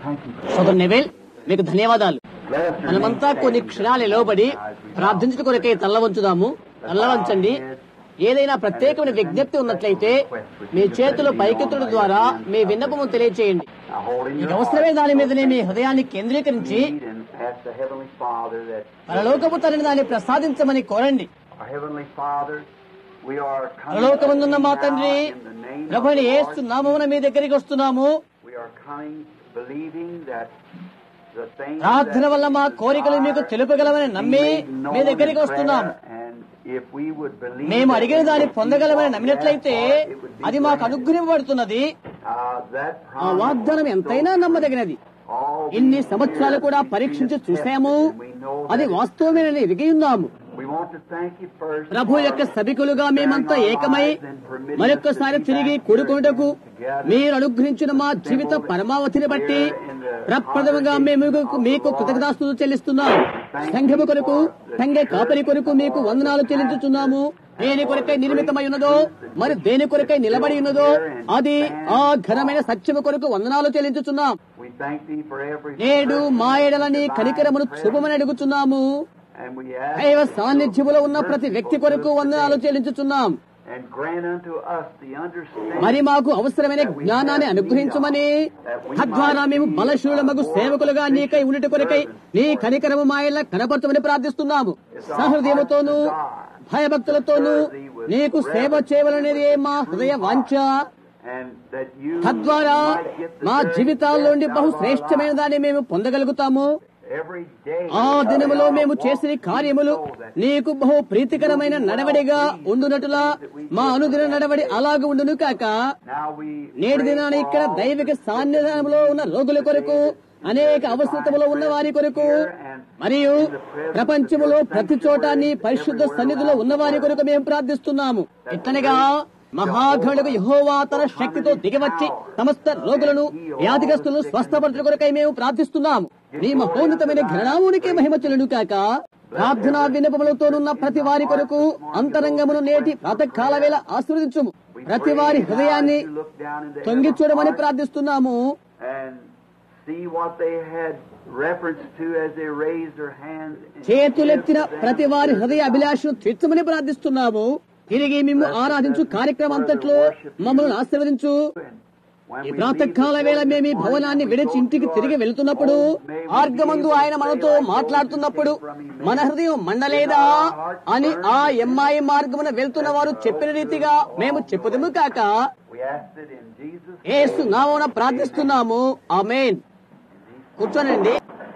Thank you. సోదరు నెవెల్ మీకు ధన్యవాదాలు Let us మనమంతా కొన్ని క్షణాలు నిలవబడి ప్రార్థించడం కొరకై తల్ల వంచుదాము తల్ల వంచండి ఏదైనా ప్రత్యేకమైన విజ్ఞప్తి ఉన్నట్లయితే మీ చేతులు పైకెత్తడం ద్వారా మీ విన్నపము తెలియచేయండి Now hold in మీకు your అవసరమే దాని మీదనే మీ హృదయాన్ని కేంద్రీకరించి heart and ask the Heavenly Father that పరలోకపు తల్లిని దాన్ని ప్రసాదించమని కోరండి our Heavenly Father, we are coming పరలోకమందున్న మా now తండ్రి in the name of ప్రభుని the ఏస్తు Lord. నామమున మీ దగ్గరికి వస్తున్నాము We are coming believing that the things ప్రార్థన that వల్ల మా we కోరికలు మీకు desire తెలుపగలమని నమ్మి be made known మీ దగ్గరికి in వస్తున్నాము prayer, and if we would believe మేము that అడిగిన we దాన్ని would పొందగలమని receive what we నమ్మినట్లయితే ask for, it would be అది మాకు granted. అనుగ్రహింపబడుతున్నది Uh, that ఆ promise వాగ్దానం is so ఎంతైనా true. నమ్మదగినది All ఇన్ని these సంవత్సరాలు years కూడా we've పరీక్షించి been చూసాము tested, and we know అది that వాస్తవమేనని ఎరిగి ఉన్నాము we want to thank you first Prabhu for యొక్క సభికులుగా మేమంతా sparing our ఏకమై lives and permitting us మరొక్కసారి to be తిరిగి back here కూడుకొనుటకు together. మీరు అనుగ్రహించిన మా జీవిత పరమావధిని బట్టి ప్రప్రథమంగా మేము మీకు- మీకు కృతజ్ఞతాస్తులు చెల్లిస్తున్నాం సంఘము కొరకు సంఘ కాపరి కొరకు మీకు వందనాలు చెల్లించుతున్నాము దేని కొరకై నిర్మితమై ఉన్నదో మరి దేని కొరకై నిలబడి ఉన్నదో అది ఆ ఘనమైన సత్యము కొరకు వందనాలు చెల్లించుతున్నాం We thank thee for every నేడు person మా ఎడలని divine కనికరమును presence, శుభమని అడుగుతున్నాము and we ask దైవ thee సాన్నిధ్యములో ఉన్న for ప్రతి వ్యక్తి merciful కొరకు to us వందనాలు today, చెల్లించుతున్నాం and grant unto us the understanding మరి మాకు అవసరమైన జ్ఞానాన్ని అనుగ్రహించమని తద్వారా మేము బలశూలమగు సేవకులుగా నీకై ఉండుట కొరకై నీ కనికరము మాయల కనపరచమని ప్రార్థిస్తున్నాము సహృదయముతోనూ భయభక్తులతోనూ నీకు సేవ చేయవలనేది మా హృదయ వాంఛ and that you తద్వారా might get the మా very జీవితాల్లోని best బహు out of our శ్రేష్టమైన lives. దాన్ని మేము పొందగలుగుతాము Every day ఆ దినములో we are మేము walking చేసిన కార్యములు so that నీకు బహు ప్రీతికరమైన నడవడిగా ఉండునటులా మా అనుదిన నడవడి అలాగ ఉండును కాక now we నేటి pray దినాన for ఇక్కడ all దైవిక the సాన్నిధ్యంలో ఉన్న రోగుల కొరకు అనేక అవసరతములో ఉన్న వారి కొరకు మరియు ప్రపంచములో ప్రతి చోట నీ పరిశుద్ధ సన్నిధిలో ఉన్న వారి కొరకు మేము ప్రార్థిస్తున్నాము ఇట్లనగా మహాఘనులకు యహోవా తన శక్తితో దిగివచ్చి సమస్త రోగులను వ్యాధిగ్రస్తులను స్వస్థపరచడం కొరకై మేము ప్రార్థిస్తున్నాము నీ మహోన్నతమైన ఘనామునికి మహిమ చెల్లును కాక ప్రార్థనా విన్నపములతోనున్న ప్రతి వారి కొరకు అంతరంగమును నేటి ప్రాతకాల వేళ ఆశీర్వదించుము ప్రతి వారి హృదయాన్ని తొంగి చూడమని ప్రార్థిస్తున్నాము and see what they had reference to as they raised their hands. and చేతులెత్తిన give them ప్రతి వారి హృదయ అభిలాషను తీర్చమని ప్రార్థిస్తున్నాము తిరిగి మేము ఆరాధించు కార్యక్రమం అంతట్లో మమ్మల్ని ఆశీర్వదించు When ఈ we ప్రాతకాల leave వేళ this మేము ఈ morning, భవనాన్ని we విడిచి go ఇంటికి to తిరిగి our వెళుతున్నప్పుడు home, may we be మార్గమందు able ఆయన to మనతో say like మాట్లాడుతున్నప్పుడు those who came from మన హృదయం మండలేదా అని ఆ ఎమ్మాయి మార్గమున వెళ్తున్న వారు చెప్పిన రీతిగా మేము చెప్పుదము కాక We ask it in Jesus' ఏసు నామమున ప్రార్థిస్తున్నాము ఆమేన్ కూర్చోనండి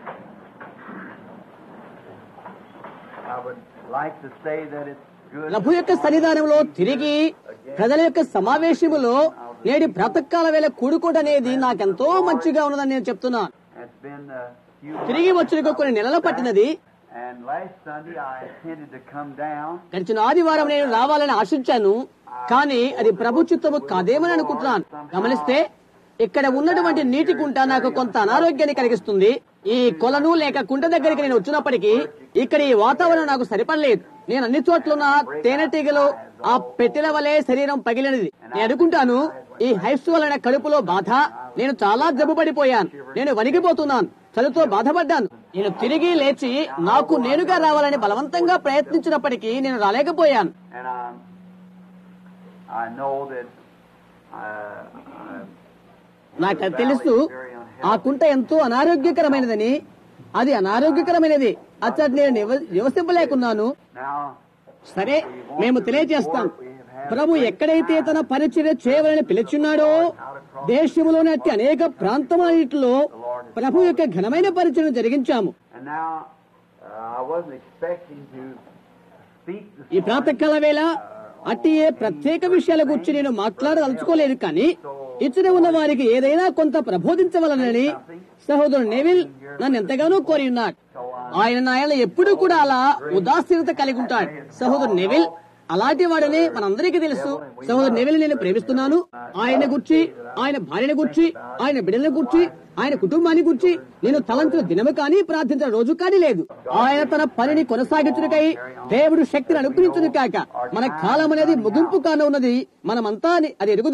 I would like to say that it's good. ప్రభు యొక్క సన్నిధానంలో తిరిగి ప్రజల యొక్క సమావేశములో నేటి ప్రాతకాల వేళ కూడుకోటనేది నాకెంతో మంచిగా ఉన్నదని నేను చెప్తున్నాను It's been a few తిరిగి వచ్చుటకు కొన్ని నెలలు పట్టినది And last Sunday I intended to come down. గడిచిన ఆదివారం నేను రావాలని ఆశించాను కానీ అది ప్రభు చిత్తము కాదేమని అనుకుంటున్నాను గమనిస్తే ఇక్కడ ఉన్నటువంటి నీటి కుంట నాకు కొంత అనారోగ్యాన్ని కలిగిస్తుంది ఈ కొలను లేక కుంట దగ్గరికి నేను వచ్చినప్పటికీ ఇక్కడ ఈ వాతావరణం నాకు సరిపడలేదు నేను అన్ని చోట్ల ఉన్న తేనెటీగలు ఆ పెట్టెల వలె శరీరం పగిలినది నేను అనుకుంటాను ఈ హైస్ వలన కడుపులో బాధ నేను చాలా జబ్బు పడిపోయాను నేను వణికిపోతున్నాను చలితో బాధపడ్డాను నేను తిరిగి లేచి నాకు నేనుగా రావాలని బలవంతంగా ప్రయత్నించినప్పటికీ నేను రాలేకపోయాను And um, I know that uh, uh, నాకు అది తెలుసు ఆ కుంట ఎంతో అనారోగ్యకరమైనదని అది అనారోగ్యకరమైనది అచ్చటి నేను నివ- నివసింపలేకున్నాను now సరే మేము తెలియజేస్తాం ప్రభు ఎక్కడైతే తన పరిచర్య చేయవాలని పిలుచున్నాడో దేశంలోని అట్టి అనేక ప్రాంతములన్నిటిలో ప్రభు యొక్క ఘనమైన పరిచయం జరిగించాము and now uh, I wasn't expecting to speak this ఈ ప్రాతకాల వేళ అట్టి ఏ ప్రత్యేక విషయాల గురించి నేను మాట్లాడదలుచుకోలేదు కానీ ఇచ్చిన ఉన్న వారికి ఏదైనా కొంత ప్రబోధించవలనని సహోదరుడు నెవిల్ నన్ను ఎంతగానో కోరి ఉన్నాడు ఆయన నాయన ఎప్పుడూ కూడా అలా ఉదాసీనత కలిగి ఉంటాడు సహోదరు నెవిల్ అలాంటి వాడనే మనందరికీ తెలుసు సహోదరు నెవిల్ నేను ప్రేమిస్తున్నాను ఆయన గుర్చి ఆయన భార్యను గుర్చి ఆయన బిడ్డలను గుర్చి ఆయన కుటుంబాన్ని గుర్చి నేను తలంచిన దినము కానీ ప్రార్థించిన రోజు కానీ లేదు ఆయన తన పనిని కొనసాగించునికై దేవుడు శక్తిని అనుగ్రహించును కాక మన కాలం అనేది ముగింపు కాన ఉన్నది మనమంతా అని అది ఎరుగుదాం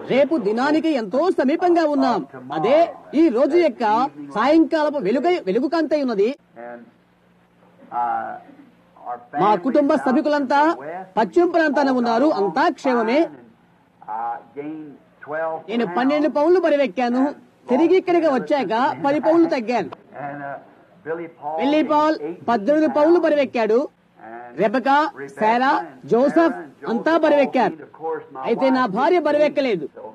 రేపు దినానికి ఎంతో సమీపంగా ఉన్నాం అదే ఈ రోజు యొక్క సాయంకాలపు వెలుగై వెలుగు కాంతై ఉన్నది And uh, our మా family కుటుంబ down సభికులంతా west, పశ్చిమ ప్రాంతాన ఉన్నారు అంతా క్షేమమే uh, gained 12 నేను pounds. పన్నెండు పౌన్లు బరివెక్కాను తిరిగి ఇక్కడికి వచ్చాక పది పౌన్లు తగ్గాను And uh, Billy Paul Billy Paul gained 18 పద్దెనిమిది పౌన్లు బరివెక్కాడు And Rebecca Rebecca Sarah and Joseph Sarah and అంతా Joseph బరివెక్కారు all gained, of course, my అయితే నా wife భార్య didn't. బరివెక్కలేదు So,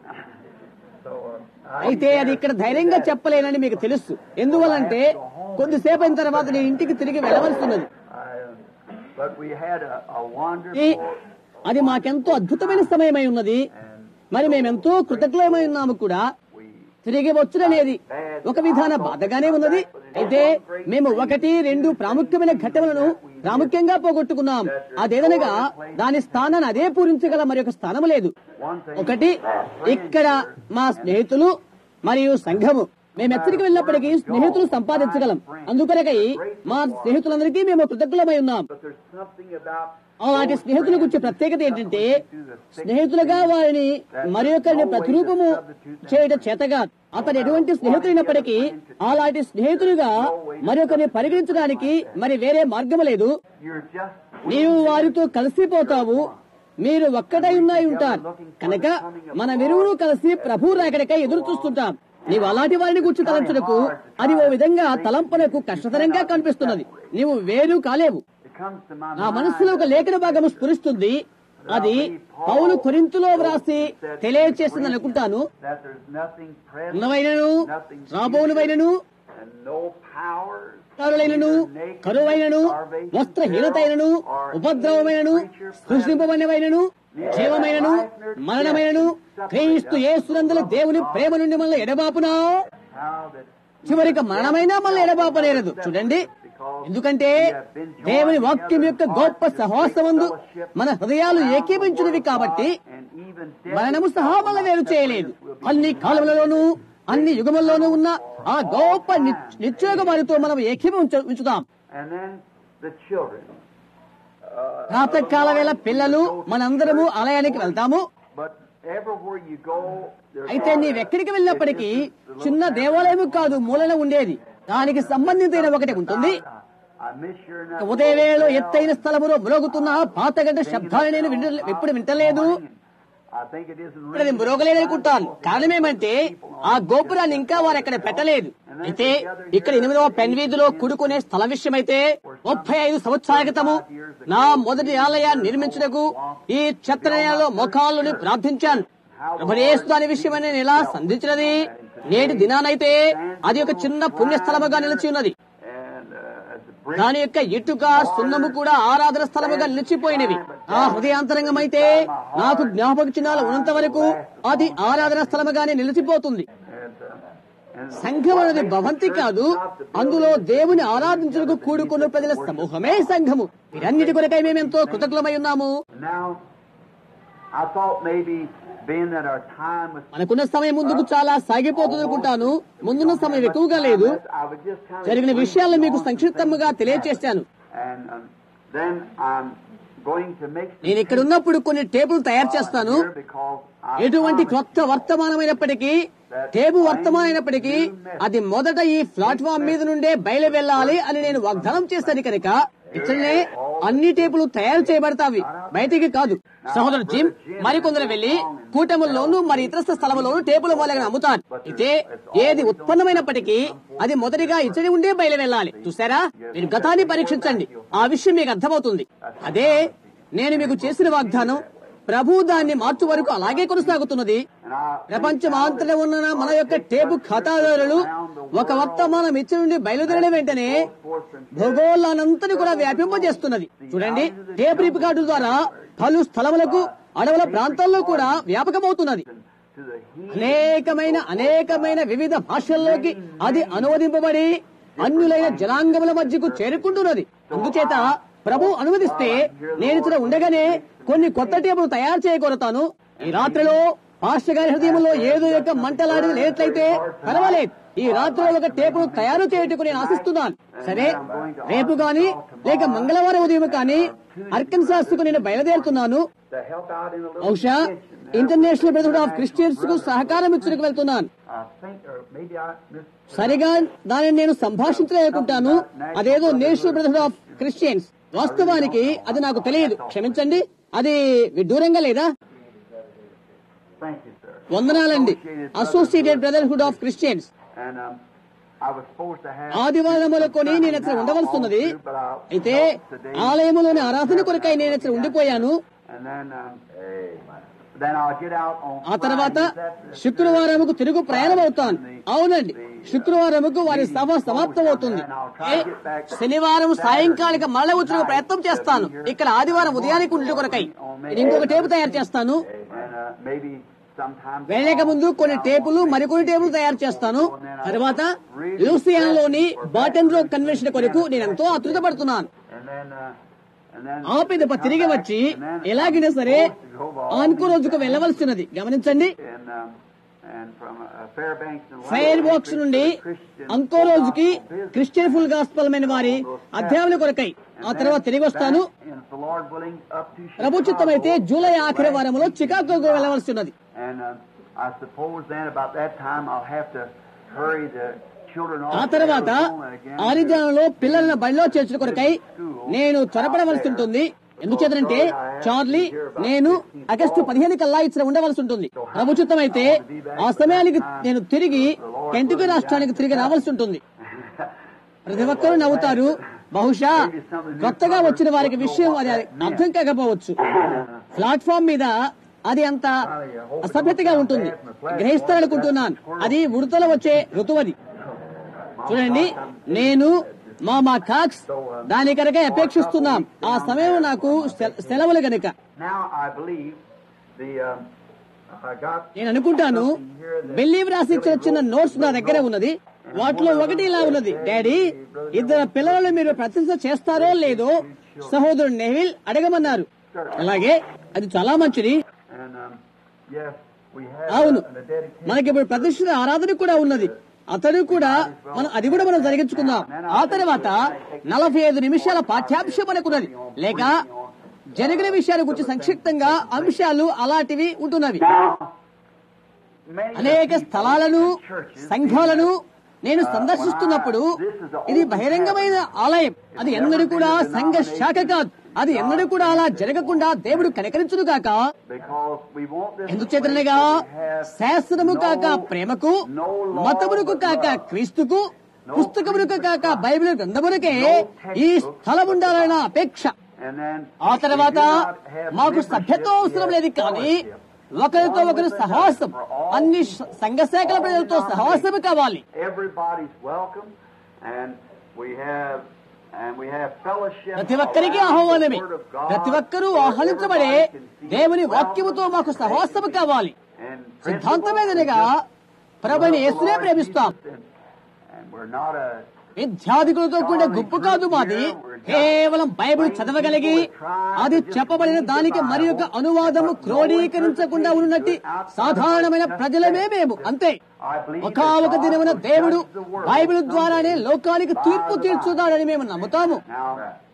so, uh, I అయితే అది ఇక్కడ ధైర్యంగా చెప్పలేనని మీకు తెలుసు ఎందువల్లంటే కొద్దిసేపు అయిన తర్వాత నేను ఇంటికి తిరిగి వెళ్ళవలసి ఉన్నది I, uh, but we had a, a ఈ- wonderful అది మాకెంతో అద్భుతమైన సమయమై ఉన్నది and మరి మేమెంతో కృతజ్ఞమై ఉన్నాము కూడా we తిరిగి వచ్చుడనేది ఒక విధాన బాధగానే ఉన్నది అయితే మేము ఒకటి రెండు ప్రాముఖ్యమైన ఘట్టములను ప్రాముఖ్యంగా పోగొట్టుకున్నాం అదేదనగా దాని స్థానాన్ని అదే పూరించగల మరి ఒక స్థానం లేదు one thing ఒకటి ఇక్కడ మా స్నేహితులు మరియు సంఘము మేము ఎక్కడికి వెళ్ళినప్పటికీ స్నేహితులు సంపాదించగలం అందుకొరకై మా స్నేహితులందరికీ మేము కృతజ్ఞమై ఉన్నాం but there's something about అలాంటి స్నేహితుల గురించి ప్రత్యేకత ఏంటంటే స్నేహితులుగా వారిని మరి ఒకరిని ప్రతిరూపము చేయడం చేతగా అతను ఎటువంటి స్నేహితులైనప్పటికీ అలాంటి స్నేహితులుగా మరి ఒకరిని పరిగణించడానికి మరి వేరే మార్గం లేదు you're just నీవు వారితో కలిసిపోతావు మీరు ఒక్కటై ఉన్నాయి ఉంటారు కనుక మన విరువును కలిసి ప్రభు రాకడికై ఎదురు చూస్తుంటాం నీవు అలాంటి వారిని గుర్చి తలంచుటకు అది ఓ విధంగా తలంపనకు కష్టతరంగా కనిపిస్తున్నది నీవు వేరు కాలేవు it comes to my నా mind మనస్సులో ఒక లేఖన భాగం స్ఫురిస్తుంది అది పౌలు కొరింతులో వ్రాసి తెలియచేస్తుంది అనుకుంటాను that there's nothing present ఉన్నవైనను రాబోనువైనను and no powers కారులైనను కరువైనను వస్త్రహీనతైనను ఉపద్రవమైనను సృష్టింపబడినవైనను జీవమైనను మరణమైనను క్రీస్తు యేసునందుల దేవుని ప్రేమ నుండి మనల్ని ఎడబాపునా how that చివరికి మరణమైనా మనల్ని ఎడబాపనేరదు చూడండి ఎందుకంటే దేవుని వాక్యం యొక్క గొప్ప సహవాసమందు మన హృదయాలు ఏకీభించినవి కాబట్టి and even మరణము సహా మన వేరు చేయలేదు అన్ని కాలములలోనూ అన్ని యుగముల్లోనూ ఉన్న ఆ గొప్ప నిత్యోగ వారితో మనం ఏకీభవించ ఉంచుతాం and then the children uh, ప్రాతకాల వేళ పిల్లలు మనందరము ఆలయానికి వెళ్తాము but everywhere you go there's అయితే నీవెక్కడికి వెళ్ళినప్పటికీ చిన్న దేవాలయం కాదు మూలన ఉండేది దానికి సంబంధించిన ఒకటి ఉంటుంది I miss your ఉదయ వేళలో ఎత్తైన స్థలములో మ్రోగుతున్న పాతగడ్డ శబ్దాలు నేను విన- ఎప్పుడు వింటలేదు I think it isn't ఇప్పుడు అది మ్రోగలేదనుకుంటాను కారణం ఏమంటే ఆ గోపురాన్ని ఇంకా వారు అక్కడ పెట్టలేదు అయితే ఇక్కడ ఎనిమిదవ పెన్వీధిలో కూడుకునే స్థల విషయమైతే ముప్పై ఐదు సంవత్సరాల క్రితము నా మొదటి ఆలయాన్ని నిర్మించుటకు ఈ చెత్త నేలలో మొఖాలను ప్రార్థించాను ప్రభుయేసు దాని విషయమై నేను ఎలా సంధించినది నేటి దినానైతే అది ఒక చిన్న పుణ్యస్థలముగా నిలిచి ఉన్నది and uh, as the brick దాని యొక్క ఇటుక సున్నము కూడా ఆరాధన స్థలముగా నిలిచిపోయినవి ఆ హృదయాంతరంగం అయితే నాకు జ్ఞాపక చిహ్నాలు ఉన్నంత వరకు అది ఆరాధన స్థలముగానే నిలిచిపోతుంది and, uh, and సంఘం అనేది భవంతి కాదు అందులో దేవుని ఆరాధించుటకు కూడుకున్న ప్రజల సమూహమే సంఘము వీరన్నిటి కొరకై మేమెంతో కృతజ్ఞమై ఉన్నాము now I thought maybe being that our time was మనకున్న సమయం ముందుకు చాలా సాగిపోతుంది అనుకుంటాను ముందున్న సమయం ఎక్కువగా లేదు I would just kind of జరిగిన విషయాలను మీకు సంక్షిప్తంగా తెలియచేశాను and um, then I'm going to make some నేను ఇక్కడ ఉన్నప్పుడు కొన్ని టేబుల్ తయారు చేస్తాను here because I ఎటువంటి promised క్రొత్త వర్తమానమైనప్పటికీ టేబు వర్తమానమైనప్పటికీ అది మొదట ఈ ప్లాట్ఫామ్ మీద నుండే బయలు వెళ్ళాలి అని నేను వాగ్దానం చేశాను కనుక ఇక్కడనే అన్ని టేపులు తయారు చేయబడతావి బయటికి కాదు సహోదరు జిమ్ మరికొందరు వెళ్లి కూటముల్లోనూ మరి ఇతర స్థలములోనూ టేపుల మూలంగా అమ్ముతారు అయితే ఏది ఉత్పన్నమైనప్పటికీ అది మొదటిగా ఇచ్చడి ఉండే బయలు వెళ్ళాలి చూసారా మీరు గతాన్ని పరీక్షించండి ఆ విషయం మీకు అర్థమవుతుంది అదే నేను మీకు చేసిన వాగ్దానం ప్రభు దాన్ని మార్చు వరకు అలాగే కొనసాగుతున్నది and I ప్రపంచమాంతలో ఉన్న మన యొక్క టేపు ఖాతాదారులు ఒక వర్తమానం ఇచ్చి నుండి బయలుదేరిన వెంటనే భూగోళానంతని కూడా వ్యాపింపజేస్తున్నది చూడండి టేప్ రికార్డు ద్వారా పలు స్థలములకు అడవుల ప్రాంతాల్లో కూడా వ్యాపకమవుతున్నది to the heat అనేకమైన అనేకమైన వివిధ భాషల్లోకి అది అనువదింపబడి అన్యులైన జనాంగముల మధ్యకు చేరుకుంటున్నది అందుచేత ప్రభు అనుమతిస్తే నేను ఇక్కడ ఉండగానే కొన్ని కొత్త టేబుల్ తయారు చేయగలుగుతాను ఈ రాత్రిలో పాస్టర్ గారి హృదయంలో ఏదో యొక్క మంటలాడి లేనట్లయితే పర్వాలేదు ఈ రాత్రిలో ఒక టేపును తయారు చేయటకు నేను ఆశిస్తున్నాను సరే రేపు గాని లేక మంగళవారం ఉదయం కానీ అర్కన్సాస్ కు నేను బయలుదేరుతున్నాను to help out in a little బహుశా ఇంటర్నేషనల్ బ్రదర్హుడ్ ఆఫ్ క్రిస్టియన్స్ కు సహకారం ఇచ్చుకు వెళ్తున్నాను I think, or maybe I missed. సరిగా దానిని నేను సంభాషించలేకుంటాను అదేదో నేషనల్ బ్రదర్హుడ్ ఆఫ్ క్రిస్టియన్స్ వాస్తవానికి అది నాకు తెలియదు క్షమించండి అది విడ్డూరంగా లేదా Thank you, sir. వందనాలండి associated brotherhood of Christians And um, I was supposed to have. ఆదివారములకొని నేను అక్కడ ఉండవలసినది అయితే ఆలయములోని ఆరాధన కొరకై నేను అక్కడ ఉండిపోయాను And then, um, then I'll get out on. ఆ తర్వాత Friday. That's- శుక్రవారముకు తిరుగు ప్రయాణం అవుతాను అవునండి శుక్రవారముకు వారి సభ సమాప్తం అవుతుంది ఏ, శనివారం సాయంకాలిక మరల వచ్చిన ప్రయత్నం చేస్తాను ఇక్కడ ఆదివారం ఉదయానికి ఉండే కొరకై నేను ఇంకొక టేపు తయారు చేస్తాను And uh, maybe sometime. వెళ్ళక ముందు కొన్ని టేపులు మరికొన్ని టేపులు తయారు చేస్తాను తర్వాత లూసియాన్లోని బాటన్ రో కన్వెన్షన్ కొరకు నేను ఎంతో ఆతృత పడుతున్నాను And then, uh, and then. ఆ పిదప తిరిగి వచ్చి ఎలాగైనా సరే ఆన్కో రోజుకు వెళ్ళవలసినది గమనించండి And, um, and from uh, Fairbanks and fire box నుండి అంకో రోజుకి క్రిస్టియన్ ఫుల్ గాస్పల్ మైన వారి అధ్యాపన కొరకై ఆ తర్వాత తిరిగి వస్తాను And if the Lord willing, up to ప్రభు చిత్తమైతే జూలై ఆఖరి వారంలో చికాగోకు వెళ్ళవలసి ఉన్నది And um, I suppose then about that time I'll have to hurry the children off. ఆ to తర్వాత Arizona again. ఆరిజానాలో పిల్లలను బడిలో చేర్చిన కొరకై నేను త్వరపడవలసి ఉంటుంది ఎందుచేతనంటే చార్లీ నేను ఆగస్టు పదిహేను కల్లా ఇచ్చిన ఉండవలసి ఉంటుంది ప్రభుత్వం అయితే ఆ సమయానికి నేను తిరిగి కెంటుకి రాష్ట్రానికి తిరిగి రావాల్సి ఉంటుంది ప్రతి ఒక్కరూ నవ్వుతారు బహుశా కొత్తగా వచ్చిన వారికి విషయం అది అర్థం కాకపోవచ్చు ప్లాట్ఫామ్ మీద అది అంత అసభ్యతగా ఉంటుంది గ్రహిస్తారనుకుంటున్నాను అది ఉడతల వచ్చే ఋతువది చూడండి నేను మా మా కాక్స్ దాని కనుక అపేక్షిస్తున్నాం ఆ సమయం నాకు సె- సెలవులు గనుక Now I believe the um, I got నేను అనుకుంటాను బిల్లీవ్ రాసి ఇచ్చిన చిన్న నోట్స్ నా దగ్గర ఉన్నది వాటిలో ఒకటి ఇలా ఉన్నది డాడీ ఇద్దరు పిల్లలను మీరు ప్రతిష్ట చేస్తారో లేదో సహోదరుడు నెవిల్ అడగమన్నారు అలాగే అది చాలా మంచిది and um, yes we have అవును uh, the dedication. మనకి ఇప్పుడు ప్రతిష్ఠిత ఆరాధన కూడా ఉన్నది అతడు కూడా మనం అది కూడా మనం జరిగించుకుందాం ఆ తర్వాత నలభై ఐదు నిమిషాల పాఠ్యాంశం అనుకున్నది లేక జరిగిన విషయాల గురించి సంక్షిప్తంగా అంశాలు అలాంటివి ఉంటున్నవి Many అనేక people స్థలాలను in churches సంఘాలను నేను సందర్శిస్తున్నప్పుడు ఇది బహిరంగమైన ఆలయం అది ఎన్నడూ కూడా సంఘ శాఖ కాదు అది ఎన్నడూ కూడా అలా జరగకుండా దేవుడు కనికరించును కాక because we want this ఎందుచేతనగా place to have శాస్త్రము కాక no- ప్రేమకు no law మతమునకు but కాక love. క్రీస్తుకు పుస్తకమునకు కాక బైబిల్ గ్రంథమునకే ఈ స్థలం ఉండాలన్న అపేక్ష And then ఆ తర్వాత we do not have మాకు membership, సభ్యత్వం we అవసరం have లేదు కానీ fellowship. ఒకరితో ఒకరు సహవాసం అన్ని శ- సంఘ శాఖల ప్రజలతో సహవాసము కావాలి Everybody's welcome, and we have and we have fellowship. ప్రతి ఒక్కరికి around the ఆహ్వానమే Word of God, ప్రతి ఒక్కరూ where ఆహ్వానించబడే everybody can see దేవుని well వాక్యముతో మాకు సహవాసము కావాలి and సిద్ధాంతమేదనగా ప్రభుని యేసునే ప్రేమిస్తాం And we're not a విద్యార్థికులతో కూడిన గుంపు కాదు మాది కేవలం బైబిల్ చదవగలిగి అది చెప్పబడిన దానికి మరి ఒక అనువాదము క్రోడీకరించకుండా ఉన్నట్టి సాధారణమైన ప్రజలమే మేము అంతే I believe ఒక ఒక దినమున దేవుడు బైబిల్ ద్వారానే లోకానికి తీర్పు తీర్చుదాడని మేము నమ్ముతాము Now,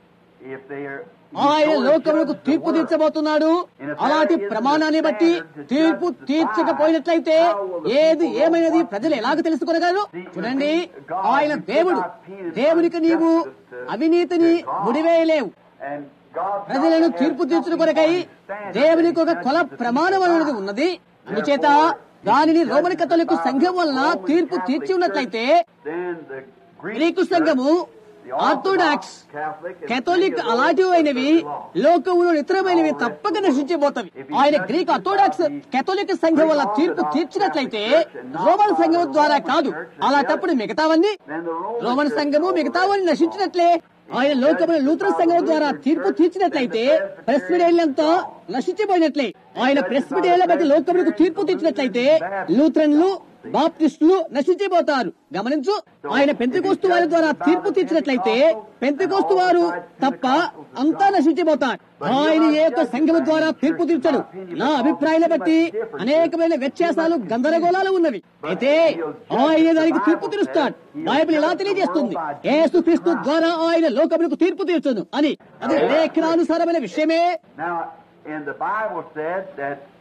if they are ఆయన లోకములకు తీర్పు తీర్చబోతున్నాడు అలాంటి ప్రమాణాన్ని బట్టి తీర్పు తీర్చకపోయినట్లయితే ఏది ఏమైనది ప్రజలు ఎలాగ తెలుసుకొనగలరు చూడండి ఆయన దేవుడు దేవునికి నీవు అవినీతిని ముడివేయలేవు and God ప్రజలను తీర్పు తీర్చుట కొరకై దేవునికి ఒక కొల ప్రమాణం అనేది ఉన్నది అందుచేత దానిని రోమన్ కథలకు సంఘం వలన తీర్పు తీర్చి ఉన్నట్లయితే then the Greek గ్రీకు సంఘము ఆర్థోడాక్స్ కేథోలిక్ అలాంటివి అయినవి లోకములో ఇతరమైనవి తప్పక నశించిపోతవి ఆయన గ్రీక్ ఆర్థోడాక్స్ కేథోలిక్ సంఘం వల్ల తీర్పు తీర్చినట్లయితే రోమన్ సంఘం ద్వారా కాదు అలాంటప్పుడు మిగతావన్నీ then the Roman రోమన్ సంఘము మిగతావన్నీ నశించినట్లే ఆయన లోకముల లూథరన్ సంఘం ద్వారా తీర్పు తీర్చినట్లయితే ప్రెస్మిడేళ్లంతా నశించిపోయినట్లే ఆయన ప్రెస్మిడేళ్ల బట్టి లోకములకు తీర్పు తీర్చినట్లయితే లూథరన్లు బాప్టిస్టులు నశించిపోతారు గమనించు ఆయన పెంతకోస్తు వారి ద్వారా తీర్పు తీర్చినట్లయితే పెంతకోస్తు వారు తప్ప అంతా నశించిపోతారు ఆయన ఏ యొక్క సంఘము ద్వారా తీర్పు తీర్చడు నా అభిప్రాయాన్ని బట్టి అనేకమైన వ్యత్యాసాలు గందరగోళాలు ఉన్నవి అయితే ఆయన దానికి తీర్పు తీరుస్తాడు బైబిల్ ఇలా తెలియజేస్తుంది యేసు క్రీస్తు ద్వారా ఆయన లోకములకు తీర్పు తీర్చును అని అది లేఖనానుసారమైన విషయమే Now, in the Bible said that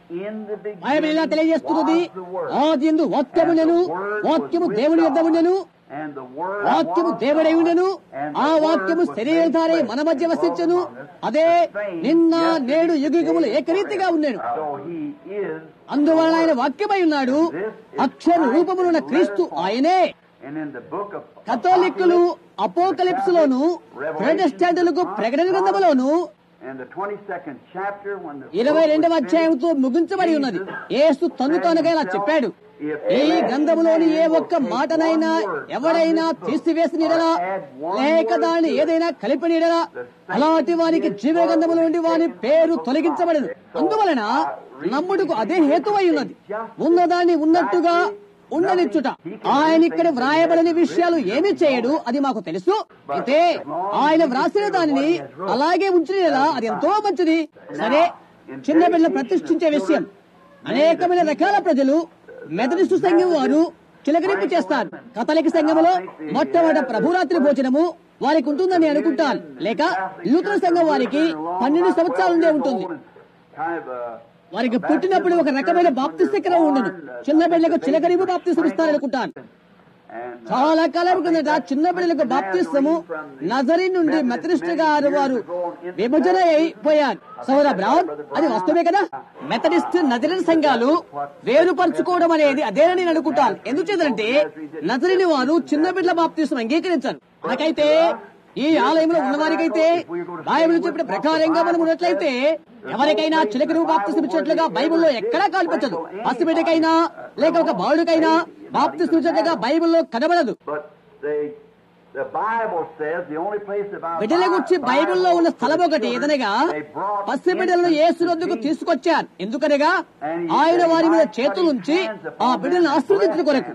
in the Bible ఇలా beginning తెలియజేస్తున్నది was the Word. ఆది ఎందు వాక్యముండెను And the Word వాక్యము was with దేవుని యొద్ద God. ఉండెను And the Word వాక్యము was దేవుడై God. ఉండెను And ఆ the వాక్యము Word was శరీరధారై made మన flesh మధ్య and dwelt వసించను among us. అదే The same నిన్న yesterday, నేడు today, యుగయుగములు and ఏకరీతిగా forever. ఉండేను So he is అందువలన ఆయన the Word. వాక్యమై ఉన్నాడు అక్షర రూపములున్న క్రీస్తు ఆయనే And in the book of కథోలిక్కులు Apocalypse, అపోకలిప్స్ లోను ప్రొటెస్టాంటులకు ప్రకటన గ్రంథములోను and the 22nd chapter when the ఇరవై book రెండవ was అధ్యాయంతో ముగించబడి ఉన్నది యేసు తన్ను తానుగా ఇలా చెప్పాడు ఈ గ్రంథములోని ఏ ఒక్క మాటనైనా ఎవరైనా తీసివేసినడలా లేక దాన్ని ఏదైనా కలిపినడలా అలాంటి వారికి జీవ గ్రంథముల నుండి వాని పేరు తొలగించబడదు అందువలన నమ్ముడుకు అదే హేతువై ఉన్నది ఉన్నదాన్ని ఉన్నట్టుగా ఉండనిచ్చుట ఆయన ఇక్కడ వ్రాయబడని విషయాలు ఏమి చేయడు అది మాకు తెలుసు అయితే ఆయన వ్రాసిన దానిని అలాగే ఉంచినలా అది ఎంతో మంచిది సరే చిన్న బిడ్డలు ప్రతిష్ఠించే విషయం అనేకమైన రకాల ప్రజలు మెదడిస్టు సంఘం వారు చిలకరింపు చేస్తారు కథలిక సంఘములో మొట్టమొదట ప్రభురాత్రి భోజనము వారికి ఉంటుందని అనుకుంటాను లేక లూథర్ సంఘం వారికి పన్నెండు సంవత్సరాల నుండే ఉంటుంది kind of a వారికి పుట్టినప్పుడు ఒక రకమైన బాప్తిస్తికరం ఉండను చిన్న బిడ్డలకు చిలకరింపు బాప్తిసం ఇస్తారనుకుంటాను and చాలా కాలం కిందట చిన్న బిడ్డలకు బాప్తిస్తము నజరి నుండి మెథడిస్ట్ గారు వారు విభజన అయిపోయారు సౌర బ్రౌన్ అది వస్తువే కదా మెథడిస్ట్ నజరిన్ సంఘాలు వేరుపరచుకోవడం అనేది అదేనని నేను అనుకుంటాను ఎందుచేతంటే నజరిని వారు చిన్న బిడ్డల బాప్తిసం అంగీకరించారు నాకైతే ఈ ఆలయంలో ఉన్నవారికైతే బైబిల్ చెప్పిన ప్రకారంగా మనం ఉన్నట్లయితే ఎవరికైనా చిలకరు బాప్తిసం ఇచ్చినట్లుగా బైబిల్లో ఎక్కడా కల్పించదు పసిబిడ్డకైనా లేక ఒక బాలుడికైనా బాప్తిసం ఇచ్చినట్లుగా బైబిల్లో కనబడదు but they the Bible says the only place about బిడ్డల గురించి బైబిల్లో ఉన్న స్థలం ఒకటి ఏదనగా పసి బిడ్డలను యేసునందుకు తీసుకొచ్చారు ఎందుకనగా ఆయన వారి మీద చేతులుంచి ఆ బిడ్డలను ఆశీర్వదించిన కొరకు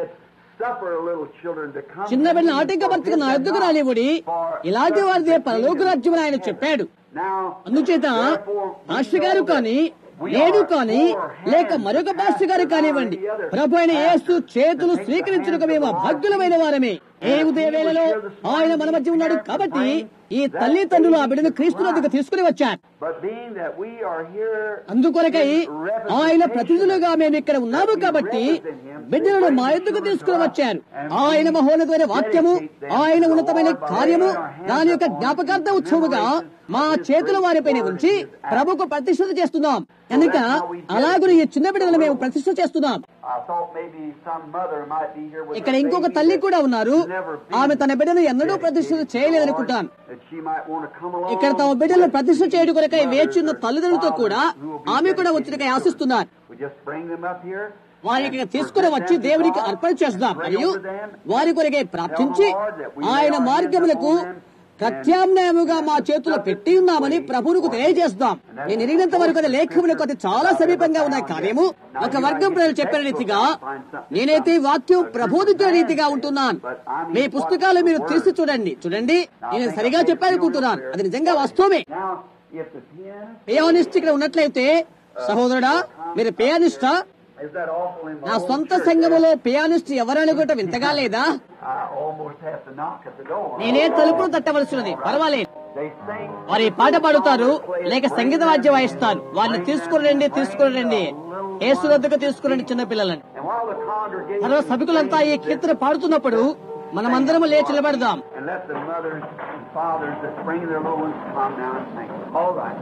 చిన్న బిడ్డలను ఆటంకపరచుకున్న అడ్డుకు రానివ్వడి ఇలాంటి వారిదే పరలోక రాజ్యం అని ఆయన చెప్పాడు అందుచేత పాస్టర్ గారు కానీ నేను కానీ లేక మరొక పాస్టర్ గారు కానివ్వండి ప్రభు అయిన యేసు చేతులు స్వీకరించుటకు మేము అభాగ్యులమైన వారమే ఏ ఉదయ వేళలో ఆయన మన మధ్య ఉన్నాడు కాబట్టి ఈ తల్లిదండ్రులు ఆ బిడ్డను క్రీస్తు వద్దకు తీసుకుని వచ్చారు But being that we are here అందుకొరకై ఆయన ప్రతినిధులుగా మేము ఇక్కడ ఉన్నాము కాబట్టి బిడ్డలను మా ఎద్దుకు తీసుకుని వచ్చారు ఆయన మహోన్నతమైన వాక్యము ఆయన ఉన్నతమైన కార్యము దాని యొక్క జ్ఞాపకార్థ ఉత్సవముగా మా చేతుల వారిపైన ఉంచి ప్రభుకు ప్రతిష్ఠ చేస్తున్నాం కనుక అలాగున ఈ చిన్న బిడ్డలను మేము ప్రతిష్ఠ చేస్తున్నాం I thought maybe some mother might be here with ఇక్కడ her ఇంకొక baby తల్లి that కూడా ఉన్నారు never been ఆమె తన బిడ్డను ఎన్నడూ ప్రతిష్ఠ చేయలేదనుకుంటాను that she might want to come along ఇక్కడ తమ బిడ్డలను ప్రతిష్ఠ చేయడం కొరకై వేచున్న తల్లిదండ్రులతో కూడా ఆమె కూడా వచ్చినకై ఆశిస్తున్నారు We just bring them up here. వారికి తీసుకుని వచ్చి దేవునికి అర్పణ చేస్తాం మరియు వారి కొరకై ప్రార్థించి ఆయన మార్గములకు ప్రత్యామ్నాయముగా మా చేతులు పెట్టి ఉన్నామని ప్రభువుకు తెలియజేస్తాం నేను ఎరిగినంత వరకు అది లేఖములకు అది చాలా సమీపంగా ఉన్న కార్యము ఒక వర్గం ప్రజలు చెప్పిన రీతిగా నేనైతే ఈ వాక్యం ప్రబోధించిన రీతిగా ఉంటున్నాను మీ పుస్తకాలు మీరు తీసి చూడండి చూడండి నేను సరిగా చెప్పాలనుకుంటున్నాను అది నిజంగా వాస్తవమే Now, if the pianist, pianist ఇక్కడ ఉన్నట్లయితే సహోదరుడా మీరు పియానిస్టా is that awful in my నా own సొంత church? సంఘములో పియానిస్ట్ ఎవరనుకుంటే వింతగా లేదా I almost have to knock at the door. నేనే తలుపును తట్టవలసినది పర్వాలేదు They sing. వారి పాట పాడుతారు లేక సంగీత వాద్యం వాయిస్తారు వారిని తీసుకురండి తీసుకురండి యేసు వద్దకు తీసుకురండి చిన్నపిల్లలని And while the congregation తర్వాత సభికులంతా ఈ కీర్తన పాడుతున్నప్పుడు మనమందరం లేచి నిలబడదాం and let the mothers and fathers that bring their little ones come now and sing. All right.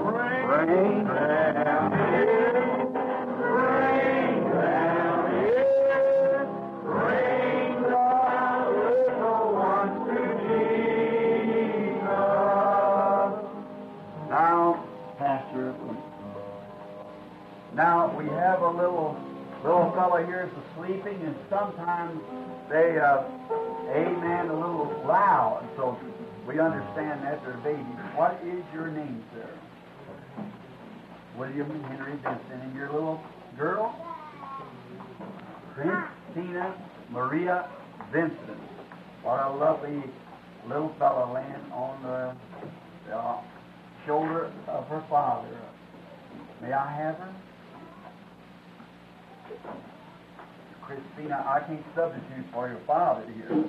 Bring them here. Bring them here. Bring the little ones to Jesus. Now, Pastor, now we have a little little fellow here is sleeping, and sometimes they, uh, amen, a little loud. So we understand that they're babies. What is your name, sir? William Henry Vincent, and your little girl? Christina Maria Vincent. What a lovely little fellow laying on the, the shoulder of her father. May I have her? Christina, I can't substitute for your father here.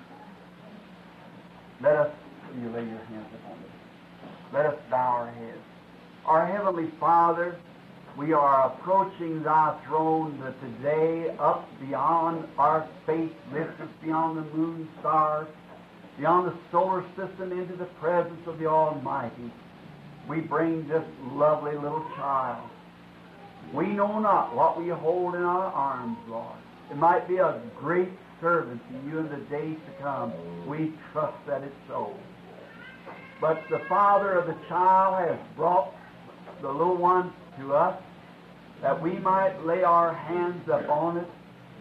Let us, you lay your hands upon us. Let us bow our heads. Our Heavenly Father, we are approaching thy throne that today up beyond our space, lift us beyond the moon stars, beyond the solar system into the presence of the Almighty. We bring this lovely little child. We know not what we hold in our arms, Lord. It might be a great servant to you in the days to come. We trust that it's so. But the father of the child has brought the little one to us that we might lay our hands upon it,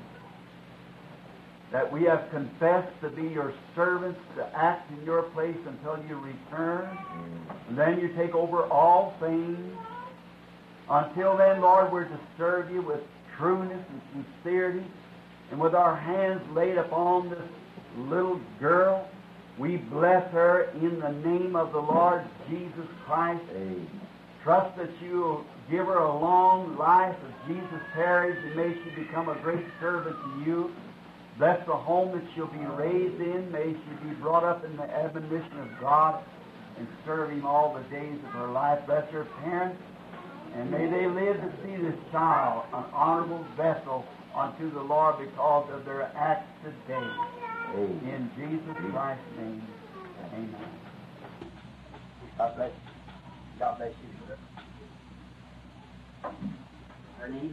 that we have confessed to be your servants to act in your place until you return. And then you take over all things. Until then, Lord, we're to serve you with trueness and sincerity. And with our hands laid upon this little girl, we bless her in the name of the Lord Jesus Christ. Trust that you'll give her a long life as Jesus tarries, and may she become a great servant to you. Bless the home that she'll be raised in. May she be brought up in the admonition of God and serve Him all the days of her life. Bless her parents, and may they live to see this child an honorable vessel unto the Lord because of their acts today. In Jesus Christ's name, amen. God bless you. God bless you, sir. Her name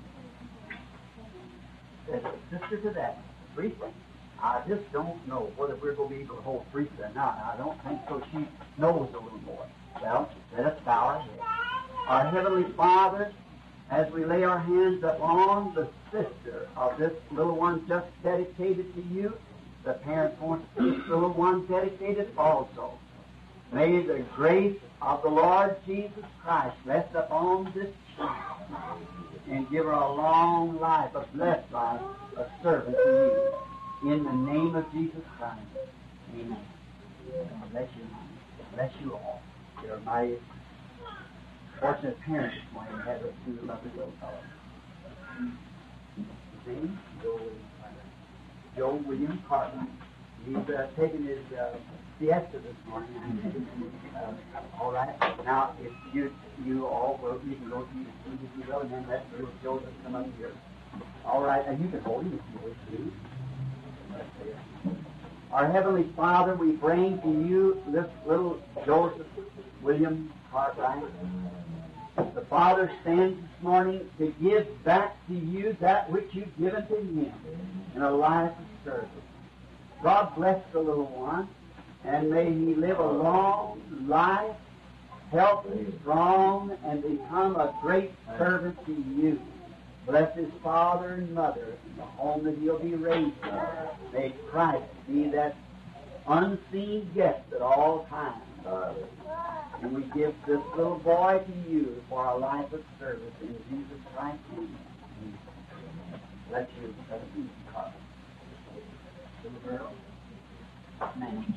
is, is a sister to that, Teresa. I just don't know whether we're going to be able to hold Teresa or not. I don't think so. She knows a little more. Well, let us bow our heads. Our Heavenly Father, as we lay our hands upon the sister of this little one just dedicated to you, the parents want this little one dedicated also. May the grace of the Lord Jesus Christ rest upon this child and give her a long life, a blessed life, a servant to you. In the name of Jesus Christ. Amen. Bless you, honey. Bless you all. You're my fortunate parents this morning to have those two lovely little fellows. His name? Joe William Carter. Joe William Carter. He's uh, taking his uh, siesta this morning. uh, all right. Now, if you you all will, you can go to your seat if you will, and then let little Joe just come up here. All right, and you can hold him if you wish to. Let's see. Our Heavenly Father, we bring to you this little Joseph William Cartwright. The Father stands this morning to give back to you that which you've given to him in a life of service. God bless the little one, and may he live a long life, healthy, strong, and become a great servant to you. Bless his father and mother, and the home that he'll be raised in. May Christ be that unseen guest at all times. And we give this little boy to you for a life of service in Jesus Christ's name. Bless you, Brother Carter. Little girl. Name.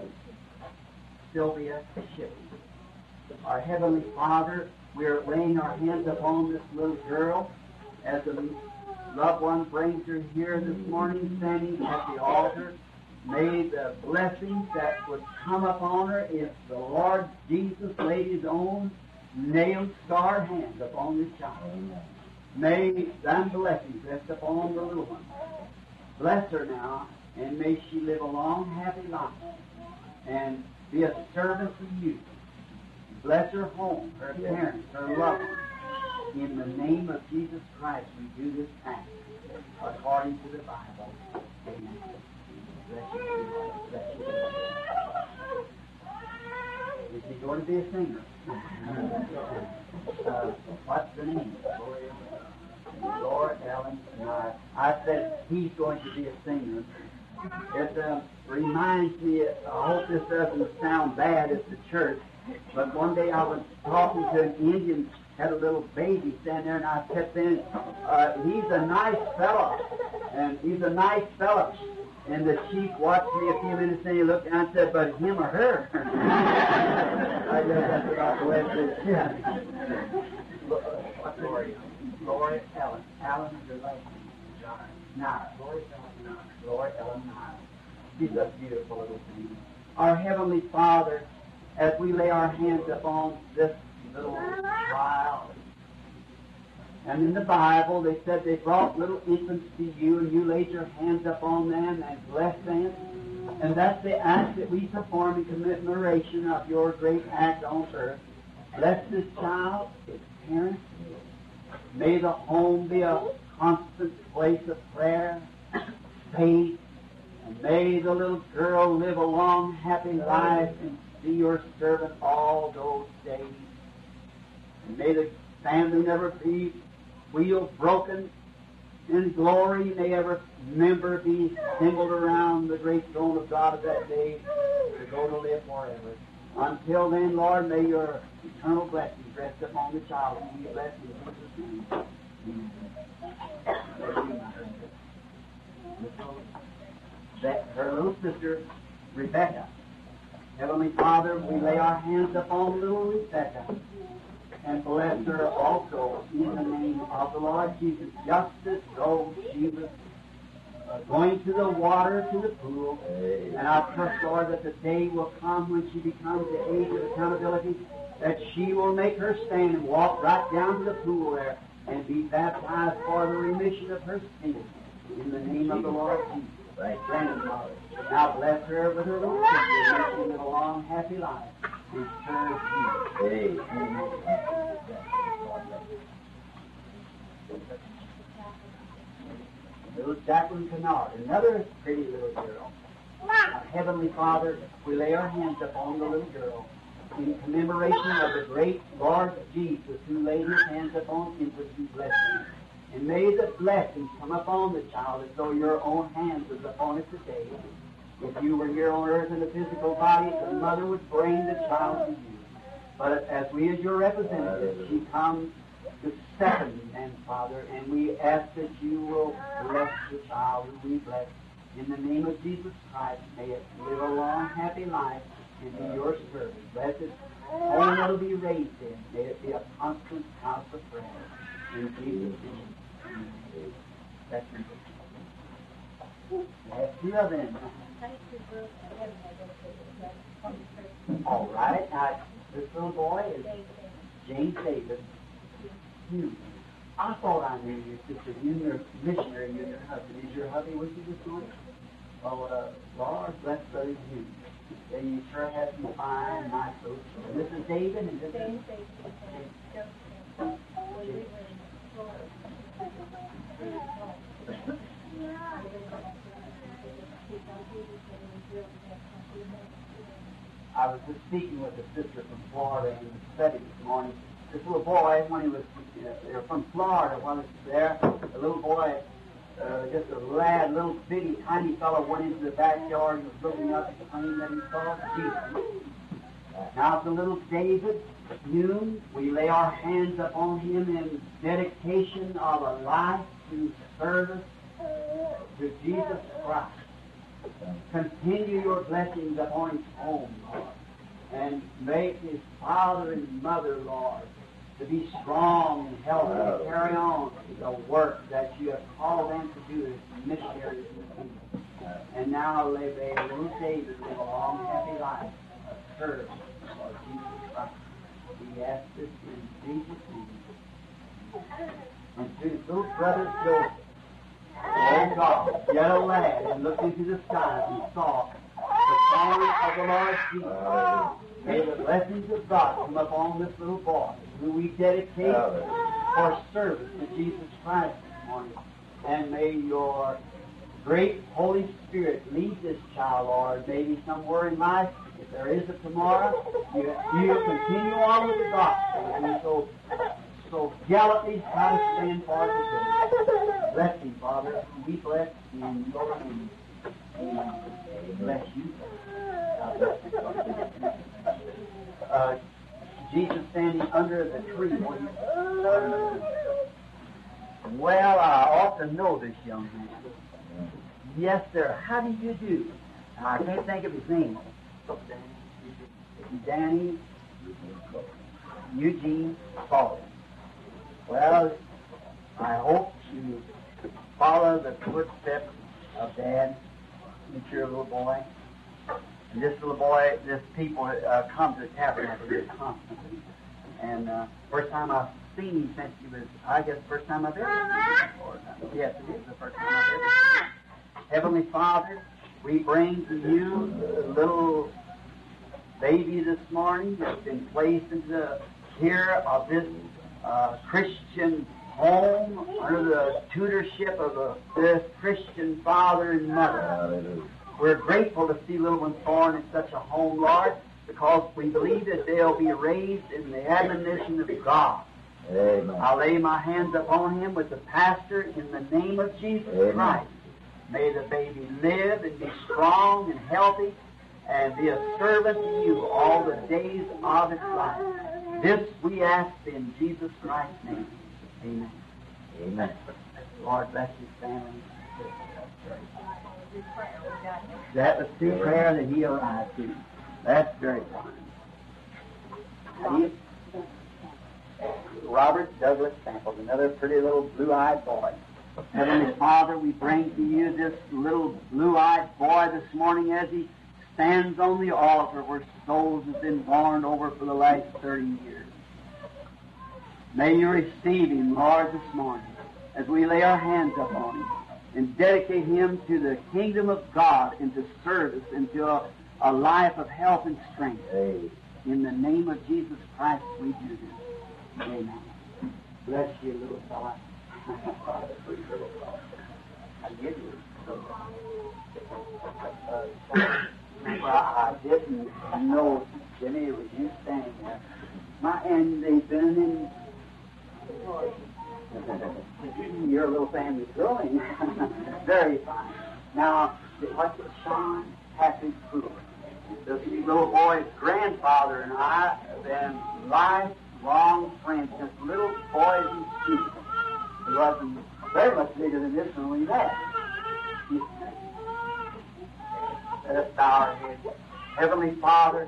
Sylvia Shippey. Our Heavenly Father, we are laying our hands upon this little girl as a loved one brings her here this morning, standing at the altar. May the blessings that would come upon her if the Lord Jesus laid his own nailed scarred hands upon this child. May thy blessings rest upon the little one. Bless her now, and may she live a long, happy life and be a servant to you. Bless her home, her parents, her loved ones. In the name of Jesus Christ, we do this act according to the Bible. Amen. Bless you. Bless you. Is he going to be a singer? uh, what's the name? Laura Ellen Nye. I said he's going to be a singer. It uh, reminds me, I hope this doesn't sound bad at the church, but one day I was talking to an Indian, had a little baby standing there, and I kept saying, uh, he's a nice fella, and he's a nice fella. And the chief watched me a few minutes, and he looked down and said, but him or her? I guess that's about the way it is. Yeah. What's her name? Lori Ellen. Ellen is her last name. Nara. Lori Ellen Nara. Lord Ellen Nara. She's a beautiful little thing. Our Heavenly Father, as we lay our hands upon this little child, And in the Bible, they said they brought little infants to you, and you laid your hands upon them and blessed them. And that's the act that we perform in commemoration of your great act on earth. Bless this child, its parents. May the home be a constant place of prayer, faith, and may the little girl live a long, happy life and be your servant all those days. And may the family never be wheel broken in glory. May every member be singled around the great throne of God of that day to go to live forever. Until then, Lord, may your eternal blessings rest upon the child and be blessed in Jesus' name. That her little sister, Rebecca. Heavenly Father, we lay our hands upon little Rebecca and bless her also in the name of the Lord Jesus, just as though she was uh, going to the water, to the pool. And I trust, Lord, that the day will come when she becomes the age of accountability, that she will make her stand and walk right down to the pool there and be baptized for the remission of her sins. In the name of the Lord Jesus. Right. Grandfather. Now bless her with her little sister, and she live a long, happy life. And serve you. Little Jacqueline Kennard, another pretty little girl. Our Heavenly Father, we lay our hands upon the little girl in commemoration of the great Lord Jesus who laid his hands upon infants and blessed them. And may the blessings come upon the child as though your own hands was upon it today. If you were here on earth in a physical body, the mother would bring the child to you. But as we, as your representatives, she comes to second and Father, and we ask that you will bless the child who we bless. In the name of Jesus Christ, may it live a long, happy life and be your servant. Bless it. Home it'll be raised in. May it be a constant house of prayer. In Jesus' name. That's it. That's two of them. All right. Now, this little boy is James Davis. Hmm. I thought I knew you, sister. You and your missionary, you and your husband. Is your hubby with you this morning? Oh, uh, Lord bless Brother Hugh. Yeah, you sure have some fine, nice clothes. And this is David, and this is... I was just speaking with a sister from Florida in the study this morning. This little boy, when he was uh, from Florida, when he was there, a little boy, uh, just a lad, little bitty, tiny fellow, went into the backyard and was looking up and claimed that he saw Jesus. Now, the little David, noon, we lay our hands upon him in dedication of a life to service to Jesus Christ. Continue your blessings upon his home, Lord, and make his father and mother, Lord, to be strong and healthy and carry on the work that you have called them to do as missionaries in the kingdom. And now live a little David live a long, happy life of service for Jesus Christ. We ask this in Jesus' name. And to his little brother Joseph, Oh God, yet a lad, and looked into the skies and saw the glory of the Lord Jesus. May the blessings of God come upon this little boy, who we dedicate for service to Jesus Christ this morning. And may your great Holy Spirit lead this child, Lord, maybe somewhere in life. If there is a tomorrow, you, you continue on with the gospel. And so, so gallantly try to stand for it today. Bless him, Father. Be blessed in your name. Amen. Bless you. God bless you. Uh, Jesus standing under the tree. When well, I ought to know this young man. Yes, sir. How do you do? I can't think of his name. Danny Eugene Spalding. Well, I hope you follow the footsteps of Dad, your little boy. And this little boy, this people uh, come to the tabernacle here constantly. And uh, first time I seen him since he was, I guess, first time I've ever seen him. Yes, it is the first time I've ever seen him. Heavenly Father, we bring to you the little baby this morning that's been placed into the care of this uh, Christian home under the tutorship of a, this Christian father and mother. We're grateful to see little ones born in such a home, Lord, because we believe that they'll be raised in the admonition of God. Amen. I lay my hands upon him with the pastor in the name of Jesus Amen. Christ. May the baby live and be strong and healthy and be a servant to you all the days of its life. This we ask in Jesus Christ's name. Amen. Amen. Lord bless his family. That was through prayer that he arrived to. That's very fine. He- Robert Douglas Samples, another pretty little blue-eyed boy. Heavenly Father, we bring to you this little blue-eyed boy this morning as he stands on the altar where souls have been warned over for the last 30 years. May you receive him, Lord, this morning as we lay our hands upon him and dedicate him to the kingdom of God and to service and to a, a life of health and strength. Amen. In the name of Jesus Christ, we do this. Amen. Bless you, little fella. I give you. Well, I didn't know, Jimmy, it was you standing there. My, and they've been in your little family's growing. Very fine. Now, what's it, Sean Patrick Brewer? This little boy's grandfather and I have been lifelong friends, just little boys and students. He wasn't very much bigger than this when we met. Let us bow our heads. Heavenly Father,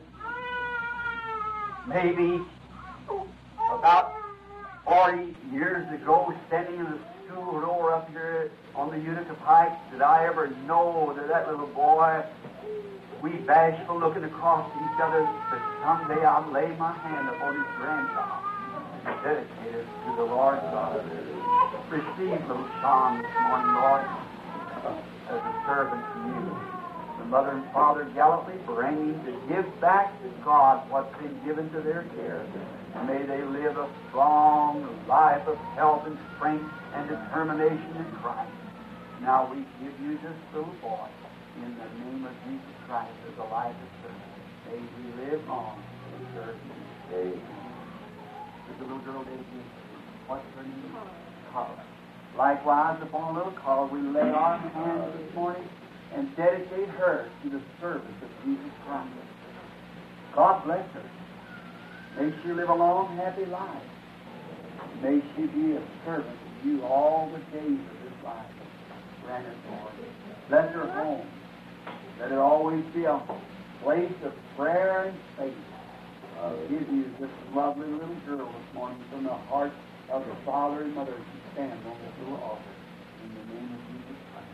maybe about 40 years ago, standing in the school door up here on the Utica Pike, did I ever know that that little boy, we bashful looking across each other, that someday I'll lay my hand upon his grandchild and dedicate it to the Lord God. Receive little Sean this morning, Lord, as a servant to you. The mother and father gallantly bringing to give back to God what's been given to their care. And may they live a strong life of health and strength and determination in Christ. Now we give you this little boy in the name of Jesus Christ as a life of service. May he live long and serve you. Amen. There's a little girl dedicated. What's her name? Carla. Likewise, upon a little Carla, we lay our hands this morning and dedicate her to the service of Jesus Christ. God bless her. May she live a long, happy life. May she be a servant to you all the days of this life. Grant it, Lord. Bless her home. Let it always be a place of prayer and faith. I'll give you this lovely little girl this morning from the heart of the father and mother who stand on this little altar. In the name of Jesus Christ.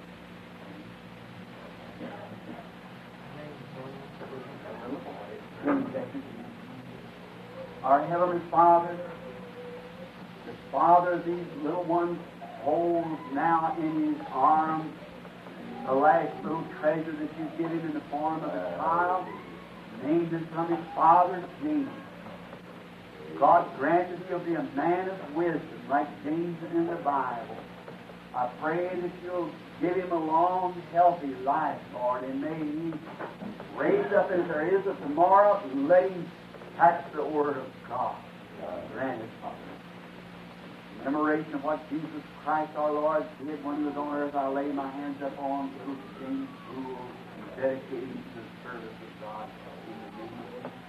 Our Heavenly Father, the Father of these little ones holds now in his arms the last little treasure that you've given in the form of a child, named it from his father, James. God granted he'll be a man of wisdom like James in the Bible. I pray that you'll give him a long, healthy life, Lord, and may he raise up as there is a tomorrow, let him touch the Word of God. Grant it, Father. Commemoration of what Jesus Christ our Lord did when he was on earth, I lay my hands upon little James Poole and dedicate him to the service of God. In the name of Jesus.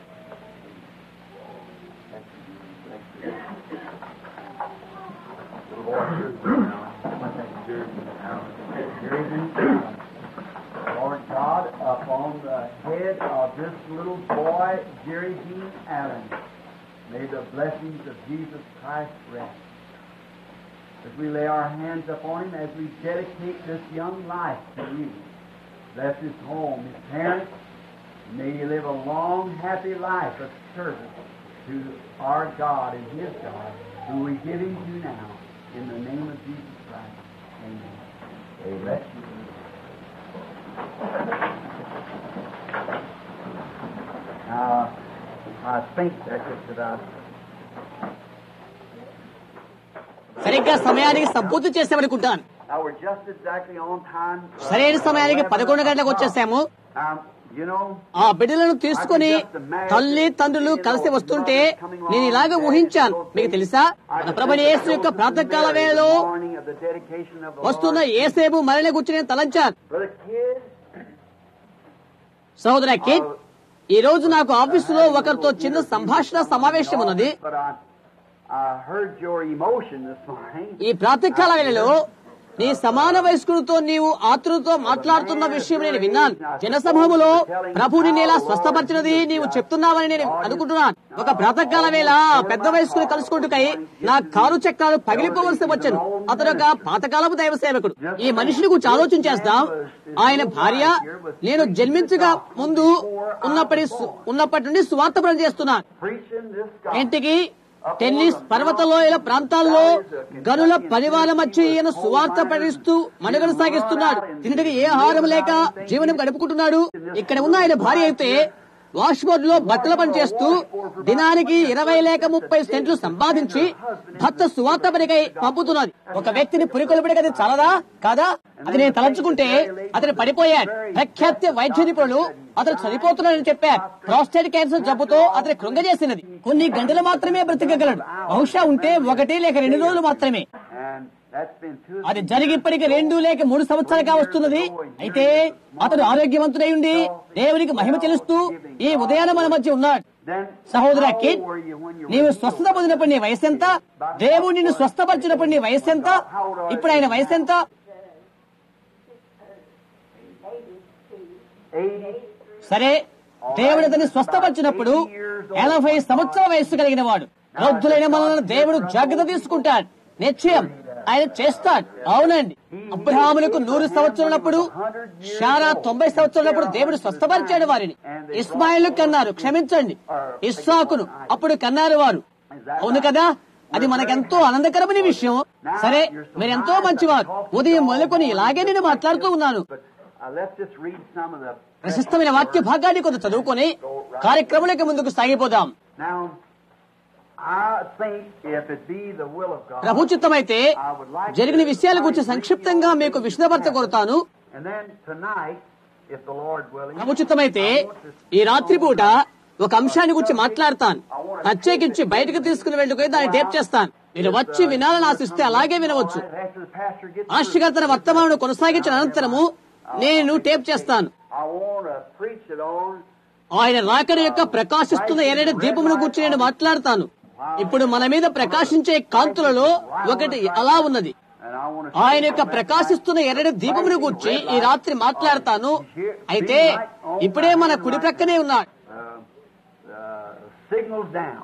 Thank you. Thank you. Little boy, Lord God, upon the head of this little boy, Jerry Dean Allen, may the blessings of Jesus Christ rest. As we lay our hands upon him, as we dedicate this young life to you, bless his home, his parents, may he live a long, happy life of service to our God and his God. who we give him to now. In the name of Jesus Christ. Amen. Amen. Now, I think that's just about సరిగ్గా సమయానికి సంపూర్తి చేసామనుకుంటాను Now we're just exactly on time. సరైన సమయానికి పదకొండు గంటలకు వచ్చేసాము Um, you know, ఆ బిడ్డలను తీసుకుని తల్లి తండ్రులు కలిసి వస్తుంటే నేను ఇలాగ ఊహించాను మీకు తెలుసా మన ప్రభుని యేసు యొక్క ప్రాతకాల వేళలో morning of the dedication of the వస్తున్న Lord. ఏసేపు మరణి గురించి నేను తలంచాను Brother Kid, సహోదర కిడ్ ఈ రోజు నాకు ఆఫీసులో ఒకరితో చిన్న సంభాషణ సమావేశం ఉన్నది but I, I heard your emotion this morning. ఈ ప్రాతకాల వేళలో నీ సమాన వయస్కుడితో నీవు ఆతులతో మాట్లాడుతున్న విషయం నేను విన్నాను జనసమూహములో ప్రభుని నేలా స్వస్థపరిచినది నీవు చెప్తున్నావని నేను అనుకుంటున్నాను ఒక ప్రాతకాల వేళ ఆ పెద్ద వయస్కుని కలుసుకుంటుకై నా కారు చక్రాలు పగిలిపోవలసి వచ్చాను అతను ఒక పాతకాలపు దైవ సేవకుడు ఈ మనిషిని గురించి ఆలోచన చేస్తాం ఆయన భార్య నేను జన్మించగా ముందు ఉన్నప్పటి ఉన్నప్పటి నుండి స్వార్థపరం చేస్తున్నాను Preaching this gospel. ఇంటికి టెన్నిస్ పర్వత లోయల ప్రాంతాల్లో గనుల పరివార మధ్య ఈయన సువార్త పడిస్తూ మనుగడ సాగిస్తున్నాడు తిండికి ఏ ఆహారం లేక జీవనం గడుపుకుంటున్నాడు ఇక్కడ ఉన్న ఆయన భార్య అయితే వాష్బోర్డ్ లో బట్టల పని చేస్తూ దినానికి ఇరవై లేక ముప్పై సెంట్లు సంపాదించి భర్త సువార్త పనికై పంపుతున్నది ఒక వ్యక్తిని పురికొల్పడికి అది చాలదా కాదా అది నేను తలంచుకుంటే అతను పడిపోయాడు ప్రఖ్యాత వైద్య నిపుణులు అతను చనిపోతున్నాడని చెప్పారు ప్రాస్టేట్ క్యాన్సర్ జబ్బుతో అతని కృంగజేసినది కొన్ని గంటలు మాత్రమే బ్రతకగలడు బహుశా ఉంటే ఒకటి లేక రెండు రోజులు మాత్రమే And that's been two అది జరిగి ఇప్పటికి రెండు లేక మూడు సంవత్సరాలుగా వస్తున్నది అయితే అతడు ఆరోగ్యవంతుడై ఉండి దేవునికి మహిమ చెల్లిస్తూ ఈ ఉదయాన మన మధ్య ఉన్నాడు Then, సహోదర how Kid old were you when you were నీవు స్వస్థత పొందినప్పుడు నీ వయసు ఎంత దేవుడు నిన్ను స్వస్థపరిచినప్పుడు నీ వయసు ఎంత ఇప్పుడు ఆయన వయసు ఎంత 80? సరే దేవుడు అతన్ని స్వస్థపరిచినప్పుడు ఎనభై సంవత్సరాల వయస్సు కలిగిన వాడు వృద్ధులైన మనల్ని దేవుడు జాగ్రత్త తీసుకుంటాడు నిశ్చయం ఆయన చేస్తాడు అవునండి అబ్రహాములకు నూరు సంవత్సరాలప్పుడు షారా తొంభై సంవత్సరాలప్పుడు దేవుడు స్వస్థపరిచాడు వారిని ఇస్మాయిల్ కన్నారు క్షమించండి ఇస్సాకును అప్పుడు కన్నారు వారు అవును కదా అది మనకెంతో ఆనందకరమైన విషయం సరే మీరెంతో మంచివారు ఉదయం మొదలుకొని ఇలాగే నేను మాట్లాడుతూ ఉన్నాను But uh, let's just read some of the. ప్రశస్తమైన వాక్య భాగాన్ని కొంత చదువుకొని కార్యక్రమాలకు ముందుకు సాగిపోదాం Now, I think if it be the will of God, ప్రభు చిత్తమైతే జరిగిన విషయాల గురించి సంక్షిప్తంగా మీకు విశదపరచ కోరుతాను and then tonight, if the Lord willing, ప్రభు చిత్తమైతే ఈ రాత్రిపూట ఒక అంశాన్ని గురించి మాట్లాడతాను ప్రత్యేకించి బయటకు తీసుకుని వెళ్ళుకొని దాన్ని టేప్ చేస్తాను మీరు వచ్చి వినాలని ఆశిస్తే అలాగే వినవచ్చు after the pastor gets ఆస్ట్రిగా తన వర్తమానం కొనసాగించిన అనంతరము నేను టేప్ చేస్తాను I want to preach it on. ఆయన రాకడ యొక్క ప్రకాశిస్తున్న ఎర్రటి దీపమును గురించి నేను మాట్లాడతాను ఇప్పుడు మన మీద ప్రకాశించే కాంతులలో ఒకటి అలా ఉన్నది And I want to ఆయన యొక్క ప్రకాశిస్తున్న ఎర్రటి దీపమును గురించి ఈ రాత్రి మాట్లాడతాను అయితే ఇప్పుడే మన కుడి ప్రక్కనే ఉన్నాడు uh, uh, signals down.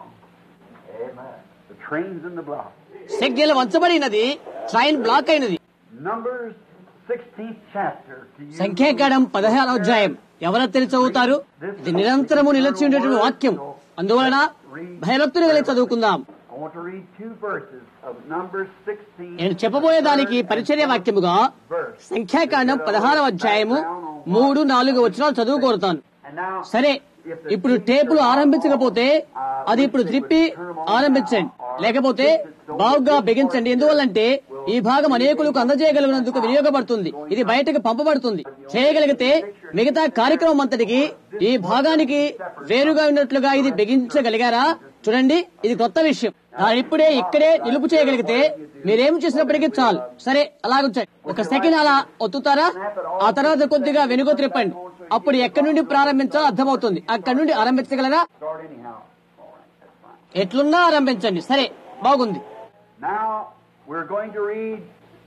Amen. The train's in the block. Signal వంచబడినది ట్రైన్ బ్లాక్ అయినది Numbers 16th chapter. To you సంఖ్యాకాండం పదహారు అధ్యాయం ఎవరెత్తని చదువుతారు ఇది నిరంతరము నిలిచి ఉండేటువంటి వాక్యం అందువలన భయభక్తులు కలిగి చదువుకుందాం I want to read two verses of Numbers 16. నేను చెప్పబోయే దానికి పరిచర్య వాక్యముగా verse. సంఖ్యాకాండం పదహారవ అధ్యాయము మూడు నాలుగు వచనాలు చదువు కోరుతాను And now, సరే ఇప్పుడు టేపులు ఆరంభించకపోతే అది ఇప్పుడు త్రిప్పి ఆరంభించండి లేకపోతే బాగుగా బిగించండి ఎందువల్లంటే ఈ భాగం అనేకులకు అందజేయగలిగినందుకు వినియోగపడుతుంది ఇది బయటకు పంపబడుతుంది చేయగలిగితే మిగతా కార్యక్రమం అంతటికి ఈ భాగానికి వేరుగా ఉన్నట్లుగా ఇది బిగించగలిగారా చూడండి ఇది కొత్త విషయం దాన్ని ఇప్పుడే ఇక్కడే నిలుపు చేయగలిగితే మీరేం చేసినప్పటికీ చాలు సరే అలాగుంచండి ఒక సెకండ్ అలా ఒత్తుతారా ఆ తర్వాత కొద్దిగా వెనుక త్రిప్పండి అప్పుడు ఎక్కడి నుండి ప్రారంభించాలో అర్థమవుతుంది అక్కడి నుండి ఆరంభించగలరా start anyhow. All right, that's fine. ఎట్లున్నా ఆరంభించండి సరే బాగుంది Now, we're going to read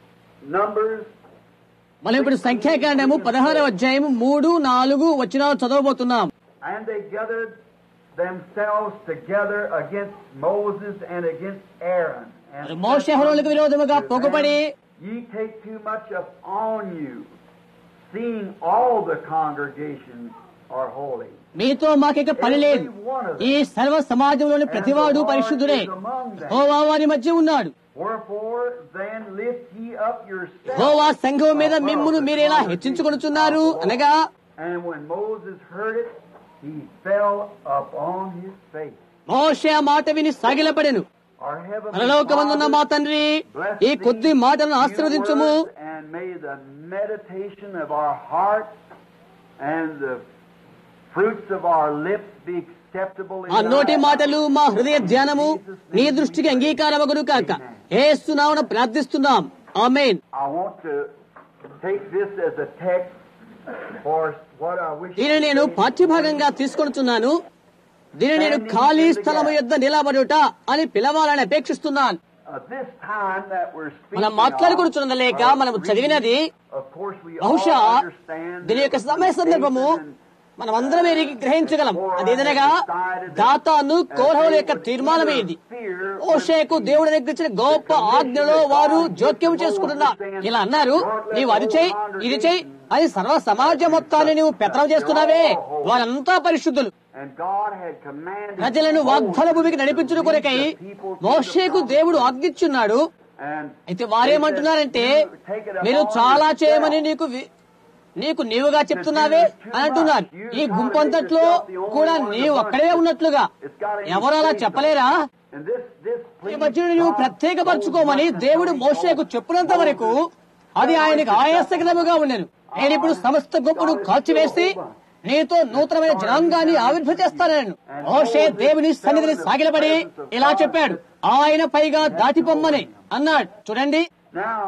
Numbers మనం ఇప్పుడు సంఖ్యాకాండము పదహారవ అధ్యాయము మూడు నాలుగు వచనాలు చదవబోతున్నాం And they gathered themselves together against Moses and against Aaron. మరి And మోషహరులకు విరోధముగా పొగపడి Ye take too much upon you, seeing all the congregation are holy. మీతో మాకిక పని లేదు ఈ సర్వ సమాజంలోని ప్రతివాడు పరిశుద్ధుడే హోవా వారి మధ్య ఉన్నాడు Wherefore then lift ye up yourselves. హోవా సంఘం మీద మిమ్మును మీరేలా హెచ్చించుకొనుచున్నారు అనగా And when Moses heard it, he fell upon his face. మోషే ఆ మాట విని సాగిలపడెను Our heavenly పరలోకమందున్న మా Father, తండ్రి bless ఈ కొద్ది these మాటలను few ఆశీర్వదించుము words, And may the meditation of our heart and the fruits of our lips be acceptable in ఆ నోటి thy మాటలు మా హృదయ ధ్యానము నీ దృష్టికి అంగీకారమగును కాక ఏస్తున్నామని ప్రార్థిస్తున్నాం amen I want to take this as a text for what I wish దీనిని నేను to say. పాఠ్యభాగంగా తీసుకొనుచున్నాను దీనిని నేను ఖాళీ స్థలము యొద్ద నిలబడుట అని పిలవాలని అపేక్షిస్తున్నాను Uh, this time that we're speaking మనం మాట్లాడుకుంటున్న లేక of, మనం చదివినది of course we all బహుశా understand దీని యొక్క the సమయ సందర్భము implication మనం అందరం ఎరిగి గ్రహించగలం అదేదనగా దాతాను కోరవుల యొక్క తీర్మానం ఇది ఓషేకు దేవుడు దగ్గరించిన గొప్ప ఆజ్ఞలో వారు జోక్యం చేసుకుంటున్నారు ఇలా అన్నారు నీవు అది చెయ్యి ఇది చెయ్యి అది సర్వ సమాజం మొత్తాన్ని నువ్వు పెత్తనం చేస్తున్నావే వారంతా పరిశుద్ధులు And God had commanded ప్రజలను వాగ్దాన భూమికి నడిపించుట కొరకై మోషేకు దేవుడు ఆజ్ఞిచ్చున్నాడు and అయితే వారేమంటున్నారంటే మీరు చాలా చేయమని నీకు వి- నీకు నీవుగా చెప్తున్నావే అని అంటున్నారు ఈ గుంపంతట్లో కూడా నీవు ఒక్కడే ఉన్నట్లుగా ఎవరు అలా చెప్పలేరా and this this ఈ pleased మధ్యను నువ్వు God ప్రత్యేకపరచుకోమని దేవుడు మోషేకు చెప్పినంత వరకు అది ఆయనకు ఆయాసకరముగా ఉండెను నేను ఇప్పుడు సమస్త గుంపును కాల్చివేసి నీతో నూతనమైన జనాంగాన్ని ఆవిర్భవిస్తానని మోషే దేవుని సన్నిధిని సాగిలపడి ఇలా చెప్పాడు ఆయన పైగా దాటిపొమ్మని అన్నాడు చూడండి Now,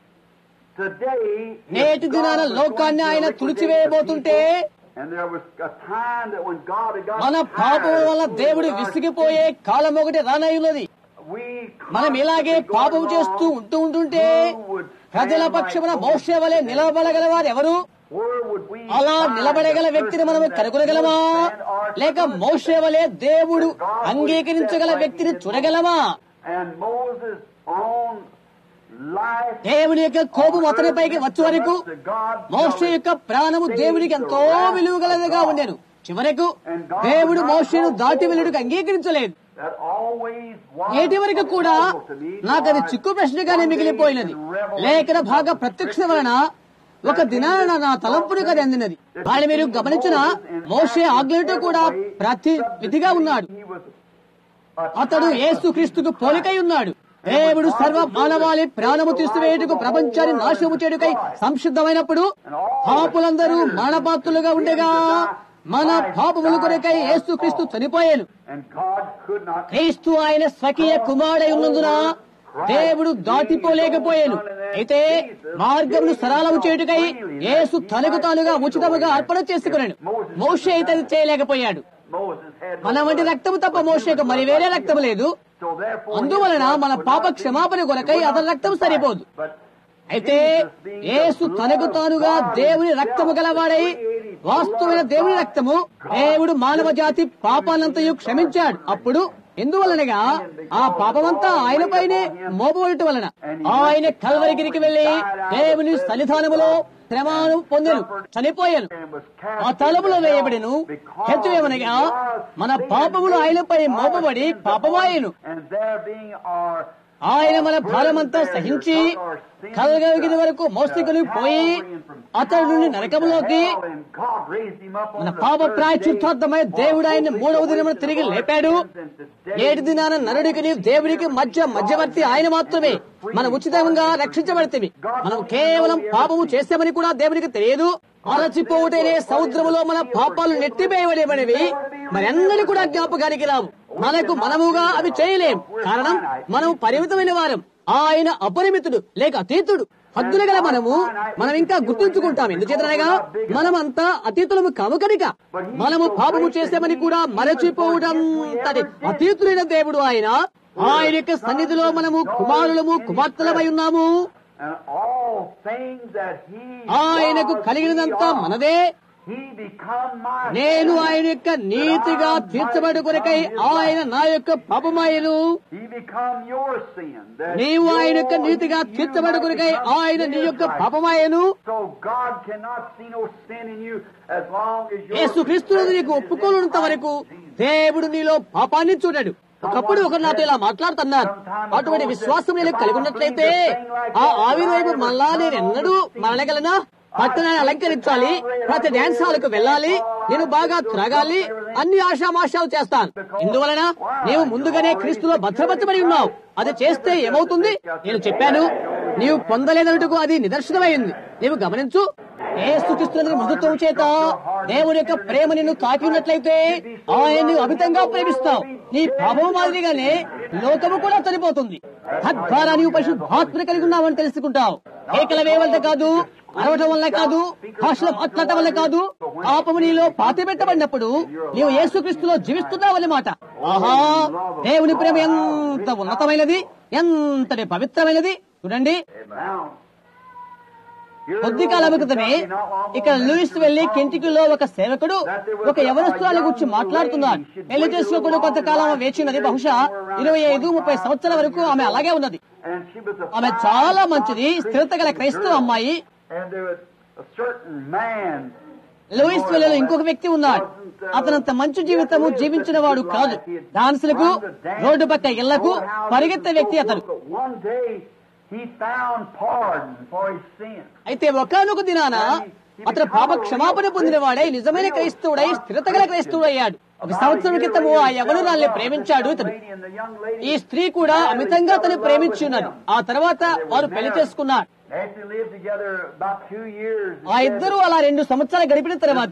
today, నేటి దినాన లోకాన్ని ఆయన తుడిచివేయబోతుంటే and there was a time that when God had got మన పాపం tired వల్ల of దేవుడు God, విసిగిపోయే కాలం ఒకటి రానయ్యున్నది we మనం ఇలాగే పాపం చేస్తూ ఉంటూ ఉంటుంటే ప్రజల పక్షమున మోసే వలె నిలబడగలవారు ఎవరు Where would we అలా find నిలబడగల the వ్యక్తిని person మనము that కనుగొనగలమా would stand our లేక truth? మోసే వలె దేవుడు అంగీకరించగల వ్యక్తిని చూడగలమా And Moses' own life దేవుని యొక్క కోపం అతనిపైకి వచ్చే వరకు మోషే యొక్క ప్రాణము దేవునికి ఎంతో విలువగలదిగా ఉండేను చివరకు దేవుడు మోషేను దాటి వెళ్ళుటకు అంగీకరించలేదు that always was నేటి వరకు కూడా possible to me, నాకు అది God, చిక్కు ప్రశ్నగానే మిగిలిపోయినది లేఖన భాగ ప్రత్యక్ష వలన ఒక దినాన నా తలంపునికి అది అందినది వాళ్ళు మీరు గమనించిన మోషే ఆజ్ఞలతో కూడా ప్రతి విధిగా ఉన్నాడు he was అతడు యేసు క్రీస్తుకు పోలికై ఉన్నాడు దేవుడు సర్వ మానవాళి ప్రాణము తీసివేయుటకు ప్రపంచాన్ని నాశనము చేయుటకై సంసిద్ధమైనప్పుడు పాపులందరూ మరణపాత్రులుగా ఉండగా మన పాపముల కొరకై యేసు క్రీస్తు చనిపోయాను and God could not క్రీస్తు ఆయన స్వకీయ కుమారుడై ఉన్నందున దేవుడు దాటిపోలేకపోయాను అయితే మార్గమును సరళము చేయుటకై యేసు తనకు తానుగా ఉచితముగా అర్పణ చేసుకున్నాడు మోషే అయితే అది చేయలేకపోయాడు Moses had మన వంటి రక్తము తప్ప మోషేకు మరి వేరే రక్తం లేదు so therefore అందువలన మన పాప క్షమాపణ కొరకై అతని రక్తం సరిపోదు but అయితే యేసు తనకు తానుగా దేవుని రక్తము గలవాడై వాస్తవమైన దేవుని రక్తము దేవుడు మానవ జాతి పాపానంతయు క్షమించాడు అప్పుడు ఎందువలనగా ఆ పాపమంతా ఆయనపైనే మోపబడటం వలన ఆయన కల్వరిగిరికి వెళ్లి దేవుని సన్నిధానములో శ్రమను పొందెను చనిపోయాను and was cast ఆ తలములో into hell వేయబడిను because హెచ్చువేమనగా he was మన sin పాపములు and ఆయనపై our మోపబడి sins పాపమాయను upon- and there being our ఆయన మన భారమంతా సహించి కలగలిగిన వరకు మోసగలు పోయి అతడి నుండి నరకములోకి మన పాప ప్రాయచిత్తార్థమై దేవుడు ఆయన మూడవ దినమున తిరిగి లేపాడు ఏడు దినాన నరుడికి దేవుడికి మధ్య మధ్యవర్తి ఆయన మాత్రమే మనం ఉచితంగా రక్షించబడితే మనం కేవలం పాపము చేసామని కూడా దేవునికి తెలియదు అలచిపోవుటనే సముద్రములో మన పాపాలు నెట్టివేయబడేవనేవి మరెన్నడూ కూడా జ్ఞాపకానికి రావు మనకు మనముగా అవి చేయలేం కారణం మనం పరిమితమైన వారం ఆయన అపరిమితుడు లేక అతీతుడు హద్దులు గల మనము మనం ఇంకా గుర్తుంచుకుంటాం ఎందుచేతనగా మనమంతా అతీతులము కాము కనుక మనము పాపము చేసామని కూడా మరచిపోవడం తది అతీతులైన దేవుడు ఆయన ఆయన యొక్క సన్నిధిలో మనము కుమారులము కుమార్తెలమై ఉన్నాము and all things that he ఆయనకు was, కలిగినదంతా we are. మనదే He become my నేను ఆయన యొక్క నీతిగా తీర్చబడి కొరకై ఆయన నా యొక్క పాపమాయను He become your sin. that నీవు ఆయన యొక్క your- నీతిగా you తీర్చబడి must కొరకై become ఆయన నీ Jesus యొక్క Christ. పాపమాయను So God cannot see no sin in you as long as your యేసు క్రీస్తును నీకు ఒప్పుకోనంత వరకు దేవుడు నీలో పాపాన్ని చూడడు ఒకప్పుడు ఒకరు నాతో ఇలా మాట్లాడుతున్నారు అటువంటి విశ్వాసం నేను కలిగి ఉన్నట్లయితే ఆ ఆవిరి వైపు మళ్ళా నేను ఎన్నడూ మరలగలనా పట్టణాన్ని అలంకరించాలి ప్రతి డాన్స్ హాల్కు వెళ్ళాలి నేను బాగా త్రాగాలి అన్ని ఆశామాషాలు చేస్తాను ఇందువలన నీవు ముందుగానే క్రీస్తులో భద్రపరచబడి ఉన్నావు అది చేస్తే ఏమవుతుంది నేను చెప్పాను నీవు పొందలేదన్నట్టుకు అది నిదర్శనమైంది నీవు గమనించు ఏ స్థుతిస్తున్న మృదుత్వం చేత దేవుని యొక్క ప్రేమ నిన్ను తాకి ఉన్నట్లయితే ఆయన్ని అమితంగా ప్రేమిస్తావు నీ ప్రభావం మాదిరిగానే లోకము కూడా చనిపోతుంది తద్వారా నీవు పరిశుద్ధాత్మ కలిగి ఉన్నావని తెలుసుకుంటావు ఏకలవే వల్ల కాదు అరవటం వల్ల కాదు భాషలో మాట్లాడటం వల్ల కాదు పాపము నీలో పాతి పెట్టబడినప్పుడు నీవు యేసుక్రీస్తులో జీవిస్తున్నావని మాట ఆహా దేవుని ప్రేమ ఎంత ఉన్నతమైనది ఎంతటి పవిత్రమైనది చూడండి Now, here's కొద్ది the కాలం Lord క్రితమే talking not long ఇక్కడ ago. లూయిస్ వెళ్లి కెంటికీలో ఒక సేవకుడు ఒక యవనస్తురాలి గురించి మాట్లాడుతున్నాడు పెళ్లి చేసుకోకుండా కొంతకాలం వేచి ఉన్నది బహుశా ఇరవై ఐదు ముప్పై సంవత్సరాల వరకు ఆమె అలాగే ఉన్నది And she was a ఆమె fine, చాలా మంచిది godly స్థిరత గల Christian క్రైస్తవ girl. అమ్మాయి And there was a certain man లూయిస్ వెల్లలో ఇంకొక వ్యక్తి ఉన్నాడు అతనంత మంచి జీవితము జీవించిన వాడు కాదు డాన్సులకు రోడ్డు పక్క ఇళ్లకు పరిగెత్తే వ్యక్తి అతను But one day he found pardon for his sin. అయితే ఒకనొక దినాన అతను పాప క్షమాపణ పొందిన వాడై నిజమైన క్రైస్తవుడై స్థిరత గల క్రైస్తవుడు అయ్యాడు ఒక సంవత్సరం క్రితము ఆ యవనురాల్ని ప్రేమించాడు ఇతను Lady and the young lady ఈ స్త్రీ కూడా అమితంగా అతను ప్రేమించి ఉన్నది ఆ తర్వాత వారు పెళ్లి చేసుకున్నారు actually lived together about two years. ఆ ఇద్దరు అలా రెండు సంవత్సరాలు గడిపిన తర్వాత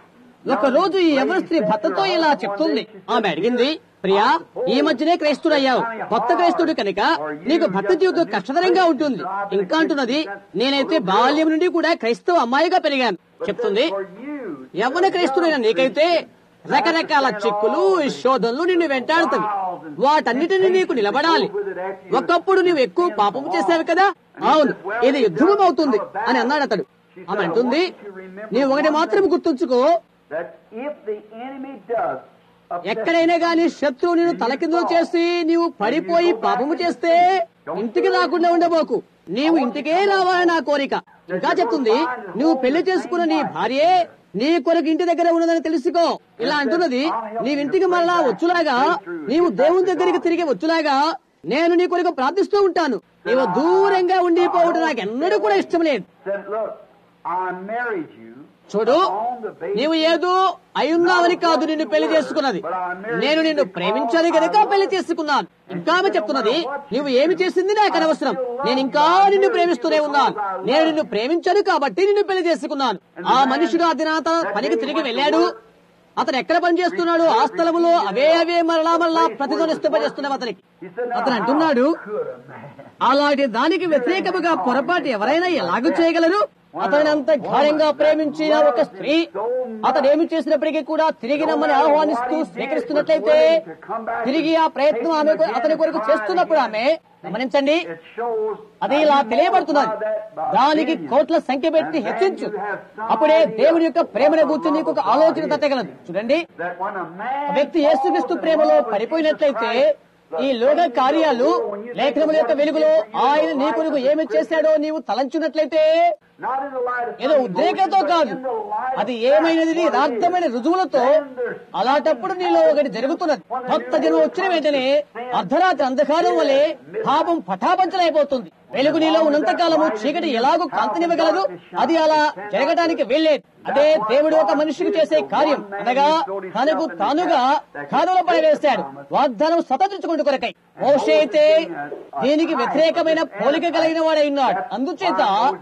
ఒక రోజు ఈ ఎవరి స్త్రీ భర్తతో ఇలా చెప్తుంది ఆమె అడిగింది ప్రియా ఈ మధ్యనే క్రైస్తుడయ్యావు కొత్త క్రైస్తుడు కనుక నీకు భర్త జీవితం కష్టతరంగా ఉంటుంది ఇంకా అంటున్నది నేనైతే బాల్యం నుండి కూడా క్రైస్తవ అమ్మాయిగా పెరిగాను చెప్తుంది For you, యవ్వన క్రైస్తుడైన నీకైతే రకరకాల చిక్కులు శోధనలు నిన్ను వెంటాడుతవి వాటన్నిటిని నీకు నిలబడాలి ఒకప్పుడు నువ్వు ఎక్కువ పాపం చేసావు కదా అవును ఇది యుద్ధం అవుతుంది అని అన్నాడు అతడు ఆమె అంటుంది నీవు ఒకటి మాత్రం గుర్తుంచుకో that if the enemy does upset ఎక్కడైనా గాని శత్రువు నిన్ను తలకిందులు చేసి నీవు పడిపోయి పాపము చేస్తే ఇంటికి రాకుండా ఉండబోకు నీవు ఇంటికే రావాలని నా కోరిక ఇంకా చెప్తుంది నువ్వు పెళ్లి చేసుకున్న నీ భార్యే నీ కొరకు ఇంటి దగ్గర ఉన్నదని తెలుసుకో ఇలా అంటున్నది నీవింటికి మళ్ళా వచ్చులాగా నీవు దేవుని దగ్గరికి తిరిగి వచ్చులాగా నేను నీ కొరకు ప్రార్థిస్తూ ఉంటాను నీవు దూరంగా ఉండిపోవడం నాకు ఎన్నడూ కూడా ఇష్టం లేదు said, Look, I married you చూడు on the basis నీవు ఏదో అయున్నావని కాదు నిన్ను పెళ్లి చేసుకున్నది నేను నిన్ను ప్రేమించాలి కనుక పెళ్లి చేసుకున్నాను ఇంకా ఆమె చెప్తున్నది నువ్వు ఏమి చేసింది నాకు అనవసరం నేను ఇంకా నిన్ను ప్రేమిస్తూనే ఉన్నాను నేను నిన్ను ప్రేమించాను కాబట్టి నిన్ను పెళ్లి చేసుకున్నాను ఆ మనుషుడు ఆ దినాత పనికి తిరిగి వెళ్ళాడు అతను ఎక్కడ పని చేస్తున్నాడు ఆ స్థలములో అవే అవే మరలా మరలా ప్రతిధ్వనిస్తపజేస్తున్నావు అతనికి He said, "Now, అతను అంటున్నాడు how could a man అలాంటి దానికి వ్యతిరేకముగా పొరపాటు ఎవరైనా ఎలాగూ చేయగలరు అతని అంత ఘాయంగా ప్రేమించిన ఒక స్త్రీ అతడు ఏమి చేసినప్పటికీ కూడా తిరిగి నమ్మని ఆహ్వానిస్తూ స్వీకరిస్తున్నట్లయితే తిరిగి ఆ ప్రయత్నం ఆమె కొ- అతని కొరకు చేస్తున్నప్పుడు ఆమె గమనించండి It shows అది ఇలా తెలియబడుతున్నది దానికి కోట్ల సంఖ్య పెట్టి హెచ్చించు అప్పుడే దేవుని యొక్క ప్రేమను గూర్చి నీకు ఒక ఆలోచన తట్టగలదు చూడండి that when a man ఆ వ్యక్తి యేసుక్రీస్తు ప్రేమలో పడిపోయినట్లయితే ఈ లోక కార్యాలు లేఖనముల యొక్క వెలుగులో ఆయన నీ కొరకు ఏమి చేశాడో నీవు తలంచున్నట్లయితే not in the light of ఏదో some ఉద్రేకంతో emotion, but కాదు in the light అది of ఏమైనది fact, what it is. యథార్థమైన రుజువులతో అలాంటప్పుడు నీలో ఒకటి జరుగుతున్నది కొత్త జనం వచ్చిన వెంటనే అర్ధరాత్రి అంధకారం వలె పాపం పటాపంచలైపోతుంది వెలుగు నీలో ఉన్నంత కాలము చీకటి ఎలాగో కాంతినివ్వగలదు అది అలా జరగడానికి వెళ్ళేది అదే దేవుడు ఒక మనిషికి చేసే కార్యం అనగా తనకు తానుగా కానుల పడవేశాడు వాగ్దానం సతరించుకుంటూ కొరకై మోషే అయితే దీనికి వ్యతిరేకమైన పోలిక కలిగిన వాడై ఉన్నాడు అందుచేత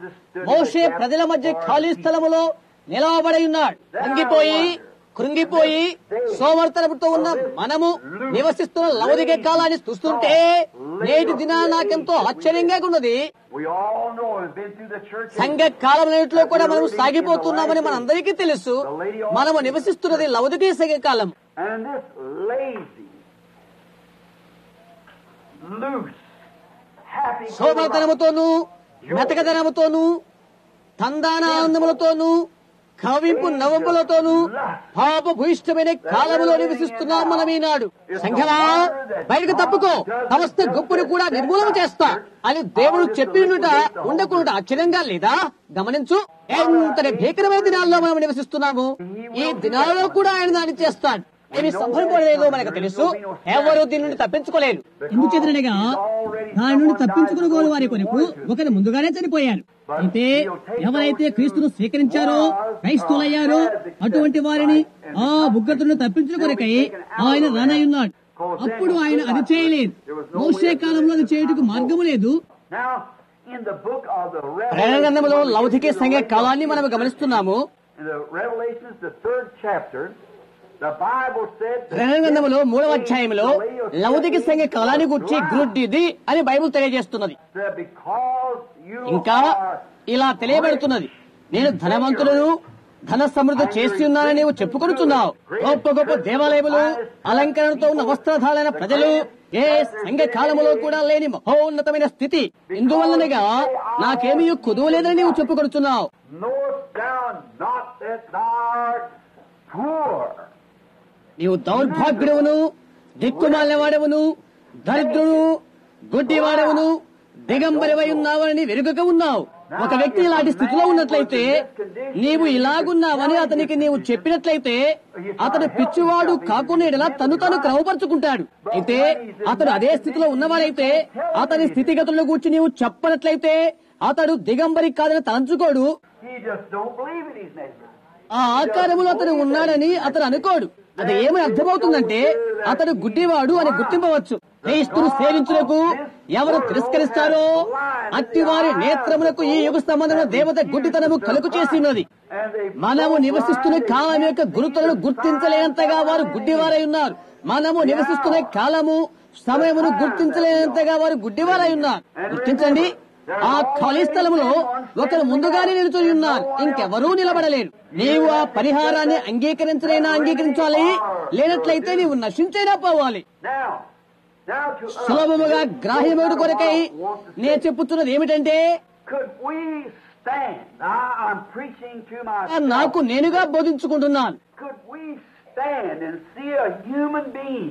మోషే ప్రజల మధ్య ఖాళీ స్థలములో నిలవబడి ఉన్నాడు కృంగిపోయి కృంగిపోయి సోమర్తనతో ఉన్న మనము నివసిస్తున్న లౌదిక కాలాన్ని చూస్తుంటే నేటి దినాన నాకెంతో ఆశ్చర్యంగా ఉన్నది We all know and been through the church. సంఘ కాలంలో కూడా మనం సాగిపోతున్నామని మనందరికీ తెలుసు మనము నివసిస్తున్నది లౌదికీ సంఘ కాలం And this lazy, loose, happy శోభతనముతోనూ మెతకదనముతోనూ తందానానందములతోనూ కవింపు నవంబులతోనూ పాప భూయిష్టమైన కాలములో నివసిస్తున్నాం మనం ఈనాడు సంఘమా బయటకు తప్పుకో సమస్త గొప్పను కూడా నిర్మూలన చేస్తా అని దేవుడు చెప్పినట ఉండకుండా ఆశ్చర్యంగా లేదా గమనించు ఎంతటి భీకరమైన దినాల్లో మనం నివసిస్తున్నాము ఈ దినాల్లో కూడా ఆయన దాన్ని చేస్తాడు ఏమి సంభవించలేదో మనకు తెలుసు ఎవరు దీని నుండి తప్పించుకోలేరు ఎందుకు చెదరనగా దాని నుండి తప్పించుకుని వారి కొరకు ఒకరు ముందుగానే చనిపోయారు అయితే ఎవరైతే క్రీస్తును స్వీకరించారో క్రైస్తులయ్యారో అటువంటి వారిని ఆ ఉగ్రతను తప్పించిన కొరకై ఆయన రానయ్యున్నాడు అప్పుడు ఆయన అది చేయలేదు మోసే కాలంలో అది చేయుటకు మార్గము లేదు Now, in the book of the ప్రేరణ గ్రంథములో Revelation, లౌకిక సంఘ కాలాన్ని మనం గమనిస్తున్నాము in the Revelations, the third chapter, the Bible said that ప్రేరణ గ్రంథములో మూడవ అధ్యాయంలో లౌకిక సంఘ కాలాన్ని గురించి గుడ్డిది అని బైబుల్ తెలియజేస్తున్నది that because you ఇంకా are ఇలా తెలియబడుతున్నది నేను ధనవంతులను ధన సమృద్ధి చేసి ఉన్నానని నీవు చెప్పుకొనుచున్నావు గొప్ప గొప్ప దేవాలయములు అలంకరణతో ఉన్న వస్త్రధారణ ప్రజలు ఏ సంఘ కాలములో కూడా లేని మహోన్నతమైన స్థితి ఇందువల్లనగా నాకేమీ కుదువు లేదని నీవు చెప్పుకొనుచున్నావు knowest thou not that thou art poor. నీవు దౌర్భాగ్యుడవును దిక్కుమాలినవాడవును దరిద్రుడు గుడ్డివాడవును దిగంబరివై ఉన్నావని వెనుకక ఉన్నావు ఒక వ్యక్తి ఇలాంటి స్థితిలో ఉన్నట్లయితే నీవు ఇలాగున్నావని అతనికి నీవు చెప్పినట్లయితే అతడు పిచ్చివాడు కాకుండా ఎడలా తను తను క్రమపరుచుకుంటాడు అయితే అతడు అదే స్థితిలో ఉన్నవాడైతే అతని స్థితిగతులను గురించి నీవు చెప్పనట్లయితే అతడు దిగంబరి కాదని తలంచుకోడు He just don't believe it, he's naked. ఆ ఆకారములో అతడు ఉన్నాడని అతడు అనుకోడు అది ఏమని అర్థమవుతుందంటే అతడు గుడ్డివాడు అని గుర్తింపవచ్చు క్రీస్తును సేవించుటకు ఎవరు తిరస్కరిస్తారో అట్టి వారి నేత్రములకు ఈ యుగ సంబంధమైన దేవత గుడ్డితనము కలుగు చేసి ఉన్నది And they మనము నివసిస్తున్న కాలం యొక్క గురుతులను గుర్తించలేనంతగా వారు గుడ్డివారై ఉన్నారు మనము నివసిస్తున్న కాలము సమయమును గుర్తించలేనంతగా వారు గుడ్డివారై ఉన్నారు గుర్తించండి ఆ ఖాళీ స్థలములో ఒకరు ముందుగానే నిలుచుని ఉన్నారు ఇంకెవరూ నిలబడలేరు నీవు ఆ పరిహారాన్ని అంగీకరించలేనా అంగీకరించాలి లేనట్లయితే నీవు నశించైనా పోవాలి now, now to us, సులభముగా గ్రాహ్యముడు కొరకై నేను చెప్పుతున్నది ఏమిటంటే could we stand? Now, I'm preaching to నాకు myself. నేనుగా బోధించుకుంటున్నాను Could we stand and see a human being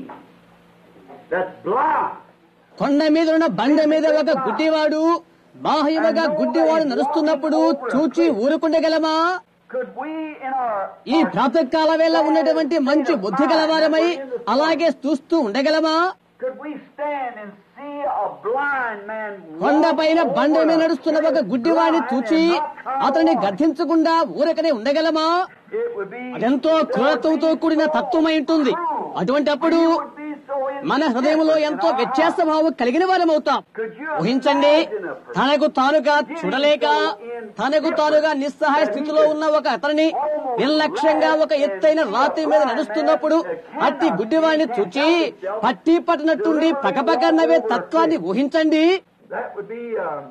that's blind? కొండ మీద ఉన్న బండ మీద ఒక గుడ్డివాడు బాహ్యముగా గుడ్డివాడు నడుస్తున్నప్పుడు చూచి ఊరుకుండగలమా Could we in our ఈ ప్రాతకాల వేళ ఉన్నటువంటి మంచి బుద్ధి గలవారమై అలాగే చూస్తూ ఉండగలమా could we stand and see a blind man కొండ పైన walk బండ మీద over నడుస్తున్న ఒక and గుడ్డివాడిని blind చూచి and not come అతన్ని along? గద్దించకుండా ఊరకనే ఉండగలమా It would be అదెంతో క్రూరత్వంతో కూడిన తత్వమై ఉంటుంది అటువంటి అప్పుడు We would be so మన హృదయంలో ఎంతో వ్యత్యాస భావం కలిగిన వారమవుతాం ఊహించండి తనకు తానుగా చూడలేక తనకు తానుగా నిస్సహాయ స్థితిలో ఉన్న ఒక అతనిని నిర్లక్ష్యంగా ఒక ఎత్తైన రాతి మీద నడుస్తున్నప్పుడు అట్టి గుడ్డివాడిని చూచి పట్టి పట్టినట్టుండి పకపక నవ్వే తత్వాన్ని ఊహించండి That would be um,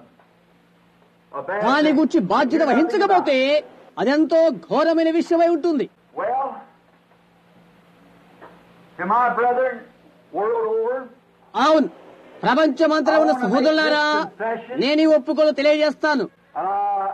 a bad దాని thing. గురించి బాధ్యత వహించకపోతే అదెంతో ఘోరమైన విషయమై ఉంటుంది Well, to my brethren, world over, అవును ప్రపంచమంతరం ఉన్న సహోదరులారా నేను ఈ ఒప్పుకోలు తెలియజేస్తాను uh,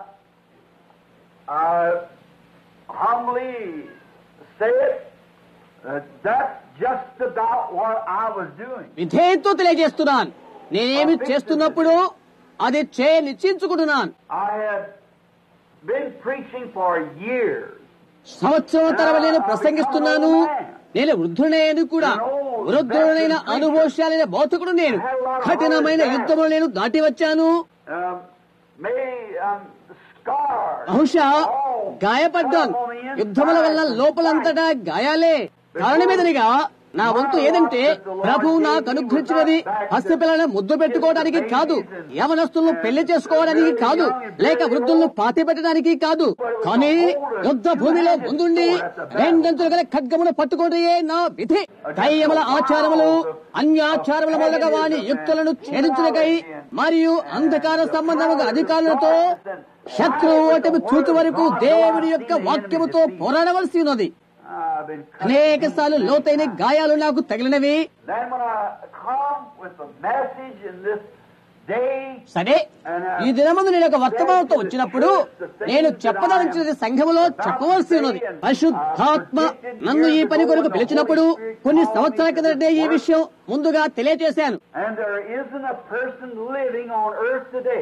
I humbly say it, uh, that's just about what I was doing. విధేయతో తెలియజేస్తున్నాను నేనేమి చేస్తున్నప్పుడు అది చే నిశ్చయించుకుంటున్నాను I had been preaching for years. సంవత్సరం తరబడి నేను ప్రసంగిస్తున్నాను నేను వృద్ధుడైన కూడా వృద్ధుడైన అనుభవశాలైన బౌద్ధకుడు నేను కఠినమైన యుద్ధములు నేను దాటి వచ్చాను Um, may um, scars. బహుశా all గాయపడ్డాను come on the inside. యుద్ధముల వల్ల లోపలంతటా గాయాలే కారణమేదనిగా నా వంతు ఏదంటే ప్రభు నాకు అనుగ్రహించినది పసిపిల్లలను ముద్దు పెట్టుకోవడానికి కాదు యవనస్తులను పెళ్లి చేసుకోవడానికి కాదు లేక వృద్ధులను పాతి పెట్టడానికి కాదు కానీ యుద్ధ భూమిలో ముందుండి రెండంతులు గల ఖడ్గమును పట్టుకోవడమే నా విధి దయ్యముల ఆచారములు అన్యాచారముల మొదలుగా వాని యుక్తులను ఛేదించులకై మరియు అంధకార సంబంధముగా అధికారులతో శత్రువు ఓటమి చూచు వరకు దేవుని యొక్క వాక్యముతో పోరాడవలసి ఉన్నది I've been అనేక సార్లు లోతైన గాయాలు నాకు తగిలినవి Then when I come with the message in this day సరే ఈ దినమందు నేను ఒక వర్తమానంతో వచ్చినప్పుడు నేను చెప్పదలించినది సంఘములో చెప్పవలసి ఉన్నది పరిశుద్ధాత్మ నన్ను ఈ పని కొరకు పిలిచినప్పుడు కొన్ని సంవత్సరాల కిందటే ఈ విషయం ముందుగా తెలియజేశాను And there isn't a person living on earth today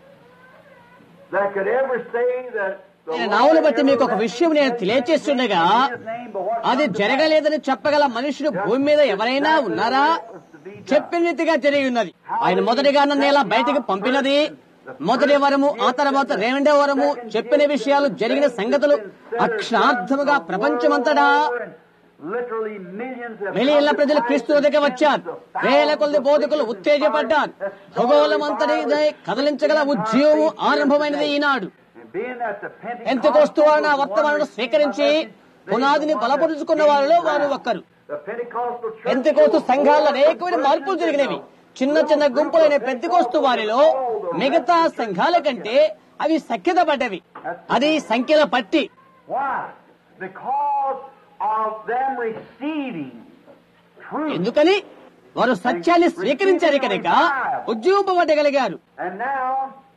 that could ever say that the నేను Lord నావును బట్టి మీకు ఒక ever విషయం నేను తెలియచేస్తుండగా His name, but what అది comes to జరగలేదని చెప్పగల మనుషుడు భూమి మీద ఎవరైనా ఉన్నారా చెప్పిన రీతిగా జరిగి ఉన్నది ఆయన మొదటిగా నన్ను ఎలా బయటికి పంపినది మొదటి వరము ఆ తర్వాత రెండవ వరము చెప్పిన విషయాలు జరిగిన సంగతులు అక్షరార్థముగా ప్రపంచమంతటా literally millions of మిలియన్ల ప్రజలు క్రీస్తు దగ్గర వచ్చారు వేల కొద్ది బోధకులు ఉత్తేజపడ్డారు ఖగోళం అంతటి కదలించగల ఉద్యోగం ఆరంభమైనది ఈనాడు And being that the Pentecost ఎంతకోస్తు వారు నా వర్తమానం స్వీకరించి పునాదిని బలపరుచుకున్న వారిలో వారు ఒక్కరు the Pentecostal church పెంతకోస్తు సంఘాల్లో అనేకమైన మార్పులు జరిగినవి చిన్న చిన్న గుంపులైన పెంతకోస్తు వారిలో మిగతా సంఘాల కంటే అవి సఖ్యత పడ్డవి అది సంఖ్యల పట్టి Why? Because of them receiving truth. ఎందుకని వారు సత్యాన్ని స్వీకరించారు కనుక ఉద్యోగపడగలిగారు And now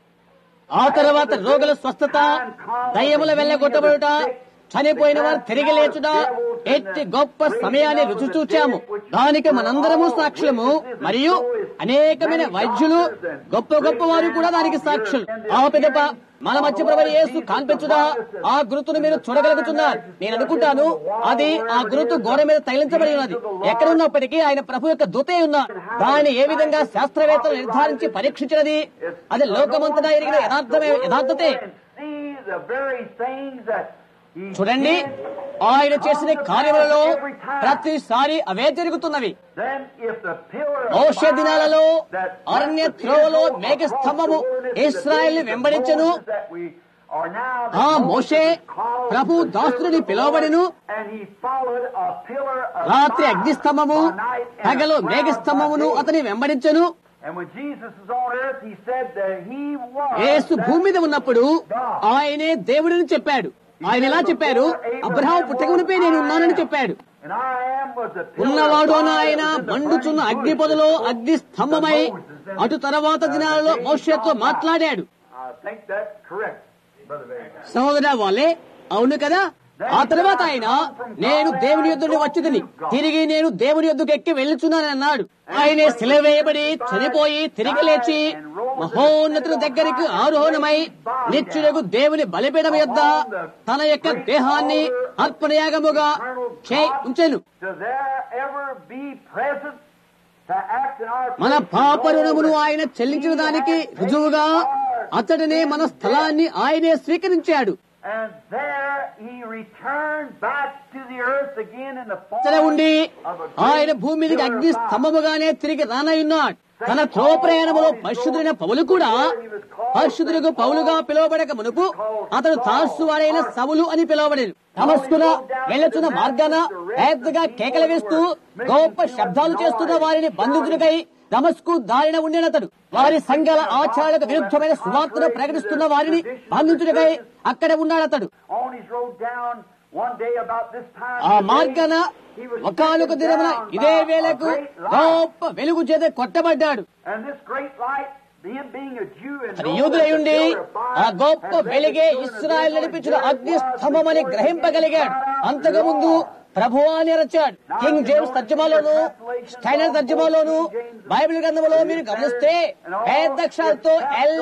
ఆ తర్వాత రోగుల స్వస్థత దయ్యముల వెళ్ళగొట్టబడుట చనిపోయిన వారు తిరిగి లేచుట ఎట్టి గొప్ప సమయాన్ని రుచి చూచాము దానికి మనందరము సాక్షులము మరియు అనేకమైన వైద్యులు గొప్ప గొప్ప వారు కూడా దానికి సాక్షులు ఆ పిదప మన మధ్య ప్రభు యేసు కాన్పించుదా ఆ గురుతును మీరు చూడగలుగుతున్నారు నేను అనుకుంటాను అది ఆ గురుతు గోడ మీద తగిలించబడి ఉన్నది ఎక్కడ ఉన్నప్పటికీ ఆయన ప్రభు యొక్క దూతే ఉన్నారు దాన్ని ఏ విధంగా శాస్త్రవేత్తలు నిర్ధారించి పరీక్షించినది అది లోకమంతటా ఎరిగిన యథార్థమే యథార్థతే and see the very things that he చూడండి did, ఆయన చేసిన కార్యములలో ప్రతిసారి అవే జరుగుతున్నవి then if the pillar of Moshe fire దినాలలో that అరణ్య left the త్రోవలో Israel మేఘ across the స్తంభము wilderness in the ఇస్రాయేల్ని days of వెంబడించెను Moses that we are now the ఆ Moses Moshe is called Prabhu the దాసుని servant of the పిలువబడెను Lord, and he followed a pillar of రాత్రి fire అగ్నిస్తంభము by night and a పగలు cloud మేఘస్తంభమును by day. అతని వెంబడించెను And when Jesus was on earth, he said that he was Yesu that భూమి మీద ఉన్నప్పుడు ఆయనే దేవుడిని చెప్పాడు ఆయన ఎలా చెప్పారు అబ్రహాం పుట్టకమునిపై నేను ఉన్నానని చెప్పాడు And I am was the pillar ఉన్నవాడు of అని fire ఆయన that was in the మండుచున్న burning అగ్ని bush. పొదలో అగ్ని స్తంభమై అటు తర్వాత దినాలలో మోషతో మాట్లాడాడు I think that's correct, Brother Barry. సహోదర వాళ్ళే అవును కదా ఆ తర్వాత ఆయన నేను దేవుని యుద్ధుని వచ్చిందని తిరిగి నేను దేవుని యుద్ధకు ఎక్కి వెళ్ళుచున్నానని అన్నాడు ఆయనే సిలవేయబడి చనిపోయి తిరిగి లేచి మహోన్నతుల దగ్గరికి ఆరోహణమై నిత్యులకు దేవుని బలిపీఠం యొద్ద తన యొక్క దేహాన్ని అర్పణయాగముగా చే ఉంచెను Does there ever be present to act in our మన place? పాప రుణమును ఆయన చెల్లించిన దానికి రుజువుగా అతడినే మన స్థలాన్ని ఆయనే స్వీకరించాడు And there he returned back to the earth again in the అక్కడ form ఉండి of a ఆయన great భూమి మీదకి pillar of అగ్ని fire. స్తంభముగానే తిరిగి రానయ్యున్నాడు తన త్రోవ ప్రయాణములో పరిశుద్ధుడైన పౌలు కూడా పరిశుద్ధులకు పౌలుగా పిలువబడక మునుపు అతడు తార్సు వాడైన సవులు అని పిలువబడేది నమస్కున వెళ్ళచున్న మార్గాన పెద్దగా కేకలు వేస్తూ గొప్ప శబ్దాలు చేస్తున్న వారిని బంధించుడికై దమస్కు దారిన ఉండినతడు వారి సంఘాల ఆచారాలకు విరుద్ధమైన సువార్తను ప్రకటిస్తున్న వారిని బంధించుడికై అక్కడ ఉన్నాడతడు On his road down one day about this time. ఆ of the day, మార్గాన he was ఒకనొక taken దినమున down by ఇదే a వేళకు great light. గొప్ప వెలుగు చేత కొట్టబడ్డాడు And this great light, him being a Jew and అది knowing యూదులై that the ఉండి pillar of fire ఆ గొప్ప had led the వెలిగే children of ఇస్రాయల్ Israel నడిపించిన where it అగ్ని was స్తంభమని before గ్రహింపగలిగాడు he came అంతకు ముందు ప్రభువా అని అరచాడు కింగ్ జేమ్స్ తర్జమాలోను స్టైనర్ తర్జమాలోను బైబిల్ గ్రంథంలో మీరు గమనిస్తే పెద్ద అక్షరాలతో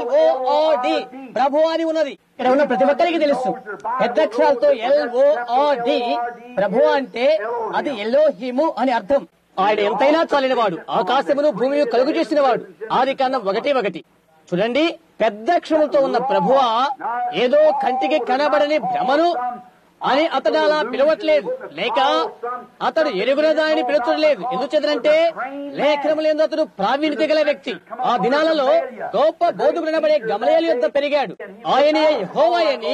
ఎల్ఓఓడి ప్రభు అని ఉన్నది ఇక్కడ ఉన్న ప్రతి ఒక్కరికి తెలుసు పెద్ద అక్షరాలతో ఎల్ఓఓడి ప్రభు అంటే అది ఎల్లోహిము అని అర్థం ఆయన ఎంతైనా చాలినవాడు ఆకాశమును భూమిని కలుగు చేసినవాడు ఆది కాండం ఒకటి ఒకటి చూడండి పెద్ద అక్షరములతో ఉన్న ప్రభువా ఏదో కంటికి కనబడని భ్రమను అని అతడు అలా పిలవట్లేదు లేక అతడు ఎరుగున దానిని పిలుచలేదు ఎందుచేతనంటే లేఖనములందు అతడు ప్రావీణ్యత గల వ్యక్తి ఆ దినాలలో గొప్ప బోధకుడు అనబడే గమలయాల యొద్ద పెరిగాడు ఆయన హోవాయని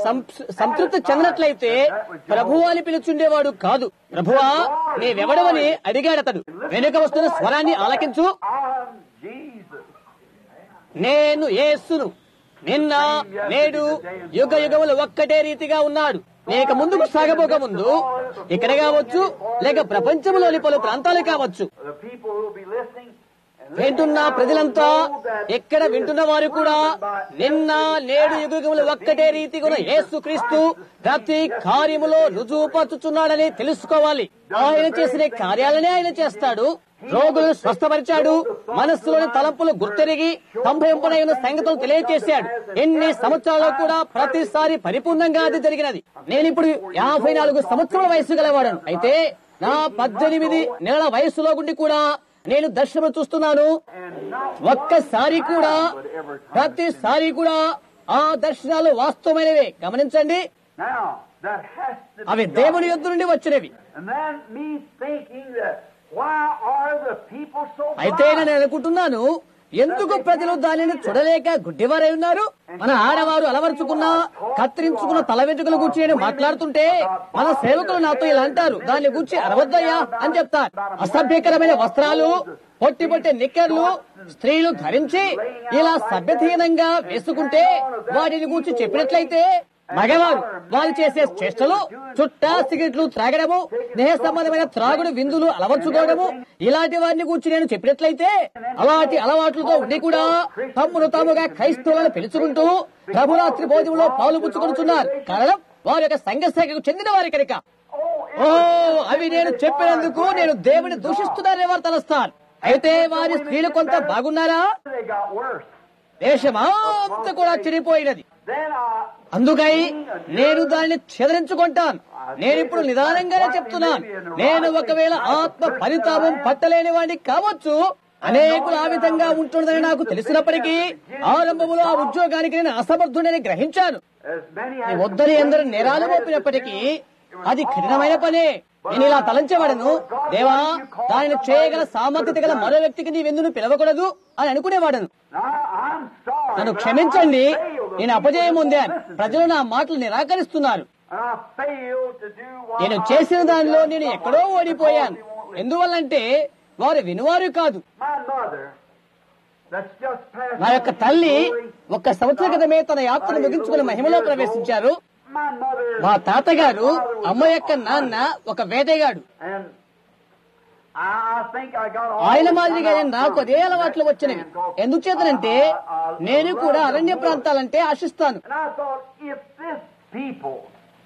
సంతృప్తి చెందినట్లయితే ప్రభు అని పిలుచుండేవాడు కాదు ప్రభువా నీవెవడవని అడిగాడు అతడు వెనుక వస్తున్న స్వరాన్ని ఆలకించు I'm Jesus. నేను యేసును నిన్న నేడు యుగ యుగములు ఒక్కటే రీతిగా ఉన్నాడు లేక ముందుకు సాగబోక ముందు ఇక్కడ కావచ్చు లేక ప్రపంచంలోని పలు ప్రాంతాలు కావచ్చు The people who will be listening వింటున్న ప్రజలంతా ఎక్కడ వింటున్న వారు కూడా నిన్న నేడు యుగములు ఒక్కటే రీతిగా ఉన్న యేసుక్రీస్తు ప్రతి కార్యములో రుజువుపరుచుచున్నాడని తెలుసుకోవాలి ఆయన చేసిన కార్యాలనే ఆయన చేస్తాడు రోగులను స్వస్థపరిచాడు మనస్సులోని తలంపులు గుర్తెరిగి సంభవింపనైన సంగతులు తెలియజేశాడు ఎన్ని సంవత్సరాలు కూడా ప్రతిసారి పరిపూర్ణంగా అది జరిగినది నేను ఇప్పుడు యాభై నాలుగు సంవత్సరాల వయసు గలవాడను అయితే నా పద్దెనిమిది నెలల వయసులో గుండి కూడా నేను దర్శనం చూస్తున్నాను ఒక్కసారి కూడా ప్రతిసారి కూడా ఆ దర్శనాలు వాస్తవమైనవే గమనించండి Now, that has to be అవి దేవుని యొద్ద నుండి వచ్చినవి And then me thinking that why are the people so అయితే blind? నేను అనుకుంటున్నాను ఎందుకు ప్రజలు దానిని చూడలేక గుడ్డివారై ఉన్నారు మన ఆడవారు అలవరుచుకున్న కత్తిరించుకున్న తల వెంట్రుకల గురించి నేను మాట్లాడుతుంటే మన సేవకులు నాతో ఇలా అంటారు దాని గురించి అరవద్దయ్యా అని చెప్తారు అసభ్యకరమైన వస్త్రాలు పొట్టి పొట్టి నిక్కర్లు స్త్రీలు ధరించి ఇలా సభ్యహీనంగా వేసుకుంటే వాటిని గురించి చెప్పినట్లయితే మగవారు వారు చేసే చేష్టలు చుట్ట సిగరెట్లు త్రాగడము స్నేహ సంబంధమైన త్రాగుడు విందులు అలవర్చుకోవడము ఇలాంటి వారిని గురించి నేను చెప్పినట్లయితే అలాంటి అలవాట్లతో ఉండి కూడా తమ్మును తాముగా క్రైస్తవులను పిలుచుకుంటూ ప్రభురాత్రి భోజనంలో పాలు పుచ్చుకొనుచున్నారు కారణం వారి యొక్క సంఘ శాఖకు చెందిన వారి కనుక ఓ అవి నేను చెప్పినందుకు నేను దేవుని దూషిస్తున్నానని వారు తలస్తారు అయితే వారి స్త్రీలు కొంత బాగున్నారా They got worse. దేశమంతా కూడా చెడిపోయినది Then I అందుకై నేను దానిని చెదరించుకుంటాను నేను ఇప్పుడు నిదానంగానే చెప్తున్నాను నేను ఒకవేళ ఆత్మ ఫలితాపం పట్టలేని వాడిని కావచ్చు అనేకులు ఆ విధంగా ఉంటుందని నాకు తెలిసినప్పటికీ ఆరంభంలో ఆ ఉద్యోగానికి నేను అసమర్థుడని గ్రహించాను as many నీ as వద్దని ఎందరు నేరాలు మోపినప్పటికీ అది కఠినమైన పనే నేను ఇలా తలంచేవాడను దేవా దానిని చేయగల సామర్థ్యత గల మరో వ్యక్తికి నీవెందుకు పిలవకూడదు అని అనుకునేవాడను Now, I'm sorry. నన్ను but క్షమించండి I failed to నేను అపజయం పొందాను ప్రజలు నా మాటలు నిరాకరిస్తున్నారు And I failed to do what నేను I చేసిన should దానిలో have నేను done. ఎక్కడో ఓడిపోయాను ఎందువల్లంటే వారు వినువారు కాదు My mother, that's just passed నా యొక్క తల్లి ఒక్క సంవత్సర క్రితమే తన యాత్రను ముగించుకుని మహిమలో ప్రవేశించారు My mother, మా తాతగారు అమ్మ యొక్క నాన్న ఒక వేటగాడు and I I think I got all ఆయన the మాదిరిగానే time నాకు అదే out అలవాట్లు from వచ్చినవి that stand, ఎందుచేతనంటే I- I- I నేను కూడా love అరణ్య the ప్రాంతాలంటే ఆశిస్తాను And I thought, if this people,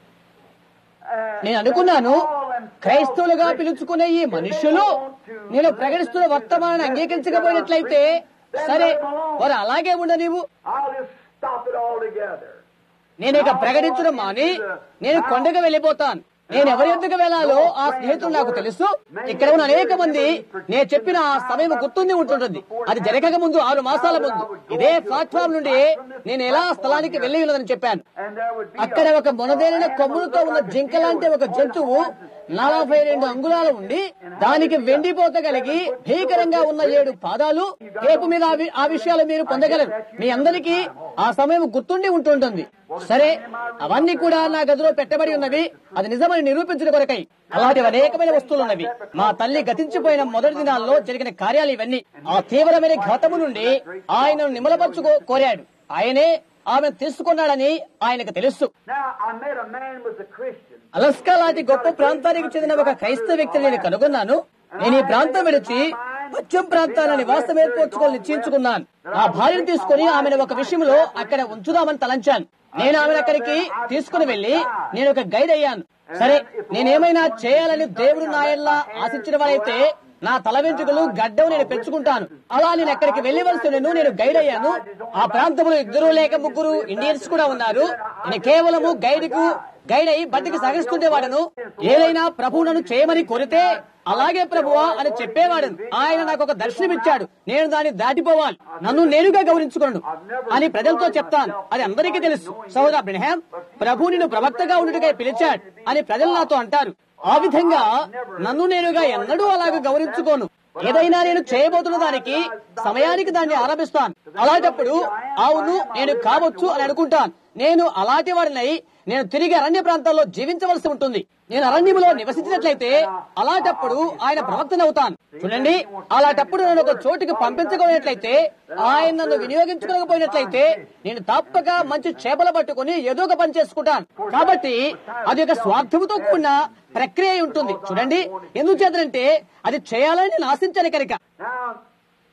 uh, నేను అనుకున్నాను that call themselves క్రైస్తవులుగా Christians, పిలుచుకునే ఈ if they మనుషులు want to నేను listen ప్రకటిస్తున్న to the వర్తమానాన్ని message అంగీకరించకపోయినట్లయితే of Christ, సరే then let them alone. వారు అలాగే ఉండనివ్వు I'll just stop it altogether. నేను ఇక ప్రకటించడం మాని నేను కొండకు వెళ్ళిపోతాను నేను ఎవరి ఎందుకు వెళ్ళాలో ఆ స్నేహితుడు నాకు తెలుసు ఇక్కడ ఉన్న అనేక మంది నేను చెప్పిన ఆ సమయం గుర్తుండి ఉంటుంటుంది అది జరగక ముందు ఆరు మాసాల ముందు ఇదే ప్లాట్ఫామ్ నుండి నేను ఎలా ఆ స్థలానికి వెళ్ళి ఉన్నదని చెప్పాను And there would be అక్కడ ఒక మొనదేలిన కొమ్ములతో ఉన్న జింక లాంటి ఒక జంతువు నలభై రెండు అంగుళాలు ఉండి దానికి వెండిపోత కలిగి భీకరంగా ఉన్న ఏడు పాదాలు రేపు మీద ఆ వి- ఆ విషయాలు మీరు పొందగలరు మీ అందరికీ ఆ సమయం గుర్తుండి ఉంటుంటుంది సరే అవన్నీ కూడా నా గదిలో పెట్టబడి ఉన్నవి అది నిజమని నిరూపించిన కొరకై అలాంటి అనేకమైన వస్తువులు ఉన్నవి మా తల్లి గతించిపోయిన మొదటి దినాల్లో జరిగిన కార్యాలు ఇవన్నీ ఆ తీవ్రమైన ఘాతము నుండి ఆయనను నిమలపరచుకో కోరాడు ఆయనే ఆమెను తీసుకున్నాడని ఆయనకు తెలుసు Now, I met a man was a Christian. Alaska లాంటి గొప్ప ప్రాంతానికి చెందిన ఒక క్రైస్తవ వ్యక్తిని నేను కనుగొన్నాను నేను ఈ ప్రాంతం విడిచి పశ్చిమ ప్రాంతాల నివాసం ఏర్పరచుకొని నిశ్చయించుకున్నాను నా భార్యను తీసుకుని ఆమెను ఒక విషయంలో అక్కడ ఉంచుదామని తలంచాను నేను ఆమెను అక్కడికి తీసుకుని వెళ్లి నేను ఒక గైడ్ అయ్యాను సరే నేనేమైనా చేయాలని దేవుడు నాయల్లా ఆశించిన వారైతే నా తల వెంట్రుకలు గడ్డం నేను పెంచుకుంటాను అలా నేను ఎక్కడికి వెళ్ళవలసి నేను నేను గైడ్ అయ్యాను ఆ ప్రాంతంలో ఇద్దరు లేక ముగ్గురు ఇండియన్స్ కూడా ఉన్నారు నేను కేవలము గైడ్ కు గైడ్ అయి బతికి సాగిస్తుండేవాడను ఏదైనా ప్రభువు నన్ను చేయమని కోరితే అలాగే ప్రభువా అని చెప్పేవాడను ఆయన నాకు ఒక దర్శనం ఇచ్చాడు నేను దాన్ని దాటిపోవాలి నన్ను నేరుగా గౌరవించుకున్నాను అని ప్రజలతో చెప్తాను అది అందరికీ తెలుసు సహోదర బ్రహ్యాం ప్రభు నిన్ను ప్రవక్తగా ఉండుటగా పిలిచాడు అని ప్రజలు నాతో అంటారు ఆ విధంగా నన్ను నేనుగా ఎన్నడూ అలాగ గౌరవించుకోను ఏదైనా నేను చేయబోతున్న దానికి సమయానికి దాన్ని ఆరంభిస్తాను అలాంటప్పుడు అవును నేను కావచ్చు అని అనుకుంటాను నేను అలాంటి వాడినై నేను తిరిగి అరణ్య ప్రాంతాల్లో జీవించవలసి ఉంటుంది నేను అరణ్యంలో నివసించినట్లయితే అలాంటప్పుడు ఆయన ప్రవక్తనవుతాను చూడండి అలాంటప్పుడు నేను ఒక చోటుకి పంపించకపోయినట్లయితే ఆయన నన్ను వినియోగించుకోకపోయినట్లయితే నేను తప్పక మంచి చేపలు పట్టుకుని ఏదో ఒక పని చేసుకుంటాను కాబట్టి అది ఒక స్వార్థముతో కూడిన ప్రక్రియ అయి ఉంటుంది చూడండి ఎందుచేతంటే అది చేయాలని నేను ఆశించాను కనుక Now,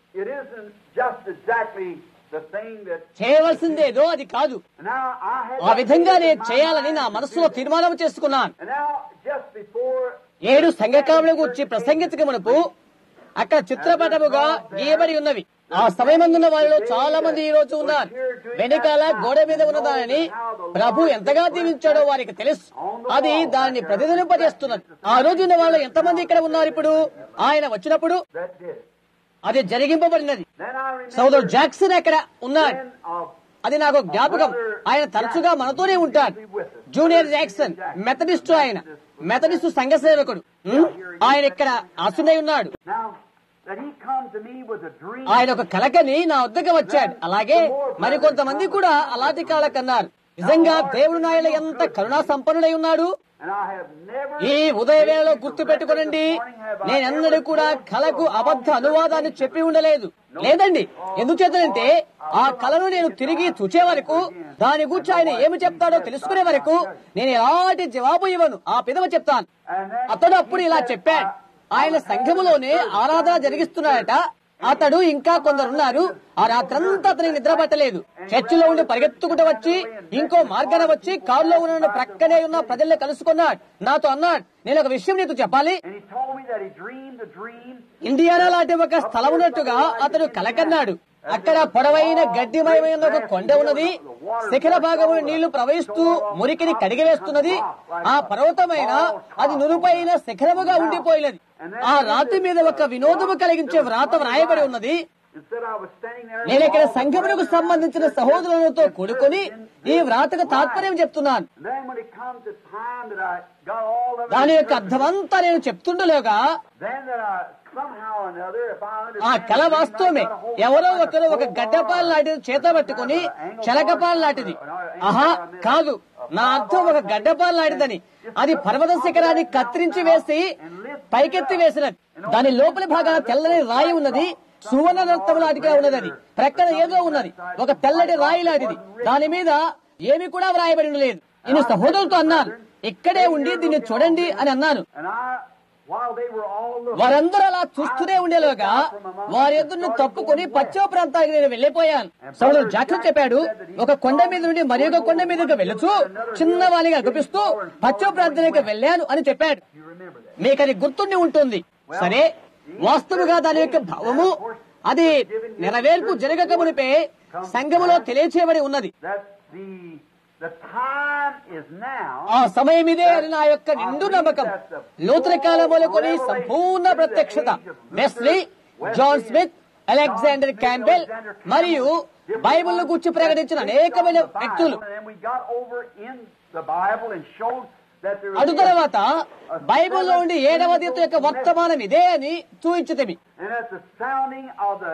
it isn't just exactly the thing that. చేయవలసిందేదో అది కాదు Now I had. ఆ విధంగా నేను చేయాలని నా మనసులో తీర్మానం చేసుకున్నాను And now, just before. ఏడు సంఘకాముల గురించి ప్రసంగించక మునుపు అక్కడ చిత్రపటముగా గీయబడి ఉన్నవి ఆ సమయమందున్న వారిలో చాలా మంది ఈ రోజు ఉన్నారు వెనకాల గోడ మీద ఉన్నదానని ప్రభు ఎంతగా దీవించాడో వారికి తెలుసు అది దాన్ని ప్రతిధ్వనింపజేస్తున్నది ఆ రోజు ఉన్న వాళ్ళు ఎంతమంది ఇక్కడ ఉన్నారు ఇప్పుడు ఆయన వచ్చినప్పుడు That did. it. అది జరిగింపబడినది Then I remember. సోదరు జాక్సన్ అక్కడ ఉన్నాడు then of అది నాకు జ్ఞాపకం ఆయన తరచుగా మనతోనే ఉంటాడు జూనియర్ జాక్సన్ మెథడిస్టు ఆయన మెథడిస్టు సంఘ సేవకుడు ఉమ్, ఆయన ఇక్కడ ఆసునై ఉన్నాడు Now, that he come to me with a dream. ఆయన ఒక కలకని నా వద్దకు వచ్చాడు అలాగే మరికొంతమంది కూడా అలాంటి కలకన్నారు నిజంగా దేవుడు నాయన ఎంత కరుణా సంపన్నుడై ఉన్నాడు And I have never. ఈ ఉదయ వేళలో గుర్తు పెట్టుకోనండి నేనెన్నడూ కూడా కలకు అబద్ధ అనువాదాన్ని చెప్పి ఉండలేదు లేదండి ఎందుచేతనంటే ఆ కళను నేను తిరిగి చూచే వరకు దాని గురించి ఆయన ఏమి చెప్తాడో తెలుసుకునే వరకు నేను ఎలాంటి జవాబు ఇవ్వను ఆ పిదవ చెప్తాను And then. అతడు అప్పుడు ఇలా చెప్పాడు ఆయన సంఘములోనే ఆరాధన జరిగిస్తున్నాడట అతడు ఇంకా కొందరున్నారు ఆ రాత్రంతా అతనికి నిద్ర పట్టలేదు చర్చిలో ఉండి పరిగెత్తుకుంటూ వచ్చి ఇంకో మార్గాన వచ్చి కారులో ఉన్న ప్రక్కనే ఉన్న ప్రజల్ని కలుసుకున్నాడు నాతో అన్నాడు నేను ఒక విషయం నీకు చెప్పాలి And he told me that he dreamed a dream. Indiana లాంటి ఒక స్థలం ఉన్నట్టుగా అతడు కలకన్నాడు అక్కడ పొడవైన గడ్డిమయమైన ఒక కొండ ఉన్నది శిఖర భాగము నీళ్లు ప్రవహిస్తూ మురికిని కడిగివేస్తున్నది ఆ పర్వతమైన అది నురుపైన శిఖరముగా ఉండిపోయినది ఆ రాతి మీద ఒక వినోదము కలిగించే వ్రాత వ్రాయబడి ఉన్నది Instead, I was standing there. నేను ఇక్కడ సంఘమునకు సంబంధించిన సహోదరులతో కూడుకొని ఈ వ్రాతకు తాత్పర్యం చెప్తున్నాను And then when it comes to time that I got all of it. దాని యొక్క అర్థమంతా నేను చెప్తుండలేగా Then that I somehow or another, if I ఆ understand. కళ the dream, వాస్తవమే I got a hold ఎవరో of it, ఒకరు ఒక hold గడ్డపాలు on. లాంటిది చేత పట్టుకుని చెలకపాలు లాంటిది ఆహా కాదు నా అర్థం ఒక గడ్డపాలు లాంటిదని అది పర్వత శిఖరాన్ని కత్తిరించి వేసి పైకెత్తి వేసినది దాని లోపలి భాగాన తెల్లని రాయి ఉన్నది సువర్ణ రక్తం లాంటిగా ఉన్నది అది ప్రక్కన ఏదో ఉన్నది ఒక తెల్లటి రాయి లాంటిది దాని మీద ఏమి కూడా వ్రాయబడి లేదు నేను సహోదరులతో అన్నాను ఇక్కడే ఉండి దీన్ని చూడండి అని అన్నాను And I, while they were all looking. వారందరూ అలా చూస్తూనే ఉండేలోగా వారి ఎదురును తప్పుకొని పశ్చిమ ప్రాంతానికి నేను వెళ్లిపోయాను సోదరుడు జాక్సన్ చెప్పాడు ఒక కొండ మీద నుండి మరి ఒక కొండ మీదకి వెళ్ళుచు చిన్న వాలిగా అగుపిస్తూ పశ్చిమ ప్రాంతానికి వెళ్ళాను అని చెప్పాడు You remember that. మీకు అది గుర్తుండి ఉంటుంది సరే వాస్తవుగా దాని యొక్క భావము అది నెరవేర్పు జరగక మునిపే సంఘములో తెలియచేయబడి ఉన్నది That the, the time is now. ఆ సమయం ఇదే అని నా యొక్క నిండు నమ్మకం నూతన కాలం మొదలుకొని సంపూర్ణ ప్రత్యక్షత Wesley John Smith Alexander Campbell మరియు బైబిల్ గురించి ప్రకటించిన అనేకమైన వ్యక్తులు And then we got over in the Bible and showed that there అటు was తర్వాత బైబిల్లో ఉండి ఏడవ దూత యొక్క వర్తమానం ఇదే అని చూపించుతమి And at the sounding of the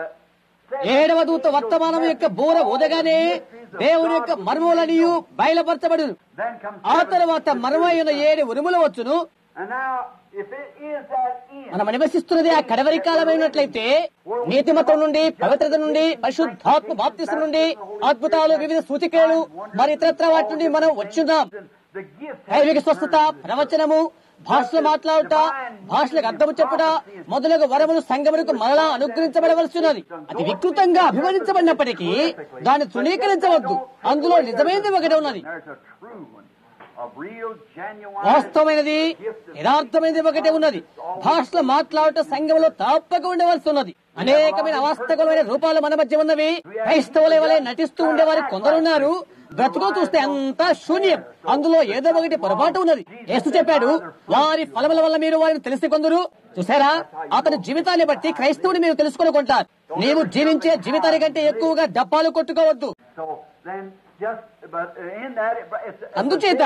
ఏడవ దూత వర్తమానం యొక్క బూర ఊదగానే దేవుని యొక్క మర్మములనియు బయలుపరచబడును then comes ఆ తర్వాత మర్మైన ఏడు ఉరుములు వచ్చును And now, if it is that end, మనం నివసిస్తున్నది ఆ కడవరి కాలమైనట్లయితే నీతిమతం నుండి పవిత్రత నుండి పరిశుద్ధాత్మ బాప్తిసం నుండి అద్భుతాలు వివిధ సూచికలు మరి ఇతరత్ర వాటి నుండి మనం వచ్చున్నాం the gift దైవిక స్వస్థత ప్రవచనము భాషలు మాట్లాడుట భాషలకు అర్థము చెప్పుట మొదలగు వరములు సంగములకు మరలా అనుగ్రహించబడవలసినది అది వికృతంగా అభివర్ణించబడినప్పటికీ దాన్ని తృణీకరించవద్దు అందులో నిజమైనది ఒకటి ఉన్నది there's a true one of real, genuine. వాస్తవమైనది యథార్థమైనది ఒకటే ఉన్నది భాషలో మాట్లాడుట సంఘంలో తప్పక ఉండవలసి ఉన్నది అనేకమైన అవాస్తవమైన రూపాలు మన మధ్య ఉన్నవి క్రైస్తవుల వలె నటిస్తూ ఉండేవారు కొందరున్నారు బ్రతుకు చూస్తే అంతా శూన్యం అందులో ఏదో ఒకటి పొరపాటు ఉన్నది యేసు చెప్పాడు వారి ఫలముల వల్ల మీరు వారిని తెలిసి కొందరు చూసారా అతని జీవితాన్ని బట్టి క్రైస్తవుని మీరు తెలుసుకొనుకుంటారు నీవు జీవించే జీవితాని కంటే ఎక్కువగా డబ్బాలు కొట్టుకోవద్దు So then, just but in that, it- it's, it's అందుచేత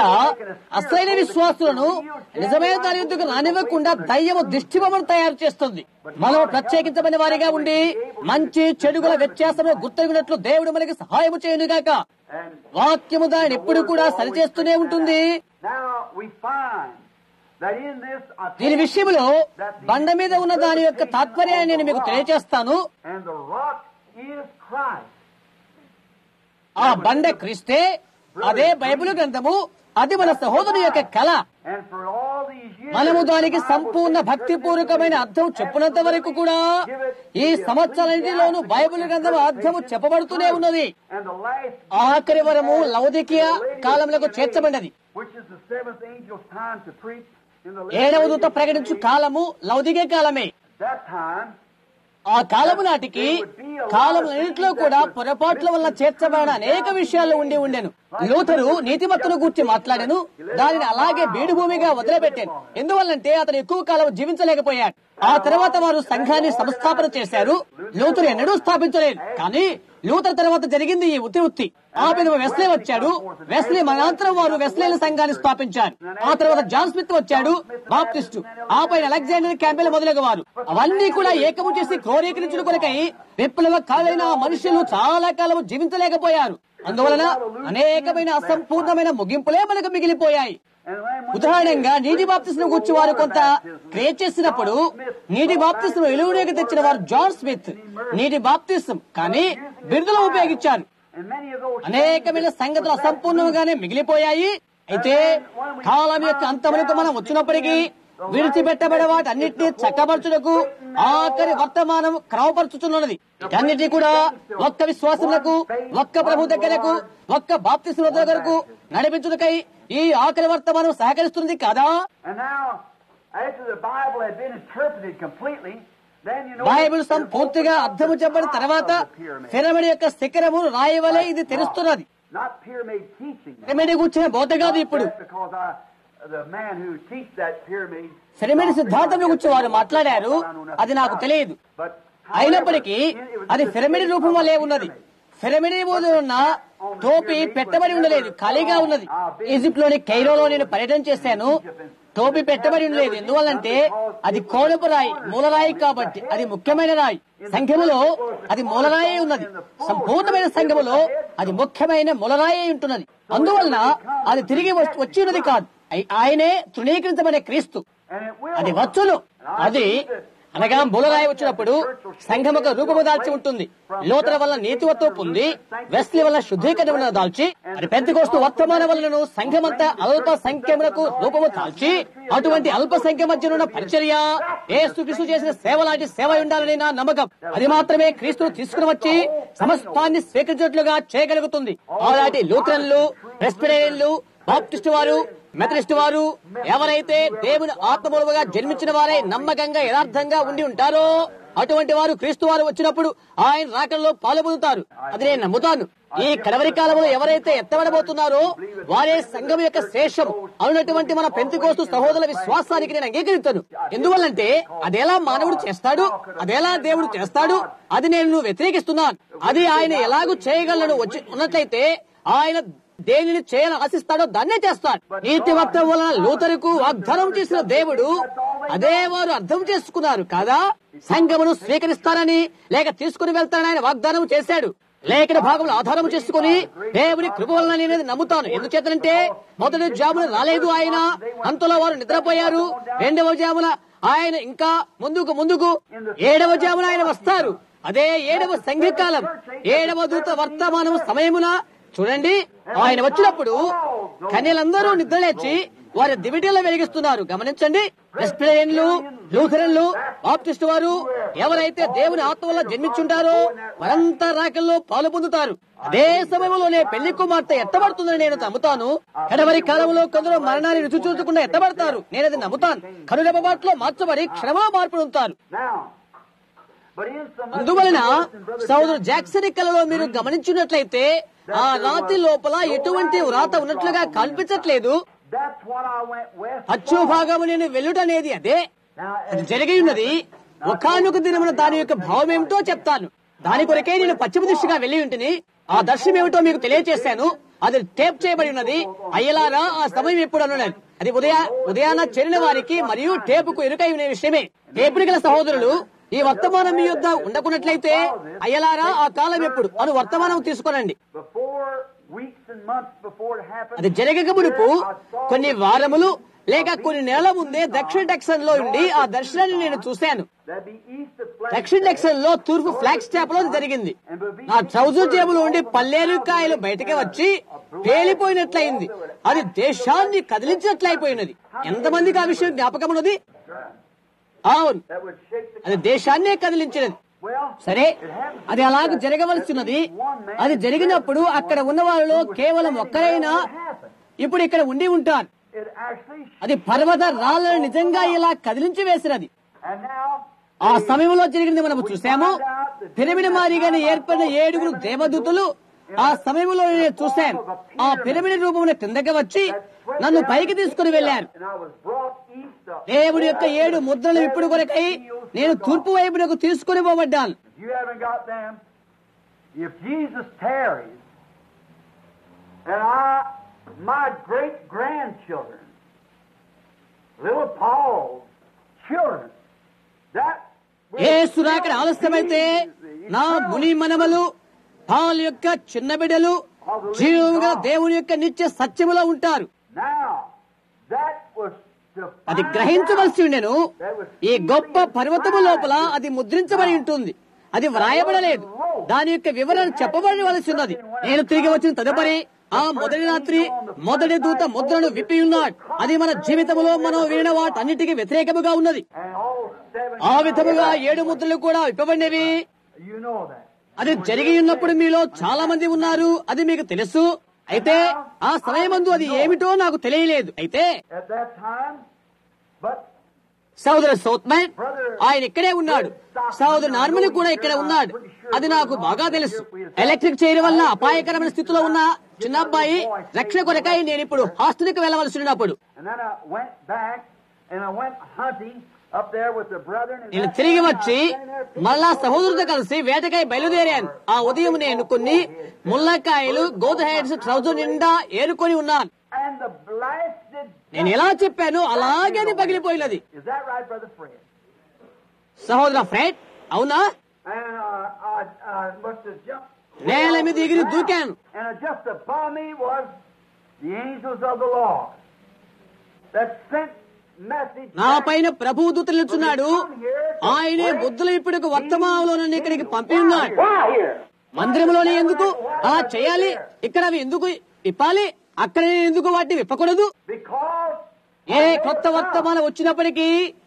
అసలైన విశ్వాసులను నిజమైన దాని ఎందుకు రానివ్వకుండా దయ్యము దిష్టిబొమ్మను తయారు చేస్తుంది మనం ప్రత్యేకించబడిన వారిగా ఉండి మంచి చెడుగుల వ్యత్యాసంలో గుర్తగినట్లు దేవుడు మనకి సహాయము చేయనుగాక And వాక్యము దానిని ఎప్పుడు కూడా సరిచేస్తూనే ఉంటుంది now we find that in this, I దీని విషయంలో బండ మీద ఉన్న దాని యొక్క తాత్పర్యాన్ని నేను మీకు తెలియజేస్తాను and the rock is Christ. ఆ బండ క్రీస్తే అదే బైబిల్ గ్రంథము అది మన సహోదరు యొక్క కళ And for all these మనము దానికి సంపూర్ణ భక్తిపూర్వకమైన అర్థం చెప్పినంత వరకు కూడా ఈ సంవత్సరాలన్నిటిలోనూ బైబిల్ గ్రంథం అర్థము చెప్పబడుతూనే ఉన్నది And the last, ఆఖరి వరము లౌదికీయ కాలములకు చేర్చబడినది which is the seventh angel's time to preach in the ఏడవ last దూత ప్రకటించు కాలము లౌదికే కాలమే that time, ఆ కాలము నాటికి కాలములన్నింటిలో కూడా పొరపాట్ల వల్ల చేర్చబడిన అనేక విషయాలు ఉండి ఉండెను లూథరు నీతిమత్తును గూర్చి మాట్లాడాను దానిని అలాగే బీడు భూమిగా వదిలిపెట్టాను ఎందువల్లంటే అతను ఎక్కువ కాలం జీవించలేకపోయాడు ఆ తర్వాత వారు సంఘాన్ని సంస్థాపన చేశారు లూథరు ఎన్నడూ స్థాపించలేదు కానీ లూథర్ తర్వాత జరిగింది ఈ ఉత్తి ఉత్తి ఆ పిలువ వెస్లే వచ్చాడు వెస్లే మనాంతరం వారు వెస్లేల సంఘాన్ని స్థాపించారు ఆ తర్వాత జాన్ స్మిత్ వచ్చాడు బాప్టిస్టు ఆ పైన అలెగ్జాండర్ క్యాంపెల్ మొదలగు వారు అవన్నీ కూడా ఏకము చేసి క్రోరీకరించడం కొరకై విప్లవ కాలైన ఆ మనుషులు చాలా కాలం జీవించలేకపోయారు అందువలన అనేకమైన అసంపూర్ణమైన ముగింపులే మనకు మిగిలిపోయాయి and when when ఉదాహరణంగా నీటి బాప్తిస్ను గుర్చి వారు కొంత క్రియేట్ చేసినప్పుడు నీటి బాప్తిస్ను వెలుగులోకి తెచ్చిన వారు జాన్ స్మిత్ నీటి బాప్తిస్ం కానీ బిరుదులు ఉపయోగించారు and many of those అనేకమైన సంగతులు అసంపూర్ణంగానే మిగిలిపోయాయి అయితే కాలం యొక్క అంతమునకు మనం వచ్చినప్పటికీ విడిచిపెట్టబడే వాటి అన్నిటినీ చక్కబరచుటకు ఆఖరి వర్తమానం క్రమపరచుతున్నది వీటన్నిటి కూడా ఒక్క విశ్వాసములకు ఒక్క ప్రభు దగ్గరకు ఒక్క బాప్తిస్తుల దగ్గరకు నడిపించుటకై ఈ ఆఖరి వర్తమానం సహకరిస్తుంది కాదా And now, after the Bible had been interpreted completely, then you know Bible సంపూర్తిగా అర్థము చెప్పిన తర్వాత పిరమిడ్ యొక్క శిఖరము రాయవలే ఇది తెలుస్తున్నది not pyramid teaching. పిరమిడ్ కూర్చిన బోధ కాదు ఇప్పుడు Just because I, the man who teach that pyramid, pyramid సిద్ధాంతం గురించి వారు మాట్లాడారు అది నాకు తెలియదు but అయినప్పటికీ అది పిరమిడ్ రూపం వల్లే ఉన్నది పిరమిడ్ మీద ఉన్న టోపీ పెట్టబడి ఉండలేదు ఖాళీగా ఉన్నది ఈజిప్ట్ లోని కైరోలో నేను పర్యటన చేశాను టోపీ పెట్టబడి ఉండలేదు ఎందువల్లంటే అది కోనపు రాయి మూలరాయి కాబట్టి అది ముఖ్యమైన రాయి సంఖ్యములో అది మూలరాయి ఉన్నది సంపూర్ణమైన సంఘములో అది ముఖ్యమైన మూలరాయి ఉంటున్నది అందువలన అది తిరిగి వచ్చి- వచ్చి ఉన్నది కాదు అయి- ఆయనే తృణీకరించబడే క్రీస్తు and it will. అది వచ్చును అది అనగా మూలరాయి వచ్చినప్పుడు సంఘం ఒక రూపము దాల్చి ఉంటుంది లోతర వల్ల నీతివత్వం పొంది వెస్లి వల్ల శుద్ధీకరణ దాల్చి అది పెద్దకోస్తు వర్తమాన వలనను సంఘమంతా అల్ప సంఖ్యములకు రూపము దాల్చి అటువంటి అల్ప సంఖ్య మధ్య ఉన్న పరిచర్య ఏసుక్రీస్తు చేసిన సేవ లాంటి సేవ ఉండాలని నా నమ్మకం అది మాత్రమే క్రీస్తును తీసుకుని వచ్చి సమస్తాన్ని స్వీకరించినట్లుగా చేయగలుగుతుంది అలాంటి లూథరన్లు ప్రెస్పిరేయన్లు బాప్టిస్టు వారు మెథడిస్ట్ వారు ఎవరైతే దేవుని ఆత్మమూలముగా జన్మించిన వారే నమ్మకంగా యథార్థంగా ఉండి ఉంటారో అటువంటి వారు క్రీస్తు వారు వచ్చినప్పుడు ఆయన రాకల్లో పాలు పొందుతారు అది నేను నమ్ముతాను ఈ కడవరి కాలంలో ఎవరైతే ఎత్తబడబోతున్నారో వారే సంఘం యొక్క శేషం అవునటువంటి మన పెంతుకోస్తు సహోదరుల విశ్వాసానికి నేను అంగీకరిస్తాను ఎందువల్లంటే అదేలా మానవుడు చేస్తాడు అదేలా దేవుడు చేస్తాడు అది నేను వ్యతిరేకిస్తున్నాను అది ఆయన ఎలాగూ చేయగలను వచ్చి ఉన్నట్లయితే ఆయన దేనిని చేయాలని ఆశిస్తాడో దాన్నే చేస్తాడు నీతి వర్తం వలన లూతరుకు వాగ్దానం చేసిన దేవుడు అదే వారు అర్థం చేసుకున్నారు కాదా సంఘమును స్వీకరిస్తానని లేక తీసుకుని వెళ్తానని ఆయన వాగ్దానం చేశాడు లేఖన భాగంలో ఆధారం చేసుకుని దేవుని కృప వలన నేనేది నమ్ముతాను ఎందుచేతనంటే మొదటి జామున రాలేదు ఆయన అంతలో వారు నిద్రపోయారు రెండవ జామున ఆయన ఇంకా ముందుకు ముందుకు ఏడవ జామున ఆయన వస్తారు అదే ఏడవ సంఘకాలం ఏడవ దూత వర్తమానం సమయమున చూడండి ఆయన వచ్చినప్పుడు కన్యలందరూ నిద్రలేచి వారి దివిటీలో వెలిగిస్తున్నారు గమనించండి వెస్ప్లేయన్లు లూథరన్లు బాప్టిస్ట్ వారు ఎవరైతే దేవుని ఆత్మ వల్ల జన్మించుంటారో వారంతా రాకల్లో పాలు పొందుతారు అదే సమయంలోనే పెళ్లి కుమార్తె ఎత్తబడుతుందని నేను నమ్ముతాను కడవరి కాలంలో కొందరు మరణాన్ని రుచి చూడకుండా ఎత్తబడతారు నేనది నమ్ముతాను కనుగబాట్లో మార్చబడి క్షణమా మార్పు పొందుతారు Now, but in some అందువలన సోదరు జాక్సన్ కలలో మీరు గమనించినట్లయితే ఆ రాతి లోపల ఎటువంటి వ్రాత ఉన్నట్లుగా కల్పించట్లేదు that's what I went west. అచ్చు భాగము నేను వెళ్ళుట అనేది అదే అది జరిగి ఉన్నది ఒకనొక దినమున దాని యొక్క భావం ఏమిటో చెప్తాను దాని కొరకే నేను పశ్చిమ దిశగా వెళ్ళి ఉంటిని ఆ దర్శనం ఏమిటో మీకు తెలియజేశాను అది టేప్ చేయబడి ఉన్నది అయ్యలారా ఆ సమయం ఎప్పుడు అనున్నది అది ఉదయ ఉదయాన చేరిన వారికి మరియు టేపుకు ఎరుకై ఉన్న విషయమే టేపుని గల సహోదరులు ఈ వర్తమానం మీ యొద్ద ఉండకున్నట్లయితే అయ్యలారా ఆ కాలం ఎప్పుడు అను వర్తమానం తీసుకొనండి Before weeks and months before it happened, అది జరగక మునుపు కొన్ని వారములు లేక కొన్ని నెలల ముందే దక్షిణ టెక్సన్ లో ఉండి ఆ దర్శనాన్ని నేను చూశాను that'd be east of Flag దక్షిణ టెక్సన్ లో తూర్పు ఫ్లాగ్ స్టాప్ లో ఇది జరిగింది నా ట్రౌజర్ జేబులో ఉండి పల్లేరు కాయలు బయటకి వచ్చి పేలిపోయినట్లయింది అది దేశాన్ని కదిలించినట్లయిపోయినది ఎంతమందికి ఆ విషయం జ్ఞాపకం ఉన్నది అవును That would shake the అది దేశాన్నే కదిలించినది Well, సరే అది అలాగ జరగవలసినది అది జరిగినప్పుడు అక్కడ ఉన్న వాళ్ళలో కేవలం ఒక్కరైనా ఇప్పుడు ఇక్కడ ఉండి ఉంటారు it actually అది పర్వత రాళ్లను నిజంగా ఇలా కదిలించి వేసినది and now ఆ సమయంలో జరిగింది మనము చూసాము పిరమిడ్ మాదిరిగానే ఏర్పడిన ఏడుగురు దేవదూతలు ఆ సమయంలో నేను చూశాను ఆ పిరమిడ్ రూపమున కిందకి వచ్చి నన్ను పైకి తీసుకుని వెళ్లారు and I was brought east of దేవుడి యొక్క ఏడు ముద్రలు ఇప్పుడు కొరకై నేను తూర్పు వైపునకు తీసుకుని పోబడ్డాను If you haven't got them, if Jesus tarries, and I, my great grandchildren, little Paul's children, that will యేసు రాకడ ఆలస్యమైతే నా ముని మనమలు పాల్ యొక్క చిన్న బిడ్డలు జీవముగా దేవుని యొక్క నిత్య సత్యములో ఉంటారు now that was to అది find గ్రహించవలసి out ఉండెను ఈ గొప్ప పర్వతము లోపల అది ముద్రించబడి ఉంటుంది అది వ్రాయబడలేదు దాని యొక్క వివరణ చెప్పబడవలసి ఉన్నది నేను తిరిగి వచ్చిన తదుపరి ఆ మొదటి రాత్రి మొదటి దూత ముద్రను విప్పి ఉన్నాడు అది మన జీవితంలో మనం వినిన వాటన్నిటికీ వ్యతిరేకముగా ఉన్నది and all seven. ఆ విధముగా ఏడు ముద్రలు కూడా విప్పబడినవి You know that. అది జరిగి ఉన్నప్పుడు మీలో చాలా మంది ఉన్నారు అది మీకు తెలుసు అయితే ఆ సమయమందు అది ఏమిటో నాకు తెలియలేదు అయితే At that time, but సోదరు సౌత్మన్ ఆయన ఇక్కడే ఉన్నాడు సోదరు నార్మల్ కూడా ఇక్కడ ఉన్నాడు అది నాకు బాగా తెలుసు ఎలక్ట్రిక్ చేయడం వల్ల అపాయకరమైన స్థితిలో ఉన్న చిన్న అబ్బాయి రక్షణ కొరకై నేను ఇప్పుడు హాస్టల్కి వెళ్ళవలసి ఉన్నప్పుడు And then I went back and I went hunting up there with the brethren. And నేను that తిరిగి time I వచ్చి was standing there మళ్ళా సహోదరుతో కలిసి వేటకై బయలుదేరాను ఆ ఉదయం నేను కొన్ని ముల్లకాయలు గోధ హెడ్స్ ట్రౌజర్ నిండా ఏరుకొని ఉన్నాను And the blasted. నేను ఎలా చెప్పాను అలాగే అది పగిలిపోయినది Is that right, Brother Fred? సహోదర ఫ్రెడ్ అవునా And uh, I, I must have jumped. నేల మీద ఎగిరి దూకాను And uh, just above me was the angels of the Lord that sent message. నా back పైన ప్రభు దూత నిల్చున్నాడు ఆయనే బుద్ధులు ఇప్పుడు వర్తమానంలో నన్ను ఇక్కడికి పంపి ఉన్నాడు Why here? మందిరంలోనే ఎందుకు అలా చేయాలి ఇక్కడ అవి ఎందుకు ఇప్పాలి అక్కడ నేను ఎందుకు వాటిని విప్పకూడదు Because ఏ కొత్త వర్తమానం వచ్చినప్పటికీ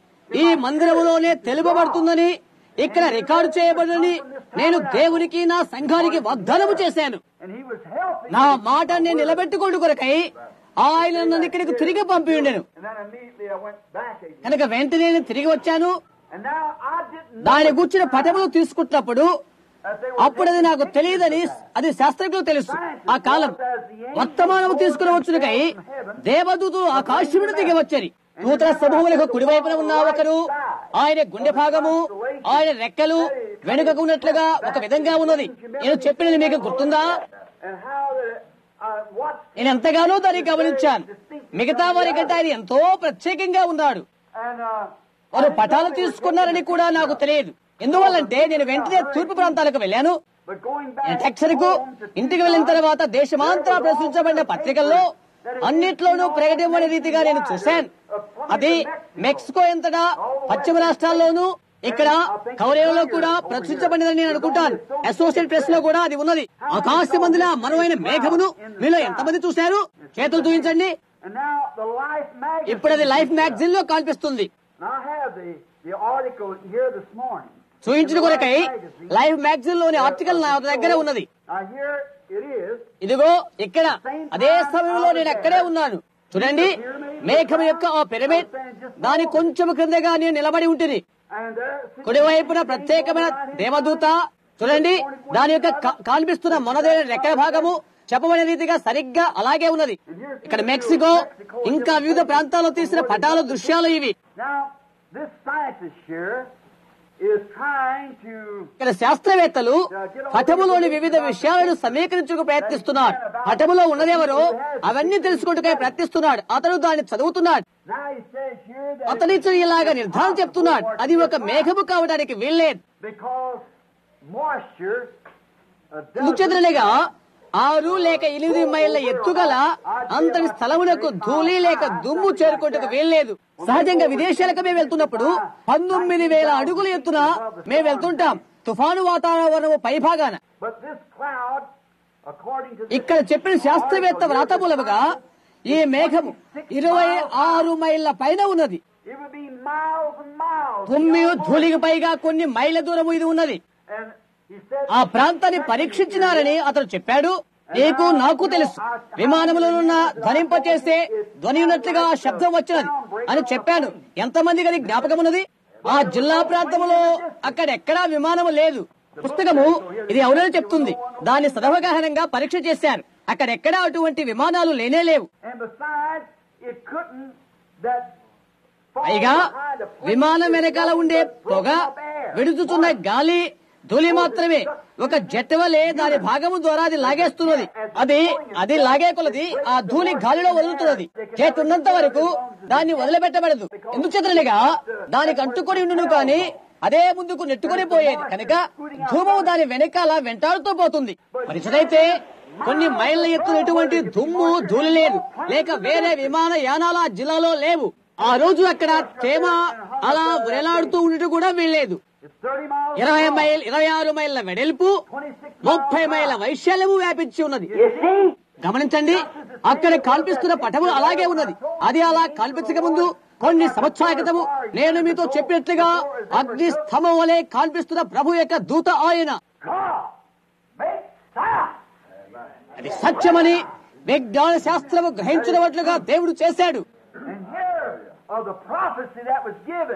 ఈ మందిరములోనే తెలుపబడుతుందని ఇక్కడ రికార్డు చేయబడని నేను దేవునికి నా సంఘానికి వాగ్దానము చేశాను and he was helping. నా మాట నేను నిలబెట్టుకోండు కొరకై ఆయన నన్ను ఇక్కడికి తిరిగి పంపి ఉండెను And then immediately I went back again. కనుక వెంటనే నేను తిరిగి వచ్చాను And now I didn't know దాని గుర్చిన పటములు తీసుకుంటున్నప్పుడు that they were అప్పుడు అది నాకు తెలియదని అది శాస్త్రజ్ఞులు తెలుసు ఆ కాలం వర్తమానము తీసుకుని వచ్చునుకై దేవదూతులు ఆకాశమును దిగి వచ్చారు నూతన సమూహములకు కుడివైపున ఉన్న ఒకరు ఆయన గుండె భాగము ఆయన రెక్కలు వెనుకకు ఉన్నట్లుగా ఒక విధంగా ఉన్నది నేను చెప్పినది మీకు గుర్తుందా and how that I watched నేను ఎంతగానో దాన్ని గమనించాను మిగతా వారి కంటే ఆయన ఎంతో ప్రత్యేకంగా ఉన్నాడు and uh, వారు పటాలు తీసుకున్నారని కూడా నాకు తెలియదు ఎందువల్లంటే నేను వెంటనే తూర్పు ప్రాంతాలకు వెళ్ళాను but going నేను back టెక్సర్ కు home to ఇంటికి వెళ్ళిన తర్వాత దేశమాంతరా ప్రచురించబడిన పత్రికల్లో అన్నిట్లోనూ ప్రకటించబడిన రీతిగా నేను చూశాను అది మెక్సికో ఎంతటా పశ్చిమ రాష్ట్రాల్లోనూ ఇక్కడ కౌరేలో కూడా ప్రచురించబడిందని నేను అనుకుంటాను అసోసియేట్ ప్రెస్ లో కూడా అది ఉన్నది ఆకాశ మందిన మనమైన మేఘమును మీలో ఎంతమంది చూశారు చేతులు చూపించండి and now the Life magazine. ఇప్పుడు అది లైఫ్ మ్యాగజైన్ లో కనిపిస్తుంది And I have the the article here this morning. చూయించిన కొరకై లైఫ్ మ్యాగజైన్ లోని ఆర్టికల్ నా దగ్గర ఉన్నది Now here it is. ఇదిగో ఇక్కడ అదే సమయంలో నేను అక్కడే ఉన్నాను చూడండి మేఘం యొక్క ఆ పిరమిడ్ దాని కొంచెం క్రిందగా నేను నిలబడి ఉంటుంది And there, కుడివైపున ప్రత్యేకమైన దేవదూత చూడండి దాని యొక్క కా- కనిపిస్తున్న మనదైన రెక్కల భాగము చెప్పబడిన రీతిగా సరిగ్గా అలాగే ఉన్నది ఇక్కడ మెక్సికో ఇంకా వివిధ ప్రాంతాల్లో తీసిన పటాల దృశ్యాలు ఇవి now this scientist here is trying to ఇక్కడ శాస్త్రవేత్తలు పటములోని వివిధ విషయాలను సమీకరించుకు ప్రయత్నిస్తున్నారు పటములో ఉన్నదెవరో అవన్నీ తెలుసుకుంటూ ప్రయత్నిస్తున్నాడు అతను దాన్ని చదువుతున్నాడు now he says here that అతని ఇలాగా నిర్ధారణ చెప్తున్నాడు అది ఒక మేఘము కావడానికి వీల్లేదు because moisture uh, doesn't- ఎందుచేతనగా ఆరు లేక ఎనిమిది మైళ్ళ ఎత్తుగల అంతటి స్థలమునకు ధూళి లేక దుమ్ము చేరుకుంటకు వీల్లేదు సహజంగా విదేశాలకు మేము వెళ్తున్నప్పుడు పంతొమ్మిది వేల అడుగుల ఎత్తున మేము వెళ్తుంటాం తుఫాను వాతావరణము పైభాగాన But this cloud, according to ఇక్కడ చెప్పిన శాస్త్రవేత్త వ్రాతమూలముగా ఈ మేఘము ఇరవై ఆరు మైళ్ళ పైన ఉన్నది It would be miles and miles. తొమ్మిది ధూళికి పైగా కొన్ని మైళ్ళ దూరము ఇది ఉన్నది And he said, ఆ ప్రాంతాన్ని పరీక్షించినారని అతను చెప్పాడు నీకు నాకు తెలుసు విమానంలోనున్న ధ్వనింపచేస్తే ధ్వని ఉన్నట్లుగా ఆ శబ్దం వచ్చినది అని చెప్పాను ఎంతమందికి అది జ్ఞాపకం ఉన్నది ఆ జిల్లా ప్రాంతంలో అక్కడెక్కడా విమానం లేదు పుస్తకము ఇది అవునని చెప్తుంది దాన్ని సదవగాహనంగా పరీక్ష చేశారు అక్కడెక్కడా అటువంటి విమానాలు లేనే లేవు and besides, it couldn't, that far పైగా behind the plane విమానం వెనకాల ఉండే పొగ విడుచుతున్న గాలి ధూళి మాత్రమే ఒక జట్టు వలె దాని భాగము ద్వారా అది లాగేస్తున్నది అది అది లాగే కొలది ఆ ధూళి గాలిలో వదులుతున్నది చేతి ఉన్నంత వరకు దాన్ని వదిలిపెట్టబడదు ఎందుచేతనగా దానికి అంటుకొని ఉండును కానీ అదే ముందుకు నెట్టుకొని పోయేది కనుక ధూమము దాని వెనకాల వెంటాడుతూ పోతుంది పరిచదైతే కొన్ని మైళ్ళ ఎత్తునటువంటి దుమ్ము ధూళి లేదు లేక వేరే విమాన యానాల ఆ జిల్లాలో లేవు ఆ రోజు అక్కడ తేమ అలా వేలాడుతూ ఉండటం కూడా వీల్లేదు It's 30 miles. ఇరవై మైల్ ఇరవై ఆరు మైళ్ళ వెడల్పు 26 ముప్పై మైళ్ళ వైశాల్యము వ్యాపించి ఉన్నది You see? గమనించండి అక్కడ కాల్పిస్తున్న పటము అలాగే ఉన్నది అది అలా కాల్పించక ముందు కొన్ని సంవత్సరాల క్రితము నేను మీతో చెప్పినట్లుగా అగ్ని స్తంభం వలె కాల్పిస్తున్న ప్రభు యొక్క దూత ఆయన God makes sound. అది సత్యమని విజ్ఞాన శాస్త్రము గ్రహించినట్లుగా దేవుడు చేశాడు And here of the prophecy that was given.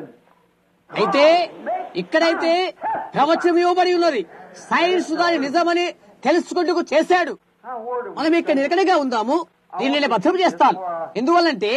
అయితే ఇక్కడైతే ప్రవచనం ఇవ్వబడి ఉన్నది సైన్స్ దాని నిజమని తెలుసుకుంటూ చేశాడు Now, where do we మనం ఇక్కడ నిలకడగా ఉందాము దీనిని భద్రం చేస్తాను ఎందువల్లంటే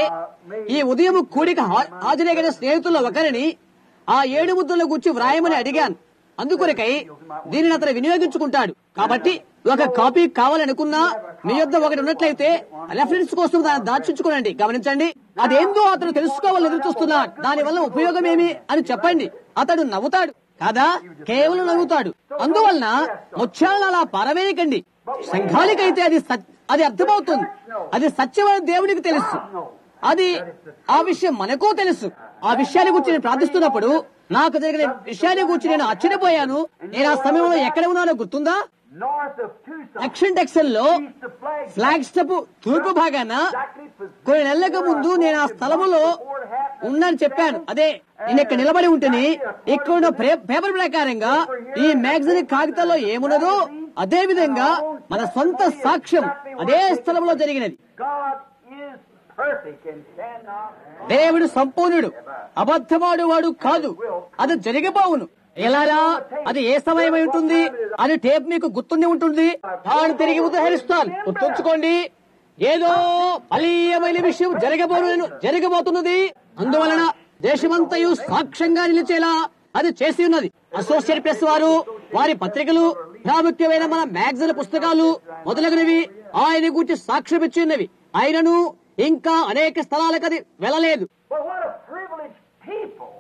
ఈ ఉదయం కూడిక హా- హాజరైన స్నేహితుల్లో ఒకరిని ఆ ఏడు ముద్రల గురించి వ్రాయమని అడిగాను అందుకొరకై దీనిని అతను వినియోగించుకుంటాడు కాబట్టి ఒక కాపీ కావాలనుకున్నా మీ యొద్ద ఒకటి ఉన్నట్లయితే రెఫరెన్స్ కోసం దాన్ని దాచించుకోనండి గమనించండి అదేందో అతను తెలుసుకోవాలని ఎదురు చూస్తున్నాడు దాని వల్ల ఉపయోగం ఏమి అని చెప్పండి అతడు నవ్వుతాడు కాదా కేవలం నవ్వుతాడు అందువలన ముత్యాలను అలా పారవేయకండి సంఘానికైతే అది సత్- అది అర్థమవుతుంది అది సత్యమైన దేవునికి తెలుసు అది ఆ విషయం మనకు తెలుసు ఆ విషయాన్ని గురించి నేను ప్రార్థిస్తున్నప్పుడు నాకు జరిగిన విషయాన్ని గురించి నేను ఆశ్చర్యపోయాను నేను ఆ సమయంలో ఎక్కడ ఉన్నానో గుర్తుందా north of Tucson, దక్షిణ టెక్సన్ లో east of Flagstaff, Flagstaff తూర్పు భాగాన exactly position కొన్ని నెలలకు ముందు నేను ఆ స్థలములో ఉన్నాను చెప్పాను అదే నేను ఇక్కడ నిలబడి ఉంటేనే ఇక్కడ ఉన్న ప్రే- పేపర్ ప్రకారంగా ఈ మ్యాగజైన్ కాగితాల్లో ఏమున్నదో అదే విధంగా మన సొంత సాక్ష్యం అదే స్థలంలో జరిగినది God is perfect and cannot. దేవుడు సంపూర్ణుడు అబద్ధమాడు వాడు కాదు అది జరిగిపోవును ఎలారా అది ఏ సమయమై ఉంటుంది అది టేప్ మీకు గుర్తుండి ఉంటుంది తాను తిరిగి ఉదహరిస్తాను గుర్తుంచుకోండి ఏదో బలీయమైన విషయం జరగబోను జరగబోతున్నది అందువలన దేశమంతయు సాక్ష్యంగా నిలిచేలా అది చేసి ఉన్నది అసోసియేట్ ప్రెస్ వారు వారి పత్రికలు ప్రాముఖ్యమైన మన మ్యాగజైన్ పుస్తకాలు మొదలగునవి ఆయన గురించి సాక్ష్యం ఇచ్చి ఉన్నవి ఆయనను ఇంకా అనేక స్థలాలకు అది వెళ్ళలేదు But what a privileged people.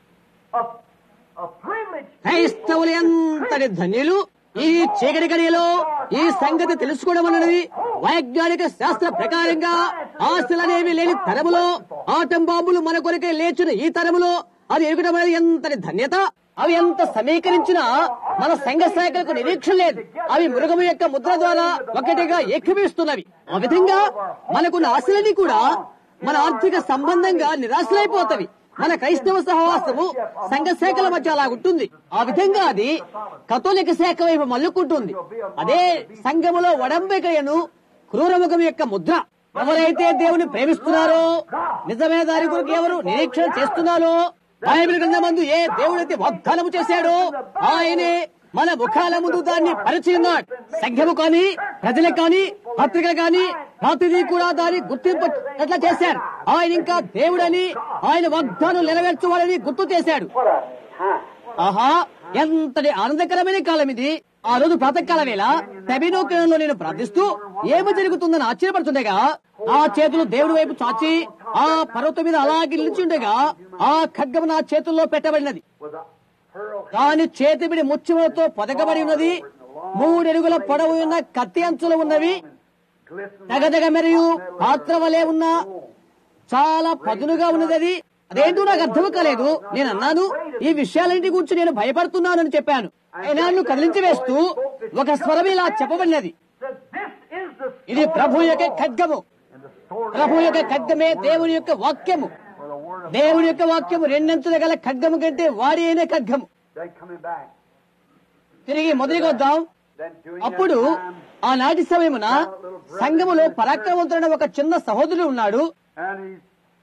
A, a privileged క్రైస్తవులు ఎంతటి ధన్యులు ఈ చీకటి గడియలో ఈ సంగతి తెలుసుకోవడం అనేది వైజ్ఞానిక శాస్త్ర ప్రకారంగా ఆస్తులనేవి లేని తరములో ఆటం బాంబులు మన కొరకే లేచిన ఈ తరములో అది ఎరగడం అనేది ఎంతటి ధన్యత అవి ఎంత సమీకరించినా మన సంఘ శాఖలకు నిరీక్షణ లేదు అవి మృగము యొక్క ముద్ర ద్వారా ఒకటిగా ఏకీభవిస్తున్నవి ఆ విధంగా మనకున్న ఆశలన్నీ కూడా మన ఆర్థిక సంబంధంగా నిరాశలైపోతవి మన క్రైస్తవ సహవాసము సంఘ శాఖల మధ్య అలా ఉంటుంది ఆ విధంగా అది కథోలిక శాఖ వైపు మల్లుకుంటుంది అదే సంఘములో వడంబికయను క్రూరముఖం యొక్క ముద్ర ఎవరైతే దేవుని ప్రేమిస్తున్నారో నిజమైన దాని గురించి ఎవరు నిరీక్షణ చేస్తున్నారో బైబిల్ గ్రంథమందు ఏ దేవుడైతే వాగ్దానము చేశాడో ఆయనే మన ముఖాల ముందు దాన్ని పరిచి ఉన్నాడు సంఘము కానీ ప్రజలు కానీ పత్రికలు కానీ ప్రతిదీ కూడా దాన్ని గుర్తింపట్లా చేశారు ఆయన ఇంకా దేవుడని ఆయన వాగ్దానం నెరవేర్చువాడని గుర్తు చేశాడు What a time. ఆహా ఎంతటి ఆనందకరమైన కాలం ఇది ఆ రోజు ప్రాతకాల వేళ తబినోకరంలో నేను ప్రార్థిస్తూ ఏమి జరుగుతుందని ఆశ్చర్యపడుతుండగా ఆ చేతులు దేవుడి వైపు చాచి ఆ పర్వతం మీద అలాగే నిలిచి ఉండగా ఆ ఖడ్గం నా చేతుల్లో పెట్టబడినది With a pearl దాని చేతిబిడి ముత్యములతో పొదగబడి ఉన్నది మూడెడుగుల పొడవు ఉన్న కత్తి అంచులు ఉన్నవి glistening. తగదగ మరియు పాత్ర వలె ఉన్న చాలా పదునుగా ఉన్నది అది అదేంటో నాకు అర్థం కాలేదు నేను అన్నాను ఈ విషయాలన్నిటి గురించి నేను భయపడుతున్నానని చెప్పాను అయినా నువ్వు కదిలించి వేస్తూ ఒక స్వరం ఇలా చెప్పబడినది Said, this is the ఇది ప్రభు యొక్క ఖడ్గము And the ప్రభు యొక్క ఖడ్గమే దేవుని యొక్క వాక్యము For the word of దేవుని యొక్క వాక్యము రెండంచుల గల ఖడ్గము కంటే వాడి అయిన ఖడ్గము then coming back. తిరిగి మొదటికి వద్దాం Then doing అప్పుడు that time, ఆనాటి సమయమున సంఘములో పరాక్రమవంతుడైన ఒక చిన్న సహోదరుడు ఉన్నాడు and he